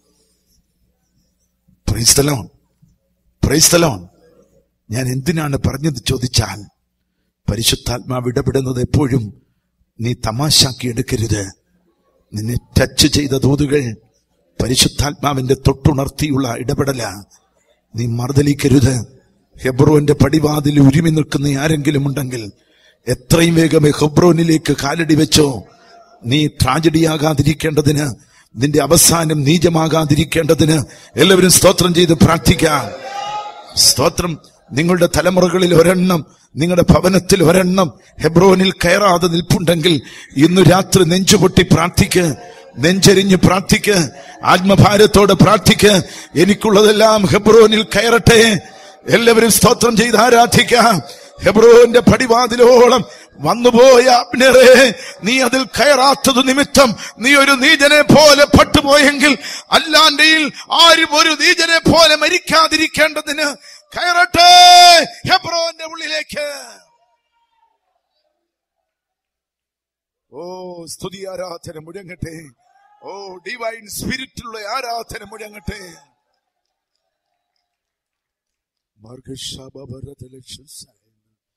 പ്രൈസ്തലോൺ പ്രൈസ്തലോൺ ഞാൻ എന്തിനാണ് പറഞ്ഞത് ചോദിച്ചാൽ പരിശുദ്ധാത്മാവ് ഇടപെടുന്നത് എപ്പോഴും നീ തമാശാക്കി എടുക്കരുത് നിന്നെ ടച്ച് ചെയ്ത ദൂതുകൾ പരിശുദ്ധാത്മാവിന്റെ തൊട്ടുണർത്തിയുള്ള ഇടപെടല നീ മറുതലിക്കരുത് ഹെബ്രോന്റെ പടിവാതിൽ ഉരുമി നിൽക്കുന്ന ആരെങ്കിലും ഉണ്ടെങ്കിൽ എത്രയും വേഗം ഹെബ്രോനിലേക്ക് കാലടി വെച്ചോ നീ ട്രാജഡിയാകാതിരിക്കേണ്ടതിന് നിന്റെ അവസാനം നീചമാകാതിരിക്കേണ്ടതിന് എല്ലാവരും സ്തോത്രം ചെയ്ത് പ്രാർത്ഥിക്കാം സ്തോത്രം നിങ്ങളുടെ തലമുറകളിൽ ഒരെണ്ണം നിങ്ങളുടെ ഭവനത്തിൽ ഒരെണ്ണം ഹെബ്രോനിൽ കയറാതെ നിൽപ്പുണ്ടെങ്കിൽ ഇന്നു രാത്രി നെഞ്ചുപൊട്ടി പ്രാർത്ഥിക്ക് നെഞ്ചെരിഞ്ഞ് പ്രാർത്ഥിക്ക് ആത്മഭാരത്തോടെ പ്രാർത്ഥിക്ക് എനിക്കുള്ളതെല്ലാം ഹെബ്രോനിൽ കയറട്ടെ എല്ലാവരും സ്തോത്രം ചെയ്ത് ആരാധിക്കാം ഹെബ്രോന്റെ പടിവാതിലോളം വന്നുപോയ അബ്നറെ നീ അതിൽ കയറാത്തത് നിമിത്തം നീ ഒരു നീചനെ പോലെ പട്ടുപോയെങ്കിൽ അല്ലാണ്ടെയിൽ ആരും ഒരു നീചനെ പോലെ മരിക്കാതിരിക്കേണ്ടതിന് കയറട്ടെ ഹെബ്രോന്റെ ഉള്ളിലേക്ക് ഓ സ്തുതി ആരാധന മുഴങ്ങട്ടെ ഓ ഡിവൈൻ സ്പിരിറ്റുള്ള ആരാധന മുഴങ്ങട്ടെ മാർഗശാപഭരതലക്ഷസായ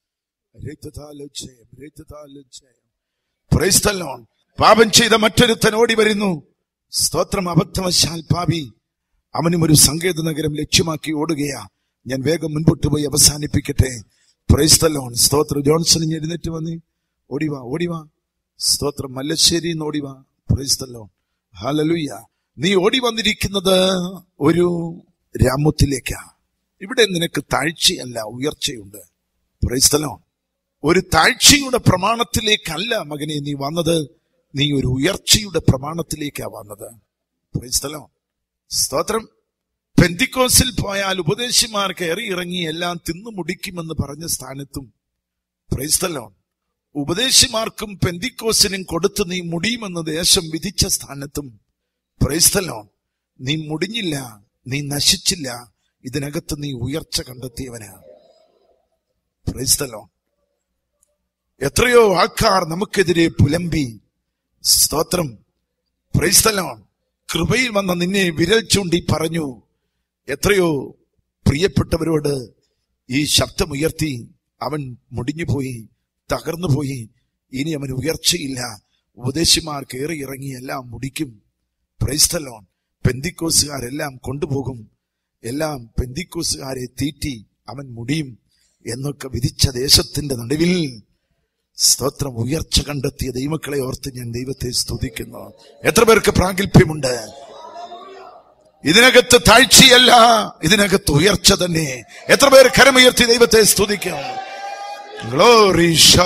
രക്തത്താലും ജയം രക്തത്താലും ജയം Praise the Lord. പാപം ചെയ്ത മറ്റൊരുത്തൻ ഓടി വരുന്നു സ്തോത്രം അബദ്ധവശാൽ പാപി അവനും ഒരു സങ്കേത നഗരം ലക്ഷ്യമാക്കി ഓടുകയാ ഞാൻ വേഗം മുൻപോട്ട് പോയി അവസാനിപ്പിക്കട്ടെ പ്രൈസ്തലോൺ സ്തോത്രം ജോൺസൺ ഇങ്ങ് എഴുന്നേറ്റ് വന്നേ ഓടിവാ ഓടിവാ സ്തോത്രം മല്ലശ്ശേരി ഓടിവാ പ്രൈസ്തലോൺ ഹാലലുയ്യ നീ ഓടി വന്നിരിക്കുന്നത് ഒരു രാമത്തിലേക്കാ ഇവിടെ നിനക്ക് താഴ്ചയല്ല ഉയർച്ചയുണ്ട് പ്രൈസ്തലോൺ ഒരു താഴ്ചയുടെ പ്രമാണത്തിലേക്കല്ല മകനെ നീ വന്നത് നീ ഒരു ഉയർച്ചയുടെ പ്രമാണത്തിലേക്കാ വന്നത് പ്രൈസ്തലോൺ സ്തോത്രം പെന്തിക്കോസിൽ പോയാൽ ഉപദേശിമാർ കയറി ഇറങ്ങി എല്ലാം തിന്നു മുടിക്കുമെന്ന് പറഞ്ഞ സ്ഥാനത്തും പ്രൈസ്തലോൺ ഉപദേശിമാർക്കും പെന്തിക്കോസിനും കൊടുത്ത് നീ മുടിയുമെന്ന് ദേശം വിധിച്ച സ്ഥാനത്തും പ്രൈസ്തലോൺ നീ മുടിഞ്ഞില്ല നീ നശിച്ചില്ല ഇതിനകത്ത് നീ ഉയർച്ച കണ്ടെത്തിയവനാണ് പ്രൈസ്തലോൺ എത്രയോ ആൾക്കാർ നമുക്കെതിരെ പുലമ്പി സ്തോത്രം പ്രൈസ്തലോൺ കൃപയിൽ വന്ന നിന്നെ വിരൽ ചൂണ്ടി പറഞ്ഞു എത്രയോ പ്രിയപ്പെട്ടവരോട് ഈ ശബ്ദമുയർത്തി അവൻ മുടിഞ്ഞുപോയി തകർന്നുപോയി ഇനി അവന് ഉയർച്ചയില്ല ഉപദേശിമാർ കയറി ഇറങ്ങി എല്ലാം മുടിക്കും പ്രൈസ്തലോൺ പെന്തിക്കോസുകാരെല്ലാം കൊണ്ടുപോകും എല്ലാം പെന്തിക്കോസുകാരെ തീറ്റി അവൻ മുടിയും എന്നൊക്കെ വിധിച്ച ദേശത്തിന്റെ നടുവിൽ സ്തോത്രം ഉയർച്ച കണ്ടെത്തിയ ദൈവക്കളെ ഓർത്ത് ഞാൻ ദൈവത്തെ സ്തുതിക്കുന്നു എത്ര പേർക്ക് പ്രാഗൽഭ്യമുണ്ട് ഇതിനകത്ത് താഴ്ചയല്ല ഇതിനകത്ത് ഉയർച്ച തന്നെ എത്ര പേർ കരമുയർത്തി ദൈവത്തെ സ്തുതിക്കും ഗ്ലോറി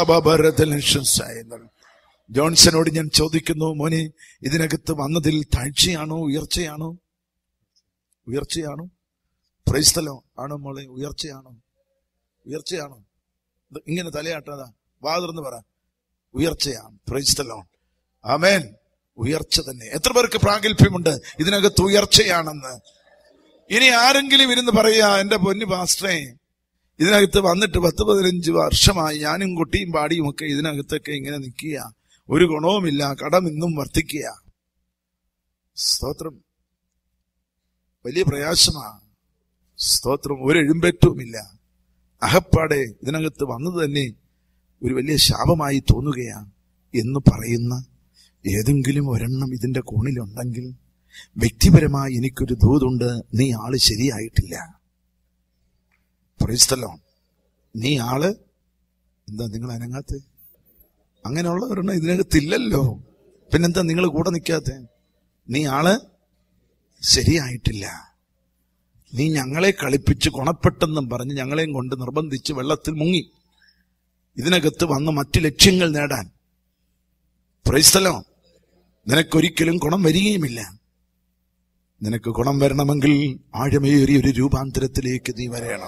ജോൺസനോട് ഞാൻ ചോദിക്കുന്നു മോനെ ഇതിനകത്ത് വന്നതിൽ താഴ്ചയാണോ ഉയർച്ചയാണോ ഉയർച്ചയാണോ പ്രൈസ്തലോ ആണോ മോളെ ഉയർച്ചയാണോ ഉയർച്ചയാണോ ഇത് ഇങ്ങനെ തലയാട്ടാതാ വാതിർന്ന് പറ ഉയർച്ചയാണ് പ്രൈസ്തലോ ആമേൻ ഉയർച്ച തന്നെ എത്ര പേർക്ക് പ്രാഗൽഭ്യമുണ്ട് ഇതിനകത്ത് ഉയർച്ചയാണെന്ന് ഇനി ആരെങ്കിലും ഇരുന്ന് പറയാ എന്റെ പൊന്നു പാസ്റ്ററേ ഇതിനകത്ത് വന്നിട്ട് പത്ത് പതിനഞ്ച് വർഷമായി ഞാനും കുട്ടിയും പാടിയും ഒക്കെ ഇതിനകത്തൊക്കെ ഇങ്ങനെ നിൽക്കുക ഒരു ഗുണവുമില്ല കടം ഇന്നും വർദ്ധിക്കുക സ്തോത്രം വലിയ പ്രയാസമാണ് സ്തോത്രം ഒരു എഴുമ്പേറ്റവുമില്ല അഹപ്പാടെ ഇതിനകത്ത് വന്നത് തന്നെ ഒരു വലിയ ശാപമായി തോന്നുകയാണ് എന്ന് പറയുന്ന ഏതെങ്കിലും ഒരെണ്ണം ഇതിന്റെ കോണിലുണ്ടെങ്കിൽ വ്യക്തിപരമായി എനിക്കൊരു ദൂതുണ്ട് നീ ആള് ശരിയായിട്ടില്ല പ്രൈസ്തല്ലോ നീ ആള് എന്താ നിങ്ങൾ അനങ്ങാത്ത അങ്ങനെയുള്ള ഒരെണ്ണം ഇതിനകത്തില്ലല്ലോ പിന്നെന്താ നിങ്ങൾ കൂടെ നിൽക്കാത്ത നീ ആള് ശരിയായിട്ടില്ല നീ ഞങ്ങളെ കളിപ്പിച്ച് ഗുണപ്പെട്ടെന്നും പറഞ്ഞ് ഞങ്ങളെയും കൊണ്ട് നിർബന്ധിച്ച് വെള്ളത്തിൽ മുങ്ങി ഇതിനകത്ത് വന്ന് മറ്റു ലക്ഷ്യങ്ങൾ നേടാൻ പ്രൈസ്തലോ നിനക്കൊരിക്കലും ഗുണം വരികയുമില്ല നിനക്ക് ഗുണം വരണമെങ്കിൽ ആഴമേറിയ ഒരു രൂപാന്തരത്തിലേക്ക് നീ വരയണം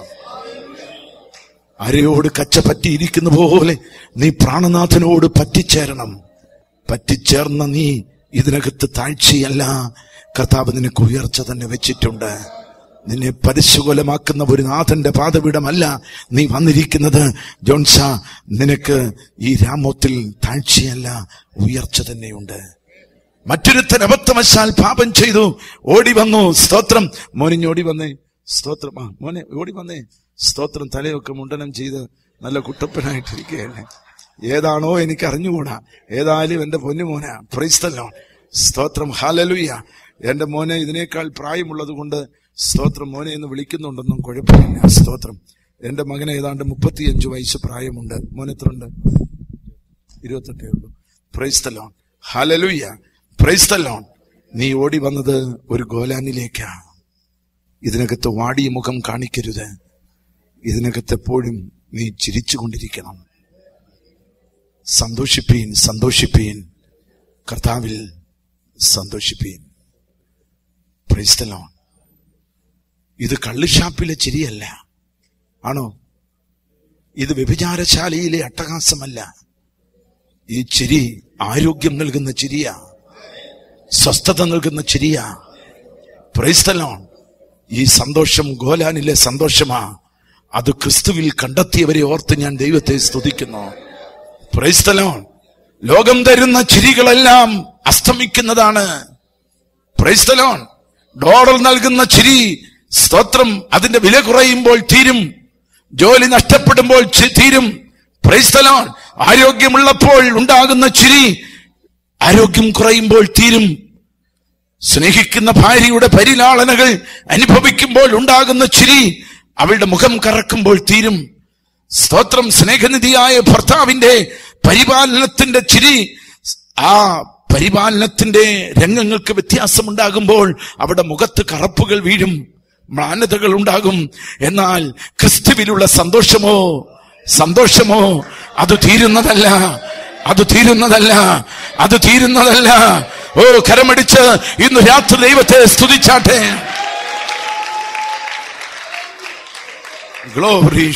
അരയോട് കച്ച പറ്റിയിരിക്കുന്ന പോലെ നീ പ്രാണനാഥനോട് പറ്റിച്ചേരണം പറ്റിച്ചേർന്ന നീ ഇതിനകത്ത് താഴ്ചയല്ല കർത്താവ് നിനക്ക് ഉയർച്ച തന്നെ വെച്ചിട്ടുണ്ട് നിന്നെ പരിശുകൊലമാക്കുന്ന ഒരു നാഥന്റെ പാതപീഠമല്ല നീ വന്നിരിക്കുന്നത് ജോൺസ നിനക്ക് ഈ രാമോത്തിൽ താഴ്ചയല്ല ഉയർച്ച തന്നെയുണ്ട് മറ്റൊരുത്തൻ അബദ്ധവശാൽ പാപം ചെയ്തു ഓടി വന്നു സ്തോത്രം മോനിഞ്ഞോടി വന്നേ സ്തോത്രം ആ മോനെ ഓടി വന്നേ സ്തോത്രം തലയൊക്കെ മുണ്ടനം ചെയ്ത് നല്ല കുട്ടപ്പനായിട്ടിരിക്കുകയല്ലേ ഏതാണോ എനിക്ക് അറിഞ്ഞുകൂടാ ഏതായാലും എന്റെ പൊന്നു മോനാ പ്രൈസ്തല്ലോ സ്തോത്രം ഹാലലുയ്യ എന്റെ മോനെ ഇതിനേക്കാൾ പ്രായമുള്ളത് കൊണ്ട് സ്തോത്രം മോനെ എന്ന് വിളിക്കുന്നുണ്ടെന്നും കുഴപ്പമില്ല സ്തോത്രം എന്റെ മകന് ഏതാണ്ട് മുപ്പത്തിയഞ്ചു വയസ്സ് പ്രായമുണ്ട് മോൻ എത്ര ഉണ്ട് ഇരുപത്തെട്ടേ ഉള്ളൂ പ്രൈസ്തലോൺ ഹാലലുയ്യ പ്രൈസ്തലോൺ നീ ഓടി വന്നത് ഒരു ഗോലാനിലേക്കാ ഇതിനകത്ത് വാടിയ മുഖം കാണിക്കരുത് ഇതിനകത്ത് എപ്പോഴും നീ ചിരിച്ചുകൊണ്ടിരിക്കണം സന്തോഷിപ്പീൻ സന്തോഷിപ്പീൻ കർത്താവിൽ സന്തോഷിപ്പീൻ പ്രൈസ്തലോൺ ഇത് കള്ളുഷാപ്പിലെ ചിരിയല്ല ആണോ ഇത് വ്യഭിചാരശാലയിലെ അട്ടഹാസമല്ല ഈ ചിരി ആരോഗ്യം നൽകുന്ന ചിരിയാ സ്വസ്ഥത നൽകുന്ന ചിരിയാ പ്രൈസ്തലോൺ ഈ സന്തോഷം ഗോലാനിലെ സന്തോഷമാ അത് ക്രിസ്തുവിൽ കണ്ടെത്തിയവരെ ഓർത്ത് ഞാൻ ദൈവത്തെ സ്തുതിക്കുന്നു പ്രൈസ്തലോൺ ലോകം തരുന്ന ചിരികളെല്ലാം അസ്തമിക്കുന്നതാണ് പ്രൈസ്തലോൺ ഡോളർ നൽകുന്ന ചിരി സ്തോത്രം അതിന്റെ വില കുറയുമ്പോൾ തീരും ജോലി നഷ്ടപ്പെടുമ്പോൾ ചി- തീരും പ്രൈസ്തലോൺ ആരോഗ്യമുള്ളപ്പോൾ ഉണ്ടാകുന്ന ചിരി ആരോഗ്യം കുറയുമ്പോൾ തീരും സ്നേഹിക്കുന്ന ഭാര്യയുടെ പരിലാളനകൾ അനുഭവിക്കുമ്പോൾ ഉണ്ടാകുന്ന ചിരി അവളുടെ മുഖം കറക്കുമ്പോൾ തീരും സ്തോത്രം സ്നേഹനിധിയായ ഭർത്താവിന്റെ പരിപാലനത്തിന്റെ ചിരി ആ പരിപാലനത്തിന്റെ രംഗങ്ങൾക്ക് വ്യത്യാസമുണ്ടാകുമ്പോൾ അവിടെ മുഖത്ത് കറപ്പുകൾ വീഴും മ്ലാനതകൾ ഉണ്ടാകും എന്നാൽ ക്രിസ്തുവിലുള്ള സന്തോഷമോ സന്തോഷമോ അത് തീരുന്നതല്ല അത് തീരുന്നതല്ല അത് തീരുന്നതല്ല ഓ കരമടിച്ച് ഇന്ന് രാത്രി ദൈവത്തെ സ്തുതിച്ചാട്ടെ ഗ്ലോറി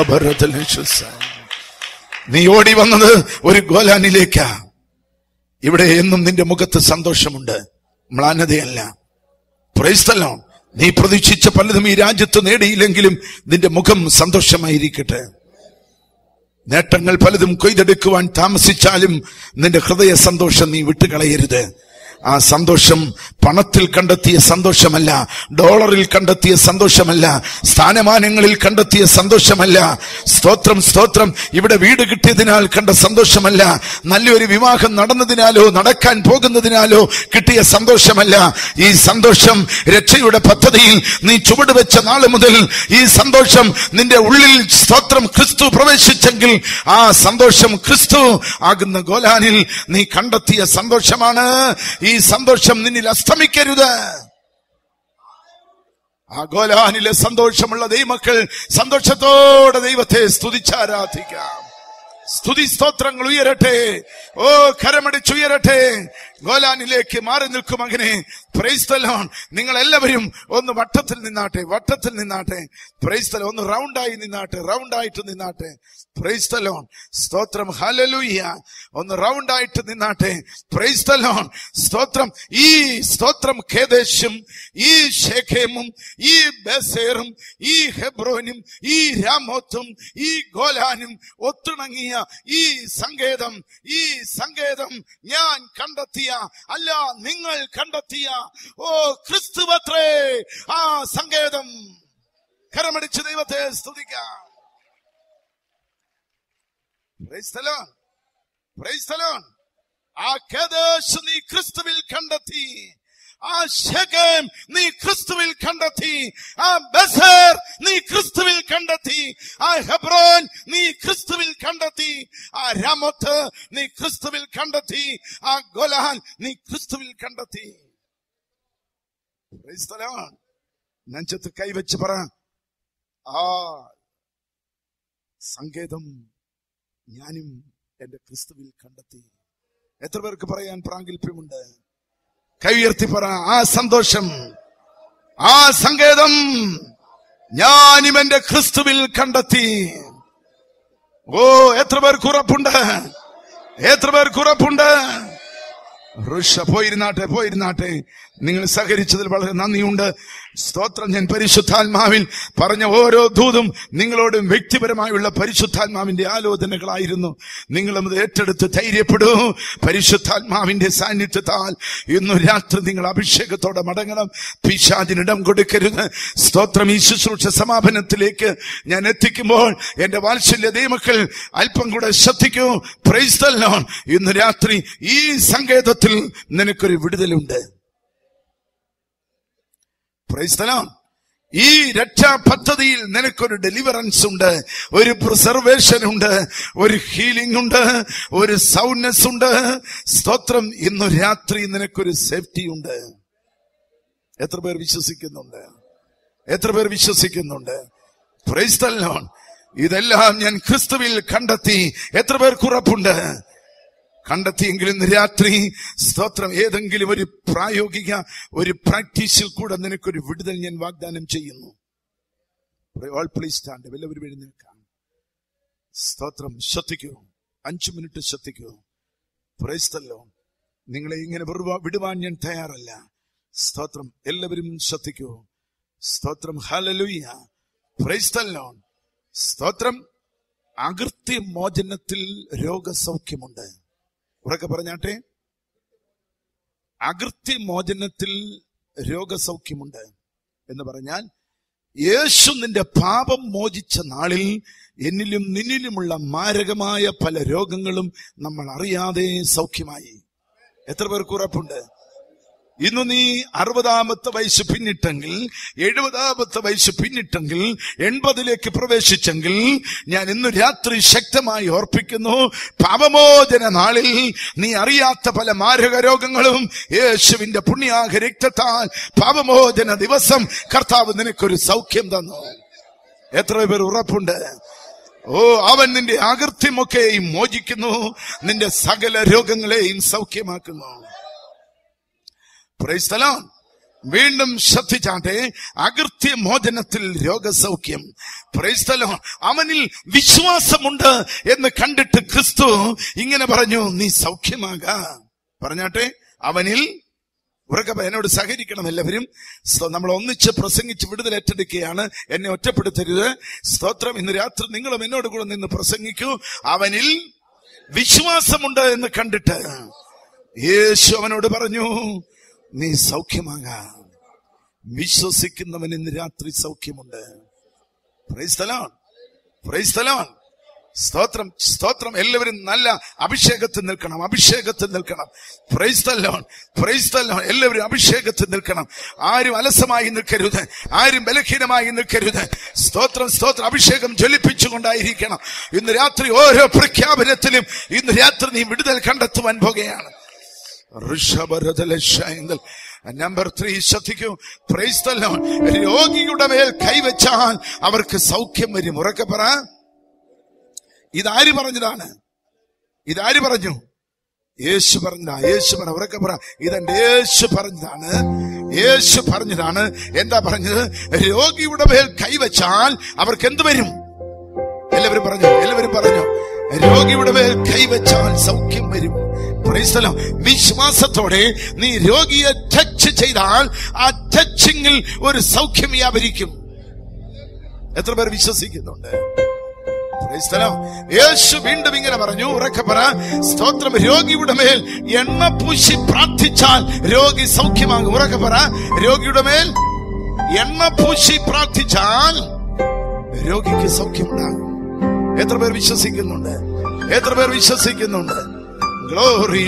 നീ ഓടി വന്നത് ഒരു ഗോലാനിലേക്കാ ഇവിടെ എന്നും നിന്റെ മുഖത്ത് സന്തോഷമുണ്ട് മ്ലാനതയല്ല പ്രൈസ്തല്ലോ നീ പ്രതീക്ഷിച്ച പലതും ഈ രാജ്യത്ത് നേടിയില്ലെങ്കിലും നിന്റെ മുഖം സന്തോഷമായിരിക്കട്ടെ നേട്ടങ്ങൾ പലതും കൊയ്തെടുക്കുവാൻ താമസിച്ചാലും നിന്റെ ഹൃദയ സന്തോഷം നീ വിട്ടുകളയരുത് ആ സന്തോഷം പണത്തിൽ കണ്ടെത്തിയ സന്തോഷമല്ല ഡോളറിൽ കണ്ടെത്തിയ സന്തോഷമല്ല സ്ഥാനമാനങ്ങളിൽ കണ്ടെത്തിയ സന്തോഷമല്ല സ്തോത്രം സ്തോത്രം ഇവിടെ വീട് കിട്ടിയതിനാൽ കണ്ട സന്തോഷമല്ല നല്ലൊരു വിവാഹം നടന്നതിനാലോ നടക്കാൻ പോകുന്നതിനാലോ കിട്ടിയ സന്തോഷമല്ല ഈ സന്തോഷം രക്ഷയുടെ പദ്ധതിയിൽ നീ ചുവട് വെച്ച നാള് മുതൽ ഈ സന്തോഷം നിന്റെ ഉള്ളിൽ സ്തോത്രം ക്രിസ്തു പ്രവേശിച്ചെങ്കിൽ ആ സന്തോഷം ക്രിസ്തു ആകുന്ന ഗോലാനിൽ നീ കണ്ടെത്തിയ സന്തോഷമാണ് ഈ സന്തോഷം നിന്നിൽ അസ്തമിക്കരുത് ആ ഗോലാനിലെ സന്തോഷമുള്ള ദൈവമക്കൾ സന്തോഷത്തോടെ ദൈവത്തെ സ്തുതിച്ചാരാധിക്കാം സ്തുതി സ്തോത്രങ്ങൾ ഉയരട്ടെ ഓ കരമടിച്ചുയരട്ടെ ഗോലാനിലേക്ക് മാറി നിൽക്കും അങ്ങനെ പ്രൈസ്തലോൺ നിങ്ങൾ എല്ലാവരും ഒന്ന് വട്ടത്തിൽ നിന്നാട്ടെ വട്ടത്തിൽ നിന്നാട്ടെ പ്രൈസ്തല ഒന്ന് റൗണ്ടായി നിന്നാട്ടെ റൗണ്ടായിട്ട് നിന്നാട്ടെ പ്രൈസ്തലോൺ സ്തോത്രം ഹലലൂയ്യ ഒന്ന് റൗണ്ടായിട്ട് നിന്നാട്ടെ പ്രൈസ്തലോൺ സ്തോത്രം ഈ സ്തോത്രം ഖേദേശും ഈ ഷേഖേമും ഈ ബസേറും ഈ ഹെബ്രോനും ഈ രാമോത്തും ഈ ഗോലാനും ഒത്തിണങ്ങിയ ഈ സങ്കേതം ഈ സങ്കേതം ഞാൻ കണ്ടെത്തിയ അല്ല നിങ്ങൾ കണ്ടെത്തിയ ഓ ക്രിസ്തുവത്രേ ആ സങ്കേതം കരമടിച്ച് ദൈവത്തെ സ്തുതിക്കാം Praise the Lord. Praise the Lord. ആ കദേശ് നീ ക്രിസ്തുവിൽ കണ്ടെത്തി ആ ശകം നീ ക്രിസ്തുവിൽ കണ്ടെത്തി ആ ബസർ നീ ക്രിസ്തുവിൽ കണ്ടെത്തി ആ ഹെബ്രോൻ നീ ക്രിസ്തുവിൽ കണ്ടെത്തി ആ രാമത്ത് നീ ക്രിസ്തുവിൽ കണ്ടെത്തി ആ ഗോലാൻ നീ ക്രിസ്തുവിൽ കണ്ടെത്തി Praise the Lord. നെഞ്ചത്ത് കൈവച്ച് പറ ആ സങ്കേതം ഞാനും എന്റെ ക്രിസ്തുവിൽ കണ്ടെത്തി എത്ര പേർക്ക് പറയാൻ പ്രാഗൽഭ്യമുണ്ട് കൈ ഉയർത്തി പറ ആ സന്തോഷം ആ സങ്കേതം ഞാനും എന്റെ ക്രിസ്തുവിൽ കണ്ടെത്തി ഓ എത്ര പേർക്ക് ഉറപ്പുണ്ട് എത്ര പേർക്ക് ഉറപ്പുണ്ട് ഋഷ പോയിരുന്നാട്ടെ പോയിരുന്നാട്ടെ നിങ്ങൾ സഹകരിച്ചതിൽ വളരെ നന്ദിയുണ്ട് സ്തോത്രം ഞാൻ പരിശുദ്ധാത്മാവിൽ പറഞ്ഞ ഓരോ ദൂതും നിങ്ങളോടും വ്യക്തിപരമായുള്ള പരിശുദ്ധാത്മാവിന്റെ ആലോചനകളായിരുന്നു നിങ്ങളും അത് ഏറ്റെടുത്ത് ധൈര്യപ്പെടൂ പരിശുദ്ധാത്മാവിന്റെ സാന്നിധ്യത്താൽ ഇന്നു രാത്രി നിങ്ങൾ അഭിഷേകത്തോടെ മടങ്ങണം പിശാചിനിടം കൊടുക്കരുത് സ്തോത്രം ഈ ശുശ്രൂഷ സമാപനത്തിലേക്ക് ഞാൻ എത്തിക്കുമ്പോൾ എന്റെ വാത്സല്യ ദൈവമക്കൾ അല്പം കൂടെ ശ്രദ്ധിക്കൂ പ്രൈസ്തല്ലോൺ ഇന്ന് രാത്രി ഈ സങ്കേതത്തിൽ നിനക്കൊരു വിടുതലുണ്ട് പ്രൈസ്തലോൺ ഈ രക്ഷാ പദ്ധതിയിൽ നിനക്കൊരു ഡെലിവറൻസ് ഉണ്ട് ഒരു പ്രിസർവേഷൻ ഉണ്ട് ഒരു ഹീലിംഗ് ഉണ്ട് ഒരു സൗണ്ട്നെസ് ഉണ്ട് സ്തോത്രം ഇന്നു രാത്രി നിനക്കൊരു സേഫ്റ്റി ഉണ്ട് എത്ര പേർ വിശ്വസിക്കുന്നുണ്ട് എത്ര പേർ വിശ്വസിക്കുന്നുണ്ട് പ്രൈസ്തല്ലോൺ ഇതെല്ലാം ഞാൻ ക്രിസ്തുവിൽ കണ്ടെത്തി എത്ര പേർക്ക് ഉറപ്പുണ്ട് കണ്ടെത്തിയെങ്കിലും ഇന്ന് രാത്രി സ്തോത്രം ഏതെങ്കിലും ഒരു പ്രായോഗിക ഒരു പ്രാക്ടീസിൽ കൂടെ നിനക്കൊരു വിടുതൽ ഞാൻ വാഗ്ദാനം ചെയ്യുന്നു ഓൾ പ്ലീസ് സ്റ്റാൻഡ് എല്ലാവരും എഴുന്നേൽക്കാം സ്തോത്രം ശ്രദ്ധിക്കൂ അഞ്ചു മിനിറ്റ് ശ്രദ്ധിക്കൂ പ്രൈസ്തല്ലോ നിങ്ങളെ ഇങ്ങനെ വെറുവാ- വിടുവാൻ ഞാൻ തയ്യാറല്ല സ്തോത്രം എല്ലാവരും ശ്രദ്ധിക്കൂ സ്തോത്രം ഹലലുയ്യ പ്രൈസ്തല്ലോ സ്തോത്രം അകൃത്യ മോചനത്തിൽ രോഗസൗഖ്യമുണ്ട് ഉറക്കെ പറഞ്ഞാട്ടെ അകൃത്യ മോചനത്തിൽ രോഗസൗഖ്യമുണ്ട് എന്ന് പറഞ്ഞാൽ യേശു നിന്റെ പാപം മോചിച്ച നാളിൽ എന്നിലും നിന്നിലുമുള്ള മാരകമായ പല രോഗങ്ങളും നമ്മൾ അറിയാതെ സൗഖ്യമായി എത്ര പേർക്ക് ഉറപ്പുണ്ട് ഇന്ന് നീ അറുപതാമത്തെ വയസ്സ് പിന്നിട്ടെങ്കിൽ എഴുപതാമത്തെ വയസ്സ് പിന്നിട്ടെങ്കിൽ എൺപതിലേക്ക് പ്രവേശിച്ചെങ്കിൽ ഞാൻ ഇന്ന് രാത്രി ശക്തമായി ഓർപ്പിക്കുന്നു പാപമോചന നാളിൽ നീ അറിയാത്ത പല മാരക രോഗങ്ങളും യേശുവിന്റെ പുണ്യാഹ രക്തത്താൽ പാപമോചന ദിവസം കർത്താവ് നിനക്കൊരു സൗഖ്യം തന്നു എത്ര പേർ ഉറപ്പുണ്ട് ഓ അവൻ നിന്റെ അകൃത്യമൊക്കെയും മോചിക്കുന്നു നിന്റെ സകല രോഗങ്ങളെയും സൗഖ്യമാക്കുന്നു Praise the Lord. വീണ്ടും ശ്രദ്ധിച്ചാട്ടെ അകൃത്യ മോചനത്തിൽ രോഗസൗഖ്യം പ്രൈസ്തലോ അവനിൽ വിശ്വാസമുണ്ട് എന്ന് കണ്ടിട്ട് ക്രിസ്തു ഇങ്ങനെ പറഞ്ഞു നീ സൗഖ്യമാക പറഞ്ഞാട്ടെ അവനിൽ ഉറക്കെ പറ, എന്നോട് സഹകരിക്കണം എല്ലാവരും സ്തോ- നമ്മൾ ഒന്നിച്ച് പ്രസംഗിച്ച് വിടുതൽ ഏറ്റെടുക്കുകയാണ് എന്നെ ഒറ്റപ്പെടുത്തരുത് സ്തോത്രം ഇന്ന് രാത്രി നിങ്ങളും എന്നോട് കൂടെ നിന്ന് പ്രസംഗിക്കൂ അവനിൽ വിശ്വാസമുണ്ട് എന്ന് കണ്ടിട്ട് യേശു അവനോട് പറഞ്ഞു നീ സൗഖ്യമാകാം വിശ്വസിക്കുന്നവൻ ഇന്ന് രാത്രി സൗഖ്യമുണ്ട് Praise the Lord. Praise the Lord. സ്തോത്രം സ്തോത്രം എല്ലാവരും നല്ല അഭിഷേകത്തിൽ നിൽക്കണം അഭിഷേകത്തിൽ നിൽക്കണം പ്രൈസ്തല്ലോൺ പ്രൈസ്തല്ലോൺ എല്ലാവരും അഭിഷേകത്തിൽ നിൽക്കണം ആരും അലസമായി നിൽക്കരുത് ആരും ബലഹീനമായി നിൽക്കരുത് സ്തോത്രം സ്തോത്രം അഭിഷേകം ജ്വലിപ്പിച്ചുകൊണ്ടായിരിക്കണം ഇന്ന് രാത്രി ഓരോ പ്രഖ്യാപനത്തിലും ഇന്ന് രാത്രി നീ വിടുതൽ കണ്ടെത്തുവാൻ പോകുകയാണ് ഋഷഭരഥലശൈന്തൽ നമ്പർ ത്രീ ശ്രദ്ധിക്കൂ പ്രൈസ്തല്ലോ രോഗിയുടെ മേൽ കൈവച്ചാൽ അവർക്ക് സൗഖ്യം വരും ഉറക്കെ പറ ഇതാര് പറഞ്ഞതാണ് ഇതാര് പറഞ്ഞു യേശു പറഞ്ഞതാ യേശു പറ ഉറക്കെ പറ ഇതെന്റെ യേശു പറഞ്ഞതാണ് യേശു പറഞ്ഞതാണ് എന്താ പറഞ്ഞത് രോഗിയുടെ മേൽ കൈവച്ചാൽ അവർക്ക് എന്ത് വരും എല്ലാവരും പറഞ്ഞു എല്ലാവരും പറഞ്ഞു രോഗിയുടെ മേൽ കൈവച്ചാൽ സൗഖ്യം വരും Praise the Lord. വിശ്വാസത്തോടെ നീ രോഗിയെ ടച്ച് ചെയ്താൽ ആ ടച്ചിങ്ങിൽ ഒരു സൗഖ്യം വ്യാപരിക്കും എത്ര പേർ വിശ്വസിക്കുന്നുണ്ട് Praise the Lord. യേശു വീണ്ടും ഇങ്ങനെ പറഞ്ഞു ഉറക്കെ പറ സ്തോത്രം രോഗിയുടെ മേൽ എണ്ണ പൂശി പ്രാർത്ഥിച്ചാൽ രോഗി സൗഖ്യമാകും ഉറക്കെ പറ രോഗിയുടെ മേൽ എണ്ണ പൂശി പ്രാർത്ഥിച്ചാൽ രോഗിക്ക് സൗഖ്യമുണ്ടാകും എത്ര പേർ വിശ്വസിക്കുന്നുണ്ട് എത്ര പേർ വിശ്വസിക്കുന്നുണ്ട് ഗ്ലോറി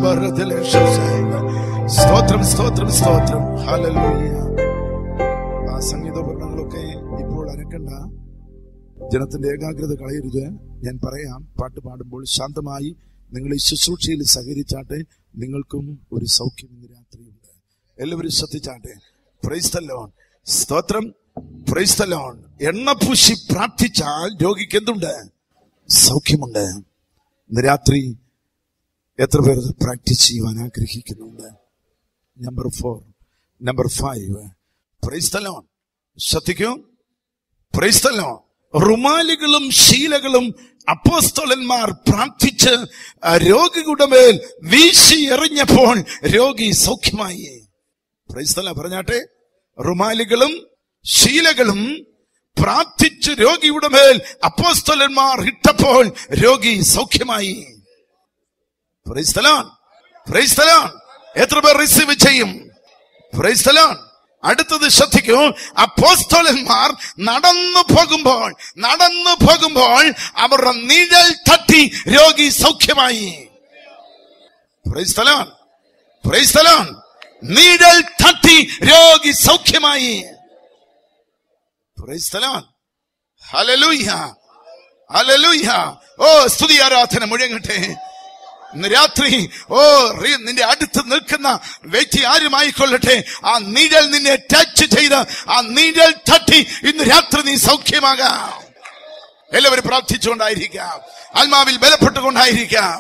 സ്തോത്രം സ്തോത്രം സ്തോത്രം ഹല്ലേലൂയ ആ സംഗീതോപകരണങ്ങളൊക്കെ ഇപ്പോൾ അനക്കണ്ട ജനത്തിന്റെ ഏകാഗ്രത കളയരുത് ഞാൻ പറയാം പാട്ട് പാടുമ്പോൾ ശാന്തമായി നിങ്ങൾ ഈ ശുശ്രൂഷയിൽ സഹകരിച്ചാട്ടെ നിങ്ങൾക്കും ഒരു സൗഖ്യം ഇന്ന് രാത്രിയുണ്ട് എല്ലാവരും ശ്രദ്ധിച്ചാട്ടെ പ്രൈസ്തല്ലോൺ സ്തോത്രം പ്രൈസ്തല്ലോൺ എണ്ണ പൂശി പ്രാർത്ഥിച്ചാൽ രോഗിക്ക് എന്തുണ്ട് സൗഖ്യമുണ്ട് ഇന്ന് രാത്രി എത്ര പേർ ഇത് പ്രാക്ടീസ് ചെയ്യുവാൻ ആഗ്രഹിക്കുന്നുണ്ട് number four number five praise the Lord ശ്രദ്ധിക്കൂ പ്രൈസ്തലോ റുമാലികളും ശീലകളും അപ്പോസ്തലന്മാർ പ്രാർത്ഥിച്ച് ആ രോഗിയുടെ മേൽ വീശി എറിഞ്ഞപ്പോൾ രോഗി സൗഖ്യമായി പ്രൈസ്തല പറഞ്ഞാട്ടെ റുമാലികളും ശീലകളും പ്രാർത്ഥിച്ച് രോഗിയുടെ മേൽ അപ്പോസ്തലന്മാർ ഇട്ടപ്പോൾ രോഗി സൗഖ്യമായി പ്രൈസ്തലോൺ പ്രൈസ്തലോൺ എത്ര പേർ റിസീവ് ചെയ്യും പ്രൈസ്തലോൺ അടുത്തത് ശ്രദ്ധിക്കൂ അപ്പോസ്തലന്മാർ നടന്നു പോകുമ്പോൾ നടന്നു പോകുമ്പോൾ അവരുടെ നിഴൽ തട്ടി രോഗി സൗഖ്യമായി പ്രൈസ്തലോൺ പ്രൈസ്തലോൺ നിഴൽ തട്ടി രോഗി സൗഖ്യമായി പ്രൈസ്തലോൺ ഹലലൂയ ഹലലൂയ ഓ സ്തുതി ആരാധന മുഴങ്ങട്ടെ ഇന്ന് രാത്രി ഓ റി- നിന്റെ അടുത്ത് നിൽക്കുന്ന വ്യക്തി ആരുമായിക്കൊള്ളട്ടെ ആ നീഴൽ നിന്നെ ടച്ച് ചെയ്ത് ആ നീഴൽ തട്ടി ഇന്ന് രാത്രി നീ സൗഖ്യമാകാം എല്ലാവരും പ്രാർത്ഥിച്ചുകൊണ്ടായിരിക്കാം ആത്മാവിൽ ബലപ്പെട്ടുകൊണ്ടായിരിക്കാം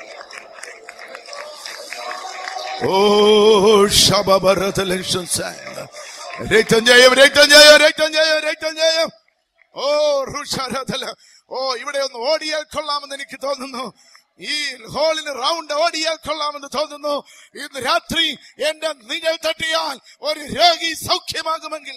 ഓ ശബരതലക്ഷം രക്തം ജയം രക്തം ജയം രക്തം ജയം രക്തം ജയം ഓ ഋഷരതല ഓ ഇവിടെ ഒന്ന് ഓടിയാൽ കൊള്ളാമെന്ന് എനിക്ക് തോന്നുന്നു ഈ ഹോളിന് റൗണ്ട് ഓടിയാൽ കൊള്ളാമെന്ന് തോന്നുന്നു ഇന്ന് രാത്രി എന്റെ നിങ്ങൾ തട്ടിയാൽ ഒരു രോഗി സൗഖ്യമാകുമെങ്കിൽ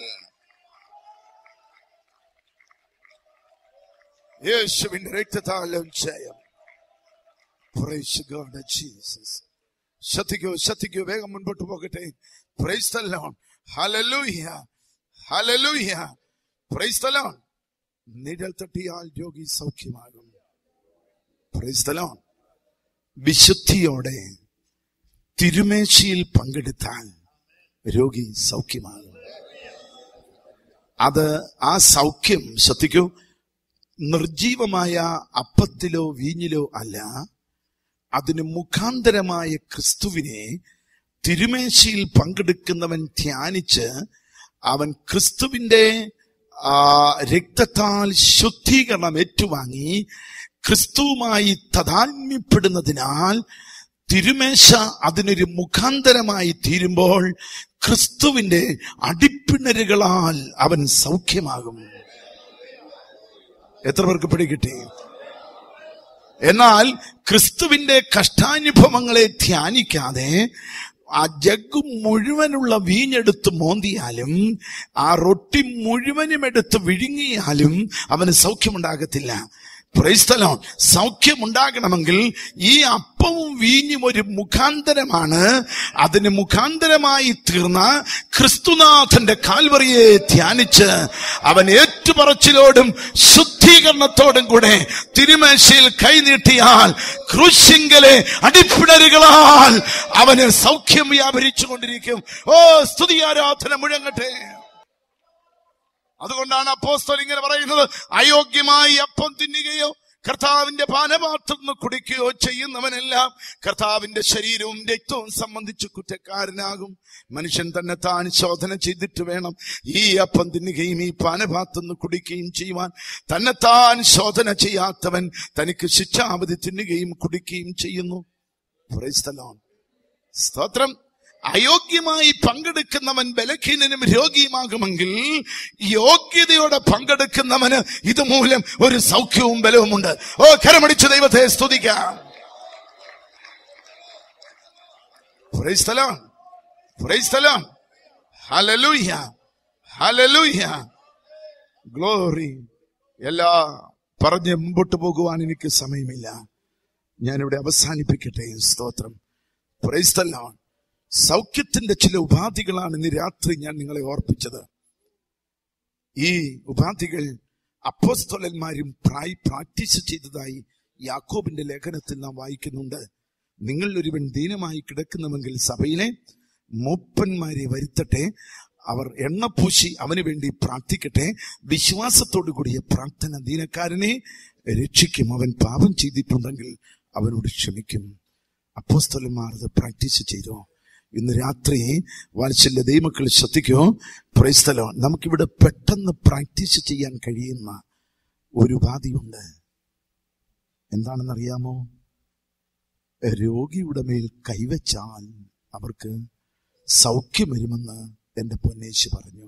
യേശുവിന്റെ രക്തത്താലും ജയം Praise God, Jesus. ശ്രദ്ധിക്കൂ ശ്രദ്ധിക്കൂ വേഗം മുൻപോട്ട് പോകട്ടെ praise the Lord. Hallelujah. Hallelujah. Praise the Lord. നിഴൽ തട്ടിയാൽ രോഗി സൗഖ്യമാകും Praise the Lord. വിശുദ്ധിയോടെ തിരുമേശയിൽ പങ്കെടുത്താൽ രോഗി സൗഖ്യമാകും അത് ആ സൗഖ്യം ശ്രദ്ധിക്കൂ നിർജീവമായ അപ്പത്തിലോ വീഞ്ഞിലോ അല്ല അതിന് മുഖാന്തരമായ ക്രിസ്തുവിനെ തിരുമേശയിൽ പങ്കെടുക്കുന്നവൻ ധ്യാനിച്ച് അവൻ ക്രിസ്തുവിന്റെ ആ, രക്തത്താൽ ശുദ്ധീകരണം ഏറ്റുവാങ്ങി ക്രിസ്തുവുമായി തഥാത്മ്യപ്പെടുന്നതിനാൽ തിരുമേശ അതിനൊരു മുഖാന്തരമായി തീരുമ്പോൾ ക്രിസ്തുവിന്റെ അടിപ്പിണരുകളാൽ അവൻ സൗഖ്യമാകും എത്ര പേർക്ക് പിടികിട്ടി എന്നാൽ ക്രിസ്തുവിന്റെ കഷ്ടാനുഭവങ്ങളെ ധ്യാനിക്കാതെ ആ ജഗ് മുഴുവനുള്ള വീഞ്ഞെടുത്ത് മോന്തിയാലും ആ റൊട്ടി മുഴുവനും എടുത്ത് വിഴുങ്ങിയാലും അവന് സൗഖ്യമുണ്ടാകത്തില്ല പ്രൈസ്തലോൺ സൗഖ്യമുണ്ടാകണമെങ്കിൽ ഈ അപ്പവും വീഞ്ഞും ഒരു മുഖാന്തരമാണ് അതിന് മുഖാന്തരമായി തീർന്ന ക്രിസ്തുനാഥന്റെ കാൽവറിയെ ധ്യാനിച്ച് അവൻ ഏറ്റുപറച്ചിലോടും ശുദ്ധീകരണത്തോടും കൂടെ തിരുമേശയിൽ കൈനീട്ടിയാൽ ക്രൂശിങ്കലെ അടിപ്പിണരുകളാൽ അവന് സൗഖ്യം വ്യാപരിച്ചു കൊണ്ടിരിക്കും ഓ സ്തുതി ആരാധന മുഴങ്ങട്ടെ അതുകൊണ്ടാണ് അപ്പോസ്തലൻ ഇങ്ങനെ പറയുന്നത് അയോഗ്യമായി അപ്പം തിന്നുകയോ കർത്താവിന്റെ പാനപാത്രം നിന്ന് കുടിക്കുകയോ ചെയ്യുന്നവനെല്ലാം കർത്താവിന്റെ ശരീരവും രക്തവും സംബന്ധിച്ച് കുറ്റക്കാരനാകും മനുഷ്യൻ തന്നെ താൻ ശോധന ചെയ്തിട്ട് വേണം ഈ അപ്പം തിന്നുകയും ഈ പാനപാത്രം നിന്ന് കുടിക്കുകയും ചെയ്യുവാൻ തന്നെ താൻ ശോധന ചെയ്യാത്തവൻ തനിക്ക് ശിക്ഷാവധി തിന്നുകയും കുടിക്കുകയും ചെയ്യുന്നു Praise the Lord. സ്തോത്രം അയോഗ്യമായി പങ്കെടുക്കുന്നവൻ ബലഹീനനും രോഗിയുമാകുമെങ്കിൽ യോഗ്യതയോടെ പങ്കെടുക്കുന്നവന് ഇതുമൂലം ഒരു സൗഖ്യവും ബലവുമുണ്ട് ഓ കരമടിച്ചു ദൈവത്തെ സ്തുതിക്കാം Praise the Lord. Praise the Lord. Hallelujah. Hallelujah. Glory. എല്ലാ പറഞ്ഞ് മുമ്പോട്ട് പോകുവാൻ എനിക്ക് സമയമില്ല ഞാനിവിടെ അവസാനിപ്പിക്കട്ടെ സ്തോത്രം Praise the Lord. സൗഖ്യത്തിന്റെ ചില ഉപാധികളാണ് ഇന്ന് രാത്രി ഞാൻ നിങ്ങളെ ഓർപ്പിച്ചത് ഈ ഉപാധികൾ അപ്പോസ്തോലന്മാരും പ്രായ് പ്രാക്ടീസ് ചെയ്തതായി യാക്കോബിന്റെ ലേഖനത്തിൽ നാം വായിക്കുന്നുണ്ട് നിങ്ങൾ ഒരുവൻ ദീനമായി കിടക്കുന്നുവെങ്കിൽ സഭയിലെ മൂപ്പന്മാരെ വരുത്തട്ടെ അവർ എണ്ണ പൂശി അവന് വേണ്ടി പ്രാർത്ഥിക്കട്ടെ വിശ്വാസത്തോടു കൂടിയ പ്രാർത്ഥന ദീനക്കാരനെ രക്ഷിക്കും അവൻ പാപം ചെയ്തിട്ടുണ്ടെങ്കിൽ അവനോട് ക്ഷമിക്കും അപ്പോസ്തലന്മാർ അത് പ്രാക്ടീസ് ചെയ്തു ഇന്ന് രാത്രി വാത്സല്യ ദൈവമക്കൾ ശ്രദ്ധിക്കോ പ്രൈസ്തലോ നമുക്കിവിടെ പെട്ടെന്ന് പ്രാക്ടീസ് ചെയ്യാൻ കഴിയുന്ന ഒരു ഉപാധിയുണ്ട് എന്താണെന്നറിയാമോ രോഗിയുടെ മേൽ കൈവച്ചാൽ അവർക്ക് സൗഖ്യം വരുമെന്ന് എന്റെ പൊന്നേശ് പറഞ്ഞു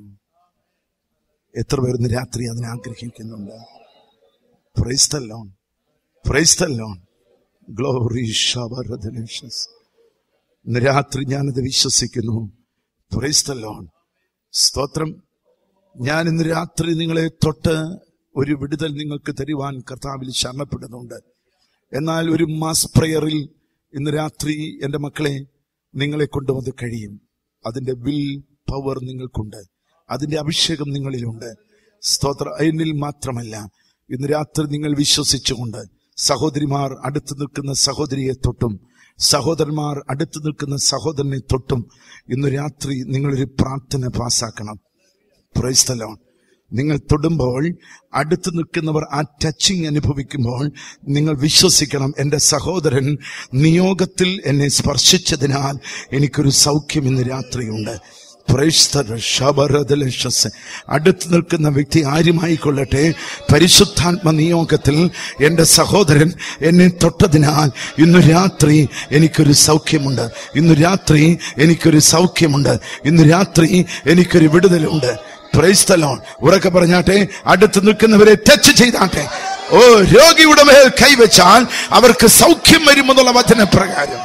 എത്ര പേർ ഇന്ന് രാത്രി അതിനെ ആഗ്രഹിക്കുന്നുണ്ട് പ്രൈസ്തല്ലോൺ പ്രൈസ്തല്ലോൺ ഗ്ലോറി ഷവറദലേഷസ് ഇന്ന് രാത്രി ഞാനത് വിശ്വസിക്കുന്നു പ്രൈസ്തല്ലോൺ സ്തോത്രം ഞാൻ ഇന്ന് രാത്രി നിങ്ങളെ തൊട്ട് ഒരു വിടുതൽ നിങ്ങൾക്ക് തരുവാൻ കർത്താവിൽ ശരണപ്പെടുന്നുണ്ട് എന്നാൽ ഒരു മാസ് പ്രയറിൽ ഇന്ന് രാത്രി എൻ്റെ മക്കളെ നിങ്ങളെ കൊണ്ടുവന്ന് കഴിയും അതിന്റെ വിൽ പവർ നിങ്ങൾക്കുണ്ട് അതിന്റെ അഭിഷേകം നിങ്ങളിലുണ്ട് സ്തോത്ര എന്നിൽ മാത്രമല്ല ഇന്ന് രാത്രി നിങ്ങൾ വിശ്വസിച്ചുകൊണ്ട് സഹോദരിമാർ അടുത്ത് നിൽക്കുന്ന സഹോദരിയെ തൊട്ടും സഹോദരന്മാർ അടുത്ത് നിൽക്കുന്ന സഹോദരനെ തൊട്ടും ഇന്ന് രാത്രി നിങ്ങളൊരു പ്രാർത്ഥന പാസ്സാക്കണം പ്രൈസ്തലോൺ നിങ്ങൾ തൊടുമ്പോൾ അടുത്ത് നിൽക്കുന്നവർ ആ ടച്ചിങ് അനുഭവിക്കുമ്പോൾ നിങ്ങൾ വിശ്വസിക്കണം എൻ്റെ സഹോദരൻ നിയോഗത്തിൽ എന്നെ സ്പർശിച്ചതിനാൽ എനിക്കൊരു സൗഖ്യം ഇന്ന് രാത്രിയുണ്ട് പ്രൈസ്തർ ശബരദലശസ് അടുത്ത് നിൽക്കുന്ന വ്യക്തി ആരുമായിക്കൊള്ളട്ടെ പരിശുദ്ധാത്മ നിയോഗത്തിൽ എൻ്റെ സഹോദരൻ എന്നെ തൊട്ടതിനാൽ ഇന്നു രാത്രി എനിക്കൊരു സൗഖ്യമുണ്ട് ഇന്നു രാത്രി എനിക്കൊരു സൗഖ്യമുണ്ട് ഇന്നു രാത്രി എനിക്കൊരു വിടുതലുണ്ട് പ്രൈസ്തലോൺ ഉറക്കെ പറഞ്ഞാട്ടെ അടുത്ത് നിൽക്കുന്നവരെ ടച്ച് ചെയ്താട്ടെ ഓ രോഗിയുടെ മേൽ കൈവച്ചാൽ അവർക്ക് സൗഖ്യം വരുമെന്നുള്ള വചനപ്രകാരം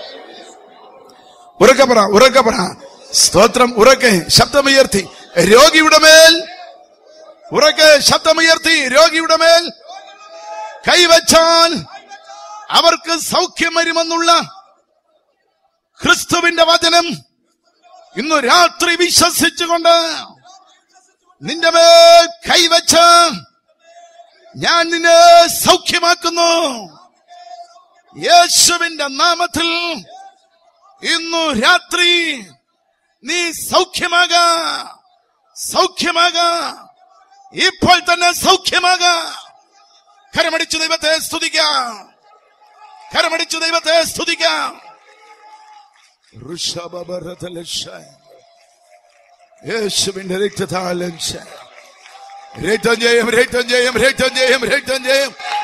ഉറക്കെ പറ ഉറക്കെ പറ സ്തോത്രം ഉറക്കെ ശബ്ദമുയർത്തി രോഗിയുടെ മേൽ ഉറക്കെ ശബ്ദമുയർത്തി രോഗിയുടെ മേൽ കൈവച്ചാൽ അവർക്ക് സൗഖ്യം വരുമെന്നുള്ള ക്രിസ്തുവിന്റെ വചനം ഇന്ന് രാത്രി വിശ്വസിച്ചുകൊണ്ട് നിന്റെ മേൽ കൈവച്ച് ഞാൻ നിന്നെ സൗഖ്യമാക്കുന്നു യേശുവിന്റെ നാമത്തിൽ ഇന്നു രാത്രി നീ സൗഖ്യമാക സൗഖ്യമാക ഇപ്പോൾ തന്നെ സൗഖ്യമാക കരമടിച്ചു ദൈവത്തെ സ്തുതിക്കാം കരമടിച്ചു ദൈവത്തെ സ്തുതിക്കാം ഋഷഭരതലക്ഷ യേശുവിന്റെ രക്തത്താലം രക്തം ജയം രക്തം ജയം രക്തം ജയം രക്തം ജയം